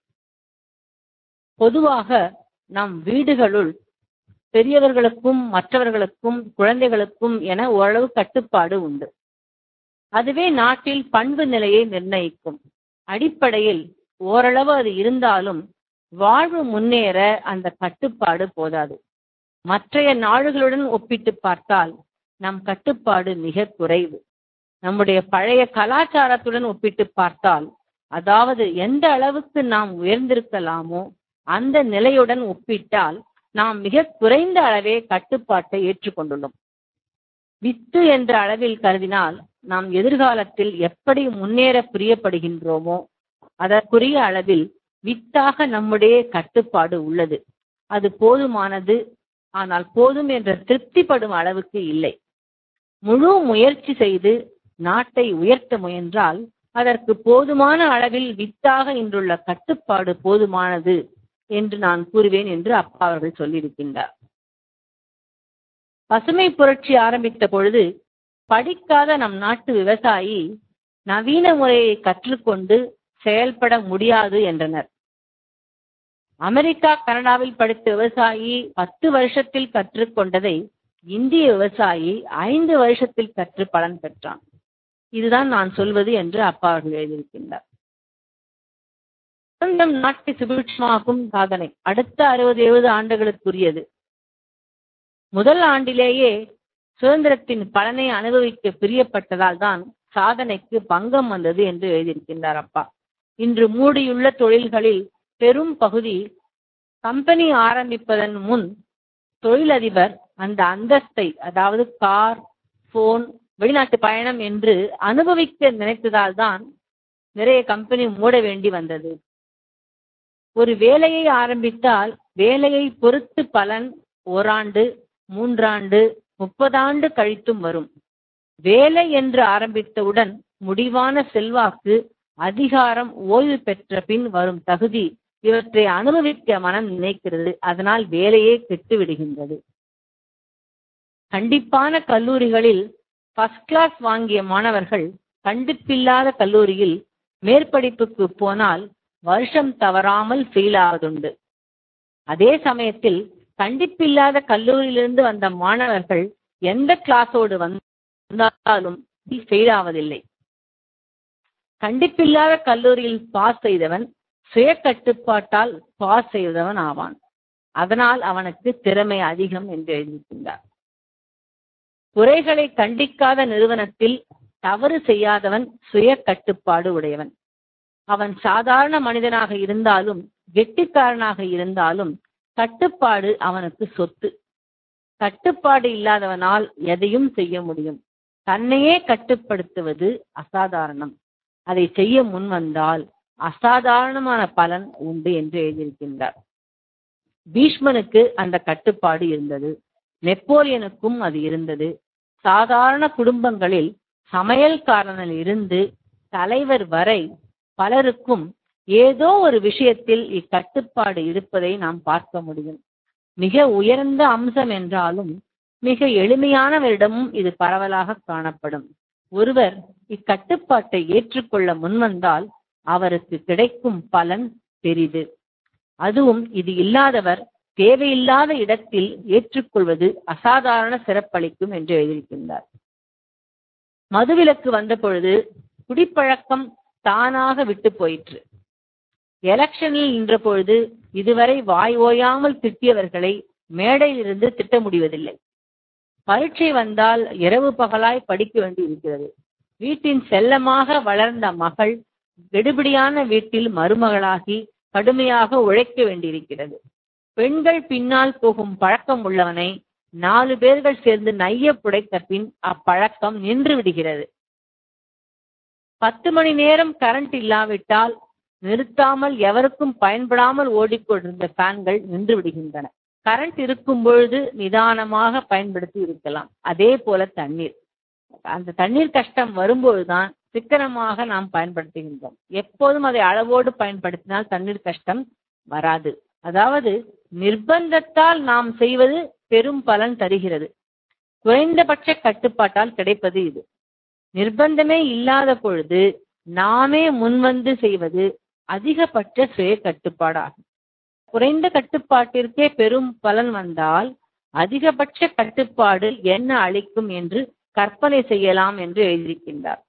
Speaker 2: பொதுவாக நம் வீடுகளுள் பெரியவர்களுக்கும் மற்றவர்களுக்கும் குழந்தைகளுக்கும் என ஓரளவு கட்டுப்பாடு உண்டு அதுவே நாட்டில் பண்பு நிலையை நிர்ணயிக்கும் அடிப்படையில் ஓரளவு அது இருந்தாலும் வாழ்வு முன்னேற அந்த கட்டுப்பாடு போதாது மற்றைய நாடுகளுடன் ஒப்பிட்டு பார்த்தால் நம் கட்டுப்பாடு மிக குறைவு நம்முடைய பழைய கலாச்சாரத்துடன் ஒப்பிட்டு பார்த்தால் அதாவது எந்த அளவுக்கு நாம் உயர்ந்திருக்கலாமோ அந்த நிலையுடன் ஒப்பிட்டால் நாம் மிக குறைந்த அளவே கட்டுப்பாட்டை ஏற்றுக்கொண்டுள்ளோம் வித்து என்ற அளவில் கருதினால் நாம் எதிர்காலத்தில் எப்படி முன்னேற பிரியப்படுகின்றோமோ அதற்குரிய அளவில் வித்தாக நம்முடைய கட்டுப்பாடு உள்ளது அது போதுமானது ஆனால் போதும் என்ற திருப்திப்படும் அளவுக்கு இல்லை முழு முயற்சி செய்து நாட்டை உயர்த்த முயன்றால் அதற்கு போதுமான அளவில் வித்தாக இன்றுள்ள கட்டுப்பாடு போதுமானது என்று நான் கூறுவேன் என்று அப்பா அவர்கள் சொல்லியிருக்கின்றார் பசுமை புரட்சி ஆரம்பித்த பொழுது படிக்காத நம் நாட்டு விவசாயி நவீன முறையை கற்றுக்கொண்டு செயல்பட முடியாது என்றனர் அமெரிக்கா கனடாவில் படித்த விவசாயி பத்து வருஷத்தில் கற்றுக்கொண்டதை இந்திய விவசாயி ஐந்து வருஷத்தில் கற்று பலன் பெற்றான் இதுதான் நான் சொல்வது என்று அப்பா அவர்கள் எழுதியிருக்கின்றார் சுதந்திரம் நாட்டை சுபிட்சமாக்கும் சாதனை அடுத்த அறுபது எழுபது ஆண்டுகளுக்குரியது முதல் ஆண்டிலேயே சுதந்திரத்தின் பலனை அனுபவிக்க பிரியப்பட்டதால் தான் சாதனைக்கு பங்கம் வந்தது என்று எழுதியிருக்கின்றார் அப்பா இன்று மூடியுள்ள தொழில்களில் பெரும் பகுதி கம்பெனி ஆரம்பிப்பதன் முன் தொழிலதிபர் அந்த அந்தஸ்தை அதாவது கார் போன் வெளிநாட்டு பயணம் என்று அனுபவிக்க நினைத்ததால் தான் நிறைய கம்பெனி மூட வேண்டி வந்தது ஒரு வேலையை ஆரம்பித்தால் வேலையை பொறுத்து பலன் ஓராண்டு மூன்றாண்டு முப்பதாண்டு கழித்தும் வரும் வேலை என்று ஆரம்பித்தவுடன் முடிவான செல்வாக்கு அதிகாரம் ஓய்வு பெற்ற பின் வரும் தகுதி இவற்றை அனுபவிக்க மனம் நினைக்கிறது அதனால் வேலையே கெட்டு விடுகின்றது கண்டிப்பான கல்லூரிகளில் ஃபர்ஸ்ட் கிளாஸ் வாங்கிய மாணவர்கள் கண்டிப்பில்லாத கல்லூரியில் மேற்படிப்புக்கு போனால் வருஷம் தவறாமல் ஃபெயில் ஆவதுண்டு அதே சமயத்தில் கண்டிப்பில்லாத கல்லூரியிலிருந்து வந்த மாணவர்கள் எந்த கிளாஸோடு வந்தாலும் ஃபெயில் ஆவதில்லை கண்டிப்பில்லாத கல்லூரியில் பாஸ் செய்தவன் சுய கட்டுப்பாட்டால் பாஸ் செய்தவன் ஆவான் அதனால் அவனுக்கு திறமை அதிகம் என்று எழுதியிருக்கின்றார் குறைகளை கண்டிக்காத நிறுவனத்தில் தவறு செய்யாதவன் சுய கட்டுப்பாடு உடையவன் அவன் சாதாரண மனிதனாக இருந்தாலும் கெட்டிக்காரனாக இருந்தாலும் கட்டுப்பாடு அவனுக்கு சொத்து கட்டுப்பாடு இல்லாதவனால் எதையும் செய்ய முடியும் தன்னையே கட்டுப்படுத்துவது அசாதாரணம் அதை செய்ய முன்வந்தால் அசாதாரணமான பலன் உண்டு என்று எழுதியிருக்கின்றார் பீஷ்மனுக்கு அந்த கட்டுப்பாடு இருந்தது நெப்போலியனுக்கும் அது இருந்தது சாதாரண குடும்பங்களில் சமையல்காரனில் இருந்து தலைவர் வரை பலருக்கும் ஏதோ ஒரு விஷயத்தில் இக்கட்டுப்பாடு இருப்பதை நாம் பார்க்க முடியும் மிக உயர்ந்த அம்சம் என்றாலும் மிக எளிமையானவரிடமும் இது பரவலாக காணப்படும் ஒருவர் இக்கட்டுப்பாட்டை ஏற்றுக்கொள்ள முன்வந்தால் அவருக்கு கிடைக்கும் பலன் பெரிது அதுவும் இது இல்லாதவர் தேவையில்லாத இடத்தில் ஏற்றுக்கொள்வது அசாதாரண சிறப்பளிக்கும் என்று எழுதியிருக்கின்றார் மதுவிலக்கு வந்த பொழுது குடிப்பழக்கம் தானாக விட்டு போயிற்று எலெக்ஷனில் நின்ற பொழுது இதுவரை வாய் ஓயாமல் திட்டியவர்களை மேடையிலிருந்து திட்ட முடிவதில்லை பரீட்சை வந்தால் இரவு பகலாய் படிக்க வேண்டி இருக்கிறது வீட்டின் செல்லமாக வளர்ந்த மகள் கெடுபிடியான வீட்டில் மருமகளாகி கடுமையாக உழைக்க வேண்டியிருக்கிறது பெண்கள் பின்னால் போகும் பழக்கம் உள்ளவனை நாலு பேர்கள் சேர்ந்து நைய புடைத்த பின் அப்பழக்கம் நின்று விடுகிறது பத்து மணி நேரம் கரண்ட் இல்லாவிட்டால் நிறுத்தாமல் எவருக்கும் பயன்படாமல் ஓடிக்கொண்டிருந்த ஃபேன்கள் நின்று விடுகின்றன கரண்ட் இருக்கும் பொழுது நிதானமாக பயன்படுத்தி இருக்கலாம் அதே போல தண்ணீர் அந்த தண்ணீர் கஷ்டம் வரும்போதுதான் சிக்கனமாக நாம் பயன்படுத்துகின்றோம் எப்போதும் அதை அளவோடு பயன்படுத்தினால் தண்ணீர் கஷ்டம் வராது அதாவது நிர்பந்தத்தால் நாம் செய்வது பெரும் பலன் தருகிறது குறைந்தபட்ச கட்டுப்பாட்டால் கிடைப்பது இது நிர்பந்தமே இல்லாத பொழுது நாமே முன்வந்து செய்வது அதிகபட்ச சுய கட்டுப்பாடாகும் குறைந்த கட்டுப்பாட்டிற்கே பெரும் பலன் வந்தால் அதிகபட்ச கட்டுப்பாடு என்ன அளிக்கும் என்று கற்பனை செய்யலாம் என்று எழுதியிருக்கின்றார்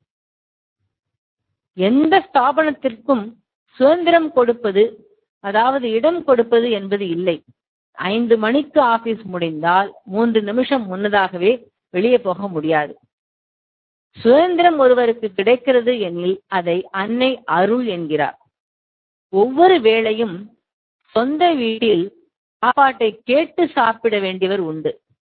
Speaker 2: எந்த ஸ்தாபனத்திற்கும் சுதந்திரம் கொடுப்பது அதாவது இடம் கொடுப்பது என்பது இல்லை ஐந்து மணிக்கு ஆபீஸ் முடிந்தால் மூன்று நிமிஷம் முன்னதாகவே வெளியே போக முடியாது சுதந்திரம் ஒருவருக்கு கிடைக்கிறது எனில் அதை அன்னை அருள் என்கிறார் ஒவ்வொரு வேளையும் சொந்த வீட்டில் சாப்பாட்டை கேட்டு சாப்பிட வேண்டியவர் உண்டு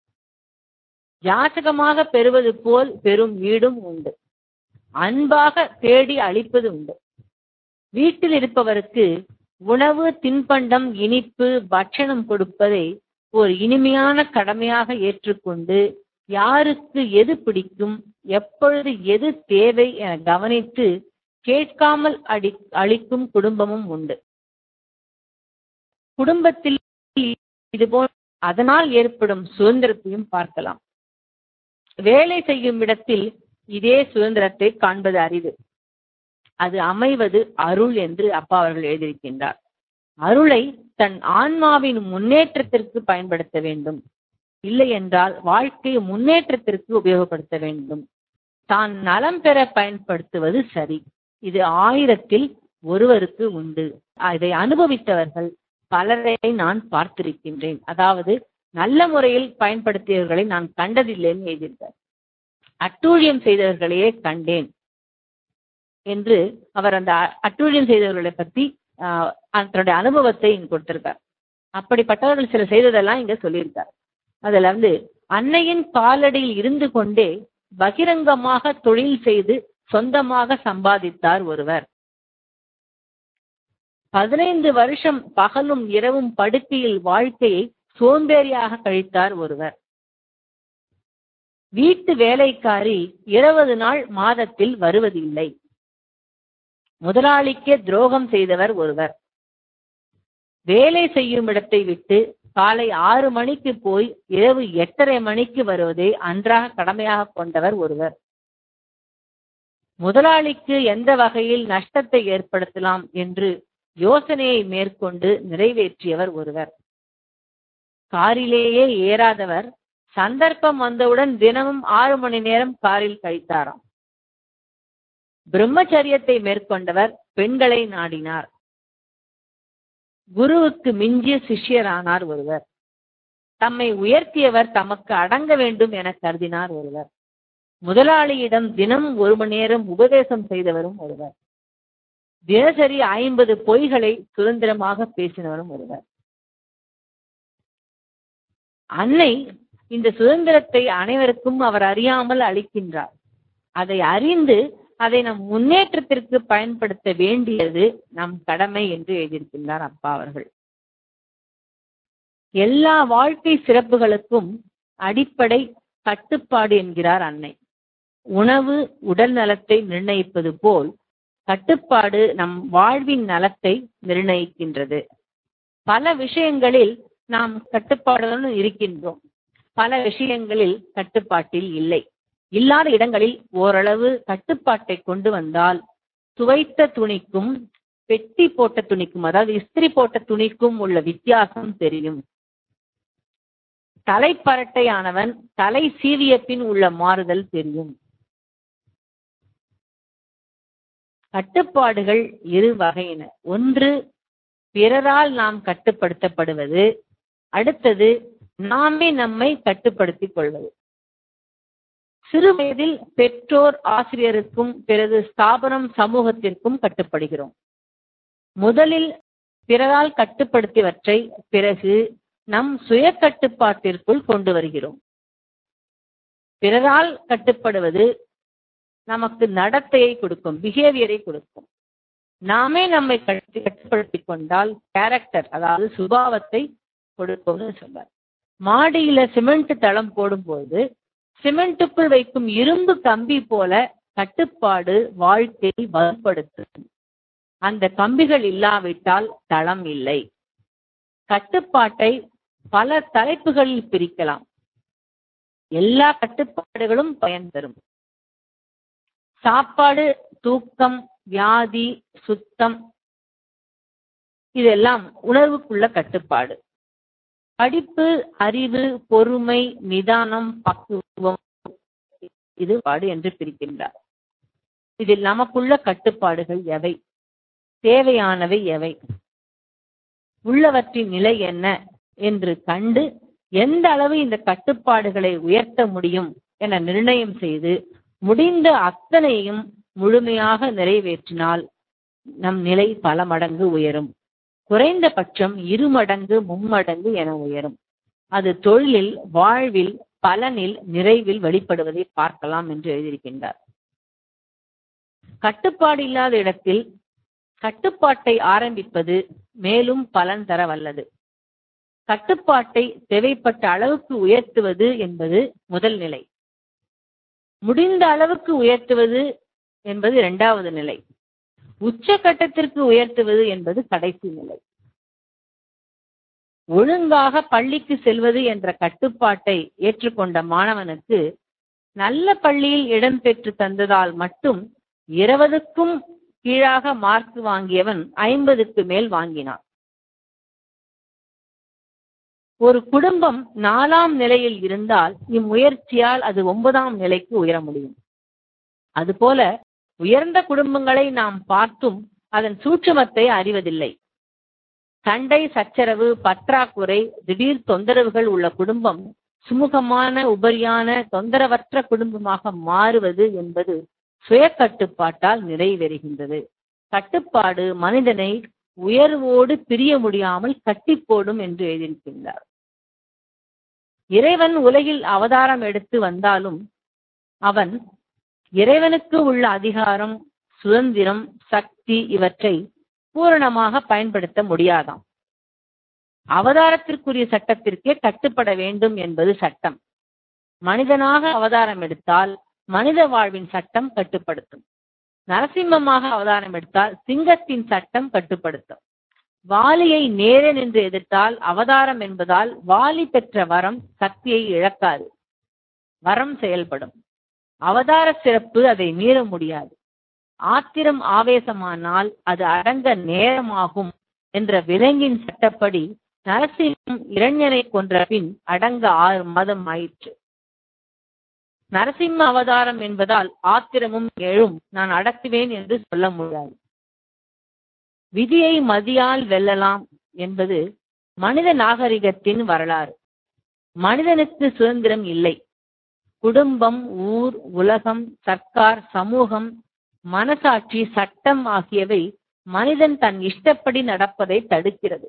Speaker 2: யாசகமாக பெறுவது போல் பெறும் வீடும் உண்டு அன்பாக தேடி அளிப்பது உண்டு வீட்டில் இருப்பவருக்கு உணவு தின்பண்டம் இனிப்பு பட்சணம் கொடுப்பதை ஒரு இனிமையான கடமையாக ஏற்றுக்கொண்டு யாருக்கு எது பிடிக்கும் எப்பொழுது எது தேவை என கவனித்து கேட்காமல் அடி அளிக்கும் குடும்பமும் உண்டு குடும்பத்தில் இதுபோல் அதனால் ஏற்படும் சுதந்திரத்தையும் பார்க்கலாம் வேலை செய்யும் இடத்தில் இதே சுதந்திரத்தை காண்பது அரிது அது அமைவது அருள் என்று அப்பா அவர்கள் எழுதியிருக்கின்றார் அருளை தன் ஆன்மாவின் முன்னேற்றத்திற்கு பயன்படுத்த வேண்டும் இல்லை என்றால் வாழ்க்கை முன்னேற்றத்திற்கு உபயோகப்படுத்த வேண்டும் தான் நலம் பெற பயன்படுத்துவது சரி இது ஆயிரத்தில் ஒருவருக்கு உண்டு அதை அனுபவித்தவர்கள் பலரை நான் பார்த்திருக்கின்றேன் அதாவது நல்ல முறையில் பயன்படுத்தியவர்களை நான் கண்டதில்லைன்னு எழுதியிருக்கார் அட்டூழியம் செய்தவர்களையே கண்டேன் என்று அவர் அந்த அட்டூழியம் செய்தவர்களை பத்தி தன்னுடைய அனுபவத்தை இங்க கொடுத்திருக்கார் அப்படிப்பட்டவர்கள் சில செய்ததெல்லாம் இங்க சொல்லியிருக்கார் அதுல வந்து அன்னையின் காலடியில் இருந்து கொண்டே பகிரங்கமாக தொழில் செய்து சொந்தமாக சம்பாதித்தார் ஒருவர் பதினைந்து வருஷம் பகலும் இரவும் படுக்கையில் வாழ்க்கையை சோம்பேறியாக கழித்தார் ஒருவர் வீட்டு வேலைக்காரி இருபது நாள் மாதத்தில் வருவதில்லை முதலாளிக்கே துரோகம் செய்தவர் ஒருவர் வேலை செய்யும் இடத்தை விட்டு காலை ஆறு மணிக்கு போய் இரவு எட்டரை மணிக்கு வருவதை அன்றாக கடமையாக கொண்டவர் ஒருவர் முதலாளிக்கு எந்த வகையில் நஷ்டத்தை ஏற்படுத்தலாம் என்று யோசனையை மேற்கொண்டு நிறைவேற்றியவர் ஒருவர் காரிலேயே ஏறாதவர் சந்தர்ப்பம் வந்தவுடன் தினமும் ஆறு மணி நேரம் காரில் கழித்தாராம் பிரம்மச்சரியத்தை மேற்கொண்டவர் பெண்களை நாடினார் குருவுக்கு மிஞ்சிய சிஷ்யரானார் ஒருவர் தம்மை உயர்த்தியவர் தமக்கு அடங்க வேண்டும் என கருதினார் ஒருவர் முதலாளியிடம் தினம் ஒரு மணி நேரம் உபதேசம் செய்தவரும் ஒருவர் தினசரி ஐம்பது பொய்களை சுதந்திரமாக பேசினவரும் ஒருவர் அன்னை இந்த சுதந்திரத்தை அனைவருக்கும் அவர் அறியாமல் அளிக்கின்றார் அதை அறிந்து அதை நம் முன்னேற்றத்திற்கு பயன்படுத்த வேண்டியது நம் கடமை என்று எழுதியிருக்கின்றார் அப்பா அவர்கள் எல்லா வாழ்க்கை சிறப்புகளுக்கும் அடிப்படை கட்டுப்பாடு என்கிறார் அன்னை உணவு உடல் நலத்தை நிர்ணயிப்பது போல் கட்டுப்பாடு நம் வாழ்வின் நலத்தை நிர்ணயிக்கின்றது பல விஷயங்களில் நாம் கட்டுப்பாடுடன் இருக்கின்றோம் பல விஷயங்களில் கட்டுப்பாட்டில் இல்லை இல்லாத இடங்களில் ஓரளவு கட்டுப்பாட்டை கொண்டு வந்தால் துவைத்த துணிக்கும் பெட்டி போட்ட துணிக்கும் அதாவது இஸ்திரி போட்ட துணிக்கும் உள்ள வித்தியாசம் தெரியும் தலைப்பரட்டையானவன் தலை சீவிய பின் உள்ள மாறுதல் தெரியும் கட்டுப்பாடுகள் இரு வகையின ஒன்று பிறரால் நாம் கட்டுப்படுத்தப்படுவது அடுத்தது நாமே நம்மை கட்டுப்படுத்திக் கொள்வது சிறு வயதில் பெற்றோர் ஆசிரியருக்கும் பிறகு ஸ்தாபனம் சமூகத்திற்கும் கட்டுப்படுகிறோம் முதலில் பிறரால் கட்டுப்படுத்தியவற்றை பிறகு நம் சுய கட்டுப்பாட்டிற்குள் கொண்டு வருகிறோம் பிறரால் கட்டுப்படுவது நமக்கு நடத்தையை கொடுக்கும் பிஹேவியரை கொடுக்கும் நாமே நம்மை கட்டுப்படுத்திக் கொண்டால் கேரக்டர் அதாவது சுபாவத்தை கொடுக்கும்னு சொல்றார் மாடியில சிமெண்ட் தளம் போடும்போது சிமெண்ட்டுக்குள் வைக்கும் இரும்பு கம்பி போல கட்டுப்பாடு வாழ்க்கையை வலுப்படுத்தும் அந்த கம்பிகள் இல்லாவிட்டால் தளம் இல்லை கட்டுப்பாட்டை பல தலைப்புகளில் பிரிக்கலாம் எல்லா கட்டுப்பாடுகளும் பயன் தரும் சாப்பாடு தூக்கம் வியாதி சுத்தம் இதெல்லாம் உணர்வுக்குள்ள கட்டுப்பாடு படிப்பு அறிவு பொறுமை நிதானம் பக்குவம் இது பாடு என்று பிரிக்கின்றார் இதில் நமக்குள்ள கட்டுப்பாடுகள் எவை தேவையானவை எவை உள்ளவற்றின் நிலை என்ன என்று கண்டு எந்த அளவு இந்த கட்டுப்பாடுகளை உயர்த்த முடியும் என நிர்ணயம் செய்து முடிந்த அத்தனையும் முழுமையாக நிறைவேற்றினால் நம் நிலை பல மடங்கு உயரும் குறைந்தபட்சம் இரு மடங்கு மும்மடங்கு என உயரும் அது தொழிலில் வாழ்வில் பலனில் நிறைவில் வெளிப்படுவதை பார்க்கலாம் என்று எழுதியிருக்கின்றார் கட்டுப்பாடு இல்லாத இடத்தில் கட்டுப்பாட்டை ஆரம்பிப்பது மேலும் பலன் தர வல்லது கட்டுப்பாட்டை தேவைப்பட்ட அளவுக்கு உயர்த்துவது என்பது முதல் நிலை முடிந்த அளவுக்கு உயர்த்துவது என்பது இரண்டாவது நிலை உச்சகட்டத்திற்கு உயர்த்துவது என்பது கடைசி நிலை ஒழுங்காக பள்ளிக்கு செல்வது என்ற கட்டுப்பாட்டை ஏற்றுக்கொண்ட மாணவனுக்கு நல்ல பள்ளியில் இடம் பெற்று தந்ததால் மட்டும் இருபதுக்கும் கீழாக மார்க் வாங்கியவன் ஐம்பதுக்கு மேல் வாங்கினான் ஒரு குடும்பம் நாலாம் நிலையில் இருந்தால் இம்முயற்சியால் அது ஒன்பதாம் நிலைக்கு உயர முடியும் அதுபோல உயர்ந்த குடும்பங்களை நாம் பார்த்தும் அதன் சூட்சுமத்தை அறிவதில்லை சண்டை சச்சரவு பற்றாக்குறை திடீர் தொந்தரவுகள் உள்ள குடும்பம் சுமூகமான உபரியான தொந்தரவற்ற குடும்பமாக மாறுவது என்பது சுய கட்டுப்பாட்டால் நிறைவேறுகின்றது கட்டுப்பாடு மனிதனை உயர்வோடு பிரிய முடியாமல் கட்டி போடும் என்று எழுதியிருக்கின்றார் இறைவன் உலகில் அவதாரம் எடுத்து வந்தாலும் அவன் இறைவனுக்கு உள்ள அதிகாரம் சுதந்திரம் சக்தி இவற்றை பூரணமாக பயன்படுத்த முடியாதாம் அவதாரத்திற்குரிய சட்டத்திற்கே கட்டுப்பட வேண்டும் என்பது சட்டம் மனிதனாக அவதாரம் எடுத்தால் மனித வாழ்வின் சட்டம் கட்டுப்படுத்தும் நரசிம்மமாக அவதாரம் எடுத்தால் சிங்கத்தின் சட்டம் கட்டுப்படுத்தும் வாலியை நேரே நின்று எதிர்த்தால் அவதாரம் என்பதால் வாலி பெற்ற வரம் சக்தியை இழக்காது வரம் செயல்படும் அவதார சிறப்பு அதை மீற முடியாது ஆத்திரம் ஆவேசமானால் அது அடங்க நேரமாகும் என்ற விலங்கின் சட்டப்படி நரசிம்மம் இரண்யனை கொன்ற பின் அடங்க ஆறு மாதம் ஆயிற்று நரசிம்ம அவதாரம் என்பதால் ஆத்திரமும் எழும் நான் அடக்குவேன் என்று சொல்ல முடியாது விதியை மதியால் வெல்லலாம் என்பது மனித நாகரிகத்தின் வரலாறு மனிதனுக்கு சுதந்திரம் இல்லை குடும்பம் ஊர் உலகம் சர்க்கார் சமூகம் மனசாட்சி சட்டம் ஆகியவை மனிதன் தன் இஷ்டப்படி நடப்பதை தடுக்கிறது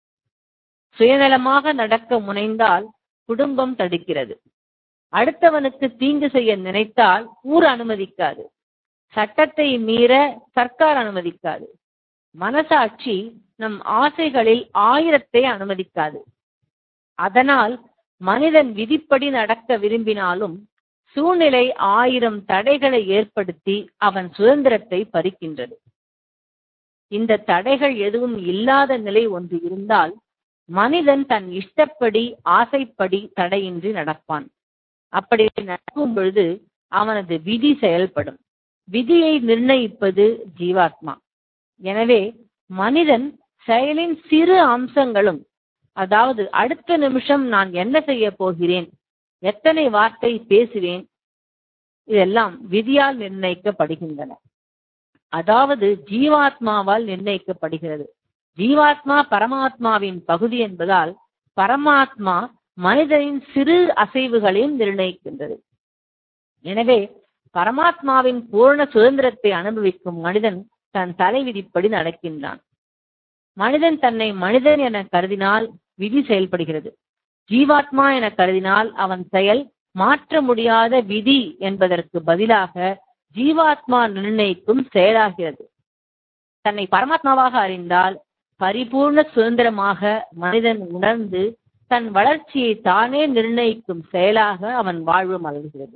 Speaker 2: சுயநலமாக நடக்க முனைந்தால் குடும்பம் தடுக்கிறது அடுத்தவனுக்கு தீங்கு செய்ய நினைத்தால் ஊர் அனுமதிக்காது சட்டத்தை மீற சர்க்கார் அனுமதிக்காது மனசாட்சி நம் ஆசைகளில் ஆயிரத்தை அனுமதிக்காது அதனால் மனிதன் விதிப்படி நடக்க விரும்பினாலும் சூழ்நிலை ஆயிரம் தடைகளை ஏற்படுத்தி அவன் சுதந்திரத்தை பறிக்கின்றது இந்த தடைகள் எதுவும் இல்லாத நிலை ஒன்று இருந்தால் மனிதன் தன் இஷ்டப்படி ஆசைப்படி தடையின்றி நடப்பான் அப்படி நடக்கும் பொழுது அவனது விதி செயல்படும் விதியை நிர்ணயிப்பது ஜீவாத்மா எனவே மனிதன் செயலின் சிறு அம்சங்களும் அதாவது அடுத்த நிமிஷம் நான் என்ன செய்ய போகிறேன் எத்தனை வார்த்தை பேசுவேன் இதெல்லாம் விதியால் நிர்ணயிக்கப்படுகின்றன அதாவது ஜீவாத்மாவால் நிர்ணயிக்கப்படுகிறது ஜீவாத்மா பரமாத்மாவின் பகுதி என்பதால் பரமாத்மா மனிதனின் சிறு அசைவுகளையும் நிர்ணயிக்கின்றது எனவே பரமாத்மாவின் பூர்ண சுதந்திரத்தை அனுபவிக்கும் மனிதன் தன் தலைவிதிப்படி நடக்கின்றான் மனிதன் தன்னை மனிதன் என கருதினால் விதி செயல்படுகிறது ஜீவாத்மா என கருதினால் அவன் செயல் மாற்ற முடியாத விதி என்பதற்கு பதிலாக ஜீவாத்மா நிர்ணயிக்கும் செயலாகிறது தன்னை பரமாத்மாவாக அறிந்தால் பரிபூர்ண சுதந்திரமாக மனிதன் உணர்ந்து தன் வளர்ச்சியை தானே நிர்ணயிக்கும் செயலாக அவன் வாழ்வு மலர்கிறது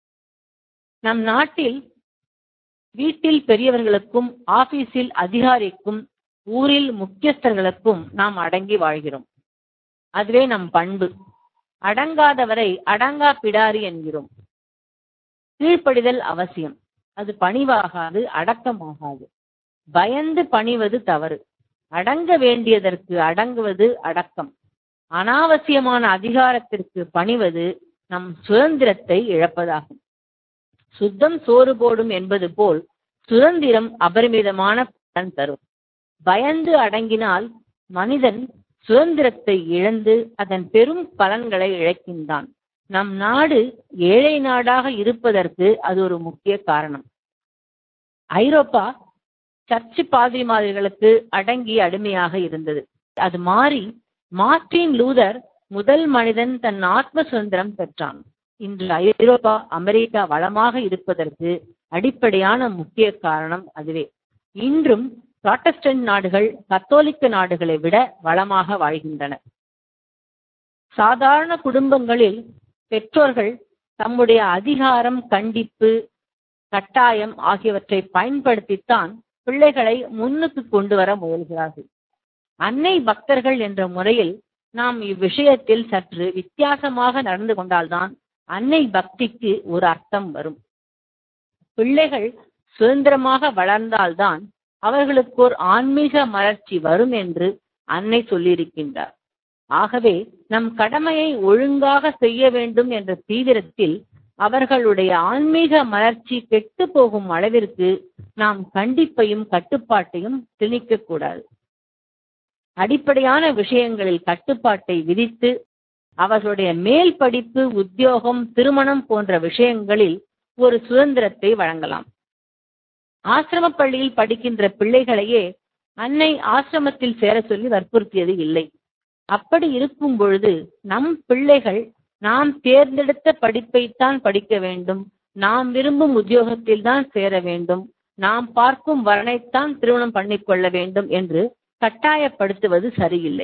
Speaker 2: நம் நாட்டில் வீட்டில் பெரியவர்களுக்கும் ஆபீஸில் அதிகாரிக்கும் ஊரில் முக்கியஸ்தர்களுக்கும் நாம் அடங்கி வாழ்கிறோம் அதுவே நம் பண்பு அடங்காதவரை அடங்கா பிடாரி என்கிறோம் கீழ்ப்படிதல் அவசியம் அது பணிவாகாது அடக்கமாகாது பயந்து பணிவது தவறு அடங்க வேண்டியதற்கு அடங்குவது அடக்கம் அனாவசியமான அதிகாரத்திற்கு பணிவது நம் சுதந்திரத்தை இழப்பதாகும் சுத்தம் சோறு போடும் என்பது போல் சுதந்திரம் அபரிமிதமான பலன் தரும் பயந்து அடங்கினால் மனிதன் சுதந்திரத்தை இழந்து அதன் பெரும் பலன்களை இழக்கின்றான் நம் நாடு ஏழை நாடாக இருப்பதற்கு அது ஒரு முக்கிய காரணம் ஐரோப்பா சர்ச்சு பாதிரிமார்களுக்கு அடங்கி அடிமையாக இருந்தது அது மாறி மார்டின் லூதர் முதல் மனிதன் தன் ஆத்ம சுதந்திரம் பெற்றான் இன்று ஐரோப்பா அமெரிக்கா வளமாக இருப்பதற்கு அடிப்படையான முக்கிய காரணம் அதுவே இன்றும் புராட்டஸ்டன்ட் நாடுகள் கத்தோலிக்க நாடுகளை விட வளமாக வாழ்கின்றன சாதாரண குடும்பங்களில் பெற்றோர்கள் தம்முடைய அதிகாரம் கண்டிப்பு கட்டாயம் ஆகியவற்றை பயன்படுத்தித்தான் பிள்ளைகளை முன்னுக்கு கொண்டு வர முயல்கிறார்கள் அன்னை பக்தர்கள் என்ற முறையில் நாம் இவ்விஷயத்தில் சற்று வித்தியாசமாக நடந்து கொண்டால்தான் அன்னை பக்திக்கு ஒரு அர்த்தம் வரும் பிள்ளைகள் சுதந்திரமாக வளர்ந்தால்தான் அவர்களுக்கு ஒரு ஆன்மீக மலர்ச்சி வரும் என்று அன்னை சொல்லியிருக்கின்றார் ஆகவே நம் கடமையை ஒழுங்காக செய்ய வேண்டும் என்ற தீவிரத்தில் அவர்களுடைய ஆன்மீக மலர்ச்சி கெட்டு போகும் அளவிற்கு நாம் கண்டிப்பையும் கட்டுப்பாட்டையும் திணிக்க கூடாது அடிப்படையான விஷயங்களில் கட்டுப்பாட்டை விதித்து அவர்களுடைய மேல் படிப்பு உத்தியோகம் திருமணம் போன்ற விஷயங்களில் ஒரு சுதந்திரத்தை வழங்கலாம் ஆசிரம பள்ளியில் படிக்கின்ற பிள்ளைகளையே அன்னை ஆசிரமத்தில் சேர சொல்லி வற்புறுத்தியது இல்லை அப்படி இருக்கும் பொழுது நம் பிள்ளைகள் நாம் தேர்ந்தெடுத்த படிப்பைத்தான் படிக்க வேண்டும் நாம் விரும்பும் உத்தியோகத்தில் தான் சேர வேண்டும் நாம் பார்க்கும் வரனைத்தான் திருமணம் பண்ணிக்கொள்ள வேண்டும் என்று கட்டாயப்படுத்துவது சரியில்லை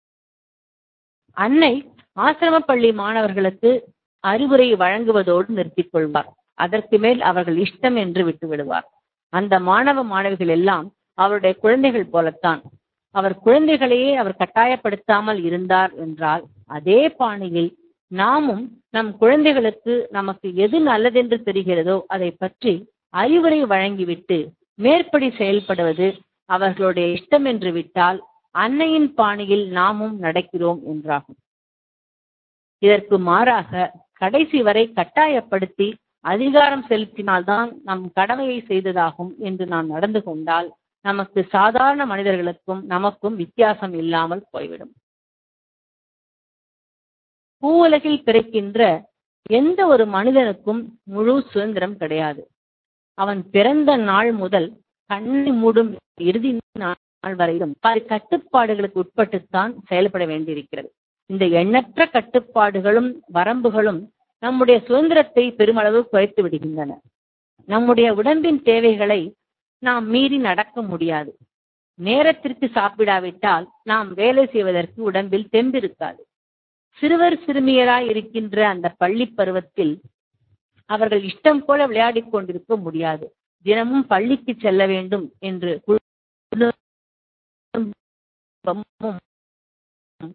Speaker 2: அன்னை ஆசிரம பள்ளி மாணவர்களுக்கு அறிவுரை வழங்குவதோடு நிறுத்திக் கொள்வார் அதற்கு மேல் அவர்கள் இஷ்டம் என்று விட்டு விடுவார் அந்த மாணவ மாணவிகள் எல்லாம் அவருடைய குழந்தைகள் போலத்தான் அவர் குழந்தைகளையே அவர் கட்டாயப்படுத்தாமல் இருந்தார் என்றால் அதே பாணியில் நாமும் நம் குழந்தைகளுக்கு நமக்கு எது நல்லதென்று தெரிகிறதோ அதை பற்றி அறிவுரை வழங்கிவிட்டு மேற்படி செயல்படுவது அவர்களுடைய இஷ்டம் என்று விட்டால் அன்னையின் பாணியில் நாமும் நடக்கிறோம் என்றாகும் இதற்கு மாறாக கடைசி வரை கட்டாயப்படுத்தி அதிகாரம் செலுத்தினால்தான் நம் கடமையை செய்ததாகும் என்று நாம் நடந்து கொண்டால் நமக்கு சாதாரண மனிதர்களுக்கும் நமக்கும் வித்தியாசம் இல்லாமல் போய்விடும் பூவுலகில் பிறக்கின்ற எந்த ஒரு மனிதனுக்கும் முழு சுதந்திரம் கிடையாது அவன் பிறந்த நாள் முதல் கண்ணை மூடும் இறுதி நாள் வரையிலும் பல கட்டுப்பாடுகளுக்கு உட்பட்டுத்தான் செயல்பட வேண்டியிருக்கிறது இந்த எண்ணற்ற கட்டுப்பாடுகளும் வரம்புகளும் நம்முடைய சுதந்திரத்தை பெருமளவு குறைத்து விடுகின்றன நம்முடைய உடம்பின் தேவைகளை நாம் மீறி நடக்க முடியாது நேரத்திற்கு சாப்பிடாவிட்டால் நாம் வேலை செய்வதற்கு உடம்பில் தெம்பிருக்காது சிறுவர் சிறுமியராய் இருக்கின்ற அந்த பள்ளி பருவத்தில் அவர்கள் இஷ்டம் போல விளையாடிக் கொண்டிருக்க முடியாது தினமும் பள்ளிக்கு செல்ல வேண்டும் என்று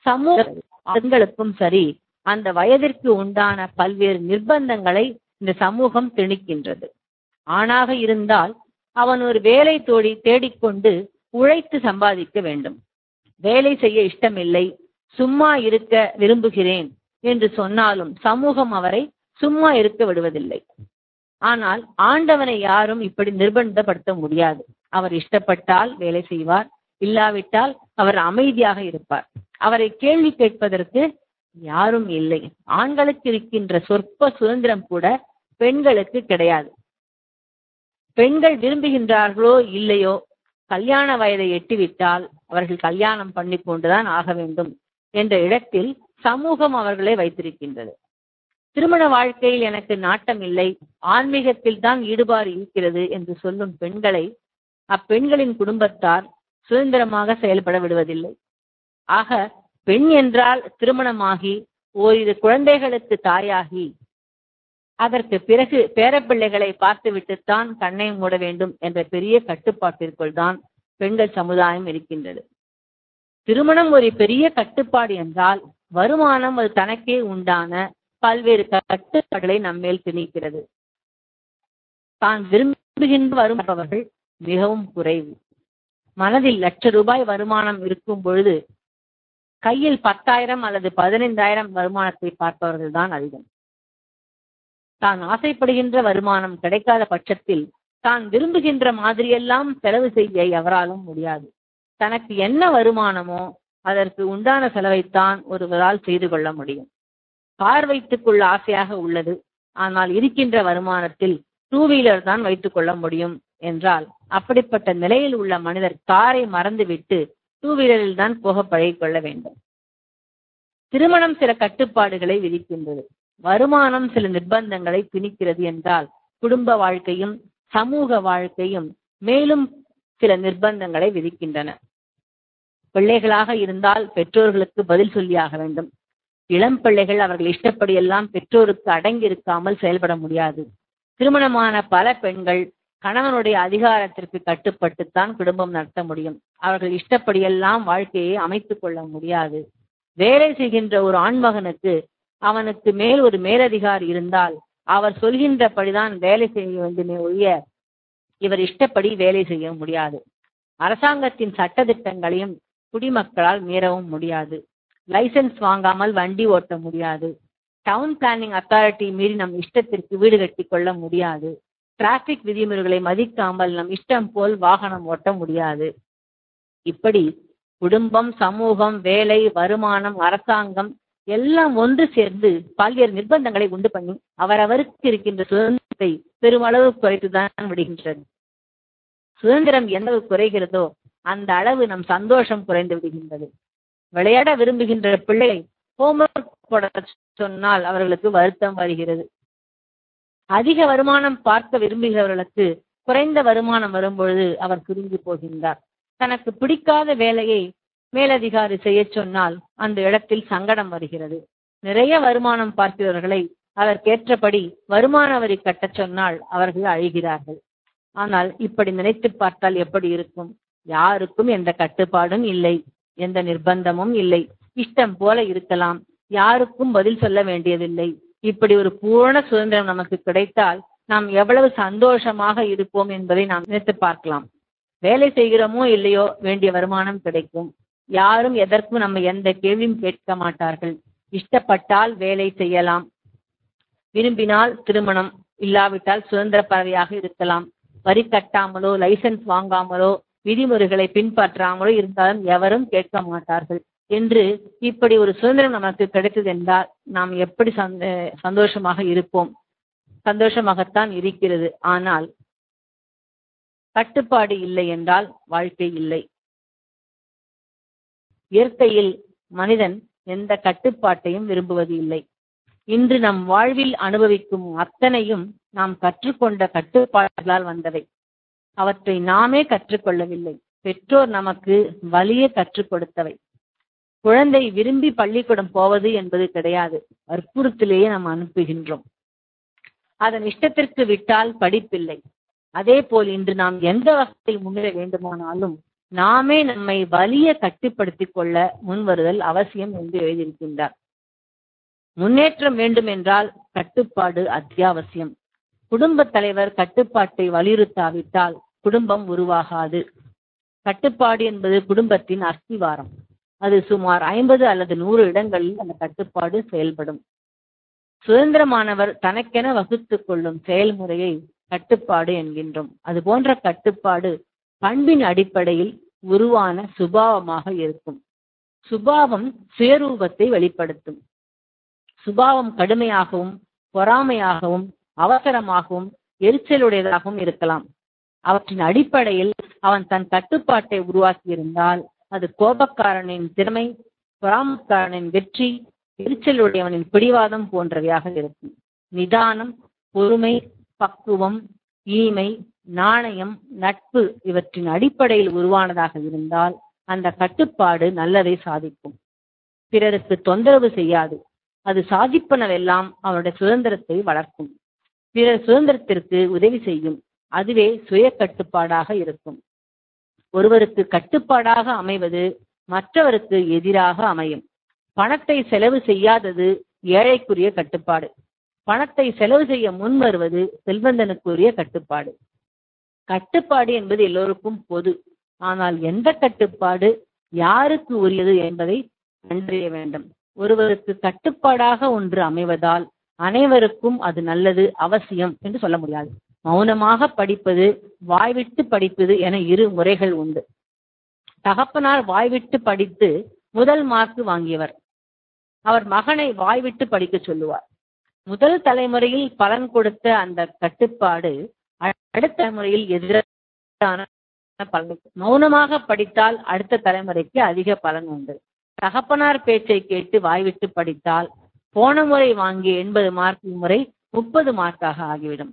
Speaker 2: சமூக ஆண்களுக்கும் சரி அந்த வயதிற்கு உண்டான பல்வேறு நிர்பந்தங்களை இந்த சமூகம் திணிக்கின்றது ஆணாக இருந்தால் அவன் ஒரு வேலை தோடி தேடிக்கொண்டு உழைத்து சம்பாதிக்க வேண்டும் வேலை செய்ய இஷ்டமில்லை சும்மா இருக்க விரும்புகிறேன் என்று சொன்னாலும் சமூகம் அவரை சும்மா இருக்க விடுவதில்லை ஆனால் ஆண்டவனை யாரும் இப்படி நிர்பந்தப்படுத்த முடியாது அவர் இஷ்டப்பட்டால் வேலை செய்வார் இல்லாவிட்டால் அவர் அமைதியாக இருப்பார் அவரை கேள்வி கேட்பதற்கு யாரும் இல்லை ஆண்களுக்கு இருக்கின்ற சொற்ப சுதந்திரம் கூட பெண்களுக்கு கிடையாது பெண்கள் விரும்புகின்றார்களோ இல்லையோ கல்யாண வயதை எட்டிவிட்டால் அவர்கள் கல்யாணம் பண்ணி கொண்டுதான் ஆக வேண்டும் என்ற இடத்தில் சமூகம் அவர்களை வைத்திருக்கின்றது திருமண வாழ்க்கையில் எனக்கு நாட்டம் இல்லை ஆன்மீகத்தில் தான் ஈடுபாடு இருக்கிறது என்று சொல்லும் பெண்களை அப்பெண்களின் குடும்பத்தார் சுதந்திரமாக செயல்பட விடுவதில்லை ஆக பெண் என்றால் திருமணமாகி ஓரிரு குழந்தைகளுக்கு தாயாகி அதற்கு பிறகு பேரப்பிள்ளைகளை பார்த்துவிட்டுத்தான் கண்ணை மூட வேண்டும் என்ற பெரிய கட்டுப்பாட்டிற்குள் தான் பெண்கள் சமுதாயம் இருக்கின்றது திருமணம் ஒரு பெரிய கட்டுப்பாடு என்றால் வருமானம் அது தனக்கே உண்டான பல்வேறு கட்டுப்பாடுகளை நம்மேல் திணிக்கிறது தான் விரும்புகின்ற வருபவர்கள் மிகவும் குறைவு மனதில் லட்ச ரூபாய் வருமானம் இருக்கும் பொழுது கையில் பத்தாயிரம் அல்லது பதினைந்தாயிரம் வருமானத்தை பார்ப்பவர்கள் தான் அதிகம் தான் ஆசைப்படுகின்ற வருமானம் கிடைக்காத பட்சத்தில் தான் விரும்புகின்ற மாதிரியெல்லாம் செலவு செய்ய எவராலும் முடியாது தனக்கு என்ன வருமானமோ அதற்கு உண்டான செலவைத்தான் ஒருவரால் செய்து கொள்ள முடியும் கார் வைத்துக் கொள்ள ஆசையாக உள்ளது ஆனால் இருக்கின்ற வருமானத்தில் டூ வீலர் தான் வைத்துக் கொள்ள முடியும் என்றால் அப்படிப்பட்ட நிலையில் உள்ள மனிதர் காரை மறந்துவிட்டு டூ வீலரில் தான் போக பழகிக்கொள்ள வேண்டும் திருமணம் சில கட்டுப்பாடுகளை விதிக்கின்றது வருமானம் சில நிர்பந்தங்களை திணிக்கிறது என்றால் குடும்ப வாழ்க்கையும் சமூக வாழ்க்கையும் மேலும் சில நிர்பந்தங்களை விதிக்கின்றன பிள்ளைகளாக இருந்தால் பெற்றோர்களுக்கு பதில் சொல்லியாக வேண்டும் இளம் பிள்ளைகள் அவர்கள் இஷ்டப்படி எல்லாம் பெற்றோருக்கு அடங்கி இருக்காமல் செயல்பட முடியாது திருமணமான பல பெண்கள் கணவனுடைய அதிகாரத்திற்கு கட்டுப்பட்டுத்தான் குடும்பம் நடத்த முடியும் அவர்கள் இஷ்டப்படியெல்லாம் வாழ்க்கையை அமைத்துக் கொள்ள முடியாது வேலை செய்கின்ற ஒரு ஆண்மகனுக்கு அவனுக்கு மேல் ஒரு மேலதிகாரி இருந்தால் அவர் சொல்கின்றபடிதான் வேலை செய்ய வேண்டுமே ஒழிய இவர் இஷ்டப்படி வேலை செய்ய முடியாது அரசாங்கத்தின் சட்டத்திட்டங்களையும் குடிமக்களால் மீறவும் முடியாது லைசன்ஸ் வாங்காமல் வண்டி ஓட்ட முடியாது டவுன் பிளானிங் அத்தாரிட்டி மீறி நம் இஷ்டத்திற்கு வீடு கட்டி கொள்ள முடியாது டிராபிக் விதிமுறைகளை மதிக்காமல் நம் இஷ்டம் போல் வாகனம் ஓட்ட முடியாது இப்படி குடும்பம் சமூகம் வேலை வருமானம் அரசாங்கம் எல்லாம் ஒன்று சேர்ந்து பல்வேறு நிர்பந்தங்களை உண்டு பண்ணி அவரவருக்கு இருக்கின்ற சுதந்திரத்தை பெருமளவு குறைத்துதான் விடுகின்றது சுதந்திரம் எந்தளவு குறைகிறதோ அந்த அளவு நம் சந்தோஷம் குறைந்து விடுகின்றது விளையாட விரும்புகின்ற பிள்ளையை ஹோம்ஒர்க் போட சொன்னால் அவர்களுக்கு வருத்தம் வருகிறது அதிக வருமானம் பார்க்க விரும்புகிறவர்களுக்கு குறைந்த வருமானம் வரும்பொழுது அவர் சுருங்கி போகின்றார் தனக்கு பிடிக்காத வேலையை மேலதிகாரி செய்ய சொன்னால் அந்த இடத்தில் சங்கடம் வருகிறது நிறைய வருமானம் பார்க்கிறவர்களை அதற்கேற்றபடி வருமான வரி கட்டச் சொன்னால் அவர்கள் அழுகிறார்கள் ஆனால் இப்படி நினைத்து பார்த்தால் எப்படி இருக்கும் யாருக்கும் எந்த கட்டுப்பாடும் இல்லை எந்த நிர்பந்தமும் இல்லை இஷ்டம் போல இருக்கலாம் யாருக்கும் பதில் சொல்ல வேண்டியதில்லை இப்படி ஒரு பூரண சுதந்திரம் நமக்கு கிடைத்தால் நாம் எவ்வளவு சந்தோஷமாக இருப்போம் என்பதை நாம் நினைத்து பார்க்கலாம் வேலை செய்கிறோமோ இல்லையோ வேண்டிய வருமானம் கிடைக்கும் யாரும் எதற்கும் நம்ம எந்த கேள்வியும் கேட்க மாட்டார்கள் இஷ்டப்பட்டால் வேலை செய்யலாம் விரும்பினால் திருமணம் இல்லாவிட்டால் சுதந்திர பறவையாக இருக்கலாம் வரி கட்டாமலோ லைசன்ஸ் வாங்காமலோ விதிமுறைகளை பின்பற்றாமலோ இருந்தாலும் எவரும் கேட்க மாட்டார்கள் என்று இப்படி ஒரு சுதந்திரம் நமக்கு கிடைத்தது என்றால் நாம் எப்படி சந்தோஷமாக இருப்போம் சந்தோஷமாகத்தான் இருக்கிறது ஆனால் கட்டுப்பாடு இல்லை என்றால் வாழ்க்கை இல்லை இயற்கையில் மனிதன் எந்த கட்டுப்பாட்டையும் விரும்புவது இல்லை இன்று நம் வாழ்வில் அனுபவிக்கும் அத்தனையும் நாம் கற்றுக்கொண்ட கட்டுப்பாடுகளால் வந்தவை அவற்றை நாமே கற்றுக்கொள்ளவில்லை பெற்றோர் நமக்கு வலிய கற்றுக் கொடுத்தவை குழந்தை விரும்பி பள்ளிக்கூடம் போவது என்பது கிடையாது வற்புறுத்திலேயே நாம் அனுப்புகின்றோம் அதன் இஷ்டத்திற்கு விட்டால் படிப்பில்லை அதே போல் இன்று நாம் எந்த வகையில் முன்னேற வேண்டுமானாலும் நாமே நம்மை வலிய கட்டுப்படுத்திக் கொள்ள முன்வருதல் அவசியம் என்று எழுதியிருக்கின்றார் முன்னேற்றம் வேண்டும் என்றால் கட்டுப்பாடு அத்தியாவசியம் குடும்ப தலைவர் கட்டுப்பாட்டை வலியுறுத்தாவிட்டால் குடும்பம் உருவாகாது கட்டுப்பாடு என்பது குடும்பத்தின் அஸ்திவாரம் அது சுமார் ஐம்பது அல்லது நூறு இடங்களில் அந்த கட்டுப்பாடு செயல்படும் சுதந்திரமானவர் தனக்கென வகுத்துக் கொள்ளும் செயல்முறையை கட்டுப்பாடு என்கின்றோம் அது போன்ற கட்டுப்பாடு பண்பின் அடிப்படையில் உருவான சுபாவமாக இருக்கும் சுபாவம் சுயரூபத்தை வெளிப்படுத்தும் சுபாவம் கடுமையாகவும் பொறாமையாகவும் அவசரமாகவும் எரிச்சலுடையதாகவும் இருக்கலாம் அவற்றின் அடிப்படையில் அவன் தன் கட்டுப்பாட்டை உருவாக்கியிருந்தால் அது கோபக்காரனின் திறமை பொறாமக்காரனின் வெற்றி எரிச்சலுடையவனின் பிடிவாதம் போன்றவையாக இருக்கும் நிதானம் பொறுமை பக்குவம் ஈமை நாணயம் நட்பு இவற்றின் அடிப்படையில் உருவானதாக இருந்தால் அந்த கட்டுப்பாடு நல்லதை சாதிக்கும் பிறருக்கு தொந்தரவு செய்யாது அது சாதிப்பனவெல்லாம் அவனுடைய சுதந்திரத்தை வளர்க்கும் பிறர் சுதந்திரத்திற்கு உதவி செய்யும் அதுவே சுய கட்டுப்பாடாக இருக்கும் ஒருவருக்கு கட்டுப்பாடாக அமைவது மற்றவருக்கு எதிராக அமையும் பணத்தை செலவு செய்யாதது ஏழைக்குரிய கட்டுப்பாடு பணத்தை செலவு செய்ய முன் வருவது செல்வந்தனுக்குரிய கட்டுப்பாடு கட்டுப்பாடு என்பது எல்லோருக்கும் பொது ஆனால் எந்த கட்டுப்பாடு யாருக்கு உரியது என்பதை கண்டறிய வேண்டும் ஒருவருக்கு கட்டுப்பாடாக ஒன்று அமைவதால் அனைவருக்கும் அது நல்லது அவசியம் என்று சொல்ல முடியாது மௌனமாக படிப்பது வாய்விட்டு படிப்பது என இரு முறைகள் உண்டு தகப்பனார் வாய்விட்டு படித்து முதல் மார்க் வாங்கியவர் அவர் மகனை வாய்விட்டு படிக்க சொல்லுவார் முதல் தலைமுறையில் பலன் கொடுத்த அந்த கட்டுப்பாடு அடுத்த தலைமுறையில் எதிரான பலன் மௌனமாக படித்தால் அடுத்த தலைமுறைக்கு அதிக பலன் உண்டு தகப்பனார் பேச்சை கேட்டு வாய்விட்டு படித்தால் போன முறை வாங்கிய எண்பது மார்க் முறை முப்பது மார்க்காக ஆகிவிடும்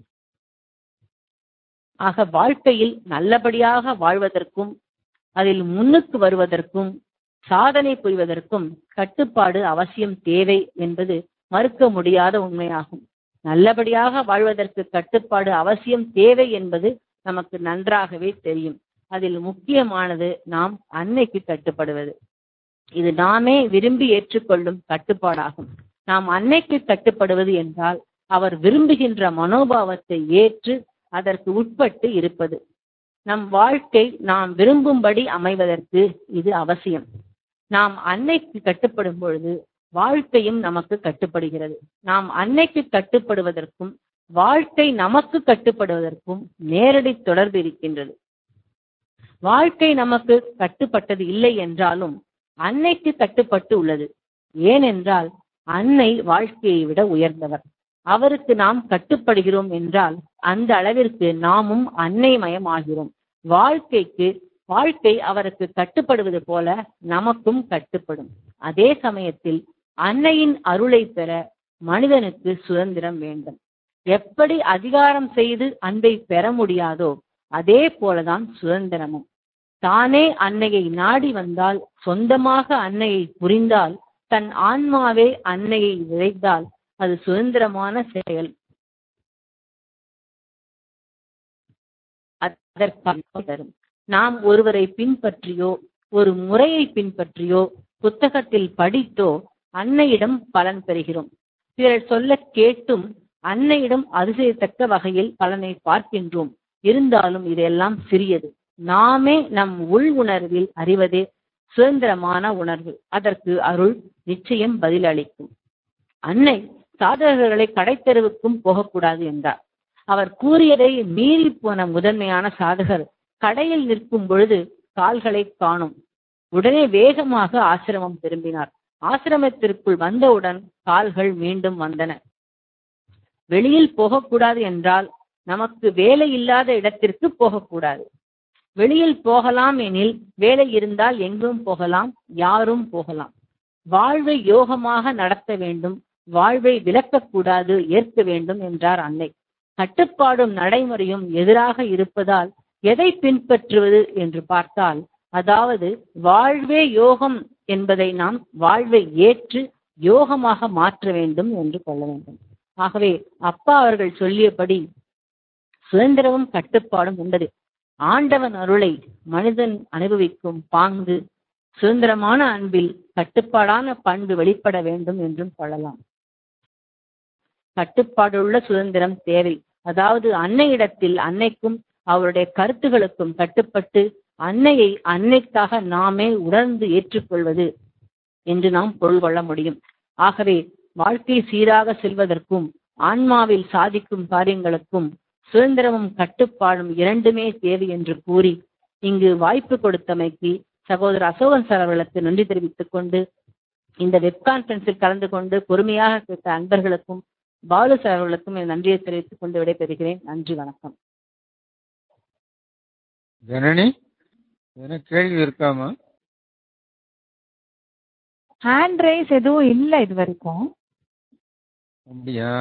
Speaker 2: ஆக வாழ்க்கையில் நல்லபடியாக வாழ்வதற்கும் அதில் முன்னுக்கு வருவதற்கும் சாதனை புரிவதற்கும் கட்டுப்பாடு அவசியம் தேவை என்பது மறுக்க முடியாத உண்மையாகும் நல்லபடியாக வாழ்வதற்கு கட்டுப்பாடு அவசியம் தேவை என்பது நமக்கு நன்றாகவே தெரியும் அதில் முக்கியமானது நாம் அன்னைக்கு கட்டுப்படுவது இது நாமே விரும்பி ஏற்றுக்கொள்ளும் கட்டுப்பாடாகும் நாம் அன்னைக்கு கட்டுப்படுவது என்றால் அவர் விரும்புகின்ற மனோபாவத்தை ஏற்று அதற்கு உட்பட்டு இருப்பது நம் வாழ்க்கை நாம் விரும்பும்படி அமைவதற்கு இது அவசியம் நாம் அன்னைக்கு கட்டுப்படும் பொழுது வாழ்க்கையும் நமக்கு கட்டுப்படுகிறது நாம் அன்னைக்கு கட்டுப்படுவதற்கும் வாழ்க்கை நமக்கு கட்டுப்படுவதற்கும் நேரடி தொடர்பு இருக்கின்றது வாழ்க்கை நமக்கு கட்டுப்பட்டது இல்லை என்றாலும் அன்னைக்கு கட்டுப்பட்டு உள்ளது ஏனென்றால் அன்னை வாழ்க்கையை விட உயர்ந்தவர் அவருக்கு நாம் கட்டுப்படுகிறோம் என்றால் அந்த அளவிற்கு நாமும் அன்னை மயமாகிறோம் வாழ்க்கைக்கு வாழ்க்கை அவருக்கு கட்டுப்படுவது போல நமக்கும் கட்டுப்படும் அதே சமயத்தில் அன்னையின் அருளை பெற மனிதனுக்கு சுதந்திரம் வேண்டும் எப்படி அதிகாரம் செய்து அன்பை பெற முடியாதோ அதே போலதான் சுதந்திரமும் தானே அன்னையை நாடி வந்தால் சொந்தமாக அன்னையை புரிந்தால் தன் ஆன்மாவே அன்னையை விதைத்தால் அது சுதந்திரமான செயல் அதற்காக தரும் நாம் ஒருவரை பின்பற்றியோ ஒரு முறையை பின்பற்றியோ புத்தகத்தில் படித்தோ அன்னையிடம் பலன் பெறுகிறோம் பிறர் சொல்ல கேட்டும் அன்னையிடம் அதிசயத்தக்க வகையில் பலனை பார்க்கின்றோம் இருந்தாலும் இதெல்லாம் சிறியது நாமே நம் உள் உணர்வில் அறிவதே சுதந்திரமான உணர்வு அதற்கு அருள் நிச்சயம் பதிலளிக்கும் அன்னை சாதகர்களை கடைத்தெருவுக்கும் போகக்கூடாது என்றார் அவர் கூறியதை மீறி போன முதன்மையான சாதகர் கடையில் நிற்கும் பொழுது கால்களை காணும் உடனே வேகமாக ஆசிரமம் திரும்பினார் ஆசிரமத்திற்குள் வந்தவுடன் கால்கள் மீண்டும் வந்தன வெளியில் போகக்கூடாது என்றால் நமக்கு வேலை இல்லாத இடத்திற்கு போகக்கூடாது வெளியில் போகலாம் எனில் வேலை இருந்தால் எங்கும் போகலாம் யாரும் போகலாம் வாழ்வை யோகமாக நடத்த வேண்டும் வாழ்வை விளக்கக்கூடாது ஏற்க வேண்டும் என்றார் அன்னை கட்டுப்பாடும் நடைமுறையும் எதிராக இருப்பதால் எதை பின்பற்றுவது என்று பார்த்தால் அதாவது வாழ்வே யோகம் என்பதை நாம் வாழ்வை ஏற்று யோகமாக மாற்ற வேண்டும் என்று கொள்ள வேண்டும் ஆகவே அப்பா அவர்கள் சொல்லியபடி சுதந்திரமும் கட்டுப்பாடும் உண்டது ஆண்டவன் அருளை மனிதன் அனுபவிக்கும் பாங்கு சுதந்திரமான அன்பில் கட்டுப்பாடான பண்பு வெளிப்பட வேண்டும் என்றும் கொள்ளலாம் கட்டுப்பாடுள்ள சுதந்திரம் தேவை அதாவது அன்னையிடத்தில் அன்னைக்கும் அவருடைய கருத்துகளுக்கும் கட்டுப்பட்டு அன்னையை அன்னைக்காக நாமே உணர்ந்து ஏற்றுக்கொள்வது என்று நாம் பொருள் கொள்ள முடியும் ஆகவே வாழ்க்கை சீராக செல்வதற்கும் ஆன்மாவில் சாதிக்கும் காரியங்களுக்கும் சுதந்திரமும் கட்டுப்பாடும் இரண்டுமே தேவை என்று கூறி இங்கு வாய்ப்பு கொடுத்தமைக்கு சகோதரர் அசோகன் சார் அவர்களுக்கு நன்றி தெரிவித்துக் கொண்டு இந்த வெப் கான்பரன்ஸில் கலந்து கொண்டு பொறுமையாக கேட்ட அன்பர்களுக்கும் பாலு சார் அவர்களுக்கும் என் நன்றியை தெரிவித்துக் கொண்டு விடைபெறுகிறேன் நன்றி வணக்கம்
Speaker 3: ஜனனி என்ன கேள்வி இருக்காமா
Speaker 1: ஹேண்ட் ரைஸ் எதுவும் இல்லை இது வரைக்கும்
Speaker 3: அப்படியா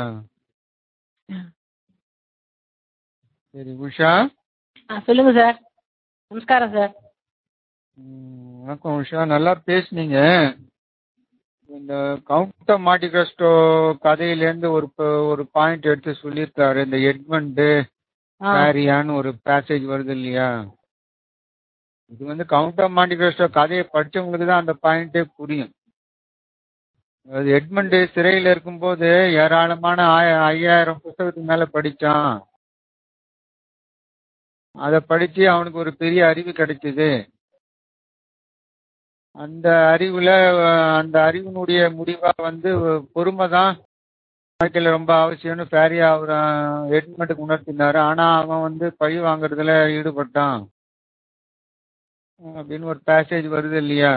Speaker 3: சரி உஷா
Speaker 2: ஆ, சொல்லுங்க சார் நமஸ்காரம் சார்
Speaker 3: ம், வணக்கம் உஷா நல்லா பேசுனீங்க இந்த கவுண்ட மாட்டிகஸ்டோ கதையிலேருந்து ஒரு ப- ஒரு பாயிண்ட் எடுத்து சொல்லியிருக்காரு இந்த எட்மண்டு
Speaker 2: ஆ
Speaker 3: ஹாரியான்னு ஒரு பேசேஜ் வருது இல்லையா இது வந்து கவுண்ட் ஆஃப் மாண்டிகிரஸ்டோ கதையை படிச்சவங்களுக்கு தான் அந்த பாயிண்டே புரியும் அது எட்மண்டு சிறையில் இருக்கும்போது ஏராளமான ஆய- ஐயாயிரம் புத்தகத்துக்கு மேல படிச்சான் அதை படிச்சு அவனுக்கு ஒரு பெரிய அறிவு கிடைச்சது அந்த அறிவுல அஹ், அந்த அறிவினுடைய முடிவா வந்து பொறுமை தான் வாழ்க்கையில ரொம்ப அவசியம்னு ஃபேரியா அவர் எட்மண்டுக்கு உணர்த்தினாரு ஆனா அவன் வந்து பழி வாங்குறதுல ஈடுபட்டான் அப்படின்னு ஒரு பேசேஜ் வருது இல்லையா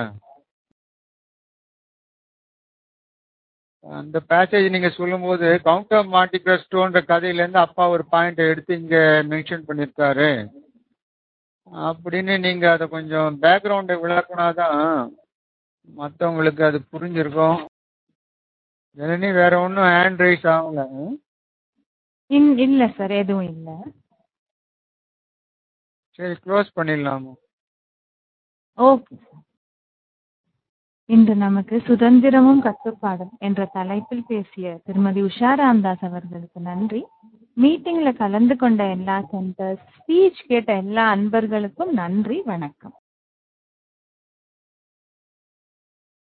Speaker 3: அந்த பேசேஜ் நீங்க சொல்லும்போது கவுண்ட் ஆஃப் மாண்டிகிரஸ்டோன்ற கதையில இருந்து அப்பா ஒரு பாயிண்ட் எடுத்து இங்க மென்ஷன் பண்ணிருக்காரு அப்படின்னு நீங்க அதை கொஞ்சம் பேக்ரவுண்டை விளக்குனாதான் மற்றவங்களுக்கு அது புரிஞ்சிருக்கும் ஜனனி வேற ஒன்றும் ஹேண்ட் ரைஸ் ஆகல ம்?
Speaker 1: இன்- இல்ல சார் எதுவும் இல்லை
Speaker 3: சரி க்ளோஸ் பண்ணிடலாமா
Speaker 1: ஓகே சார் இன்று நமக்கு சுதந்திரமும் கட்டுப்பாடும் என்ற தலைப்பில் பேசிய திருமதி உஷா ராம்தாஸ் அவர்களுக்கு நன்றி மீட்டிங்ல கலந்து கொண்ட எல்லா சென்டர்ஸ் ஸ்பீச் கேட்ட எல்லா அன்பர்களுக்கும் நன்றி வணக்கம்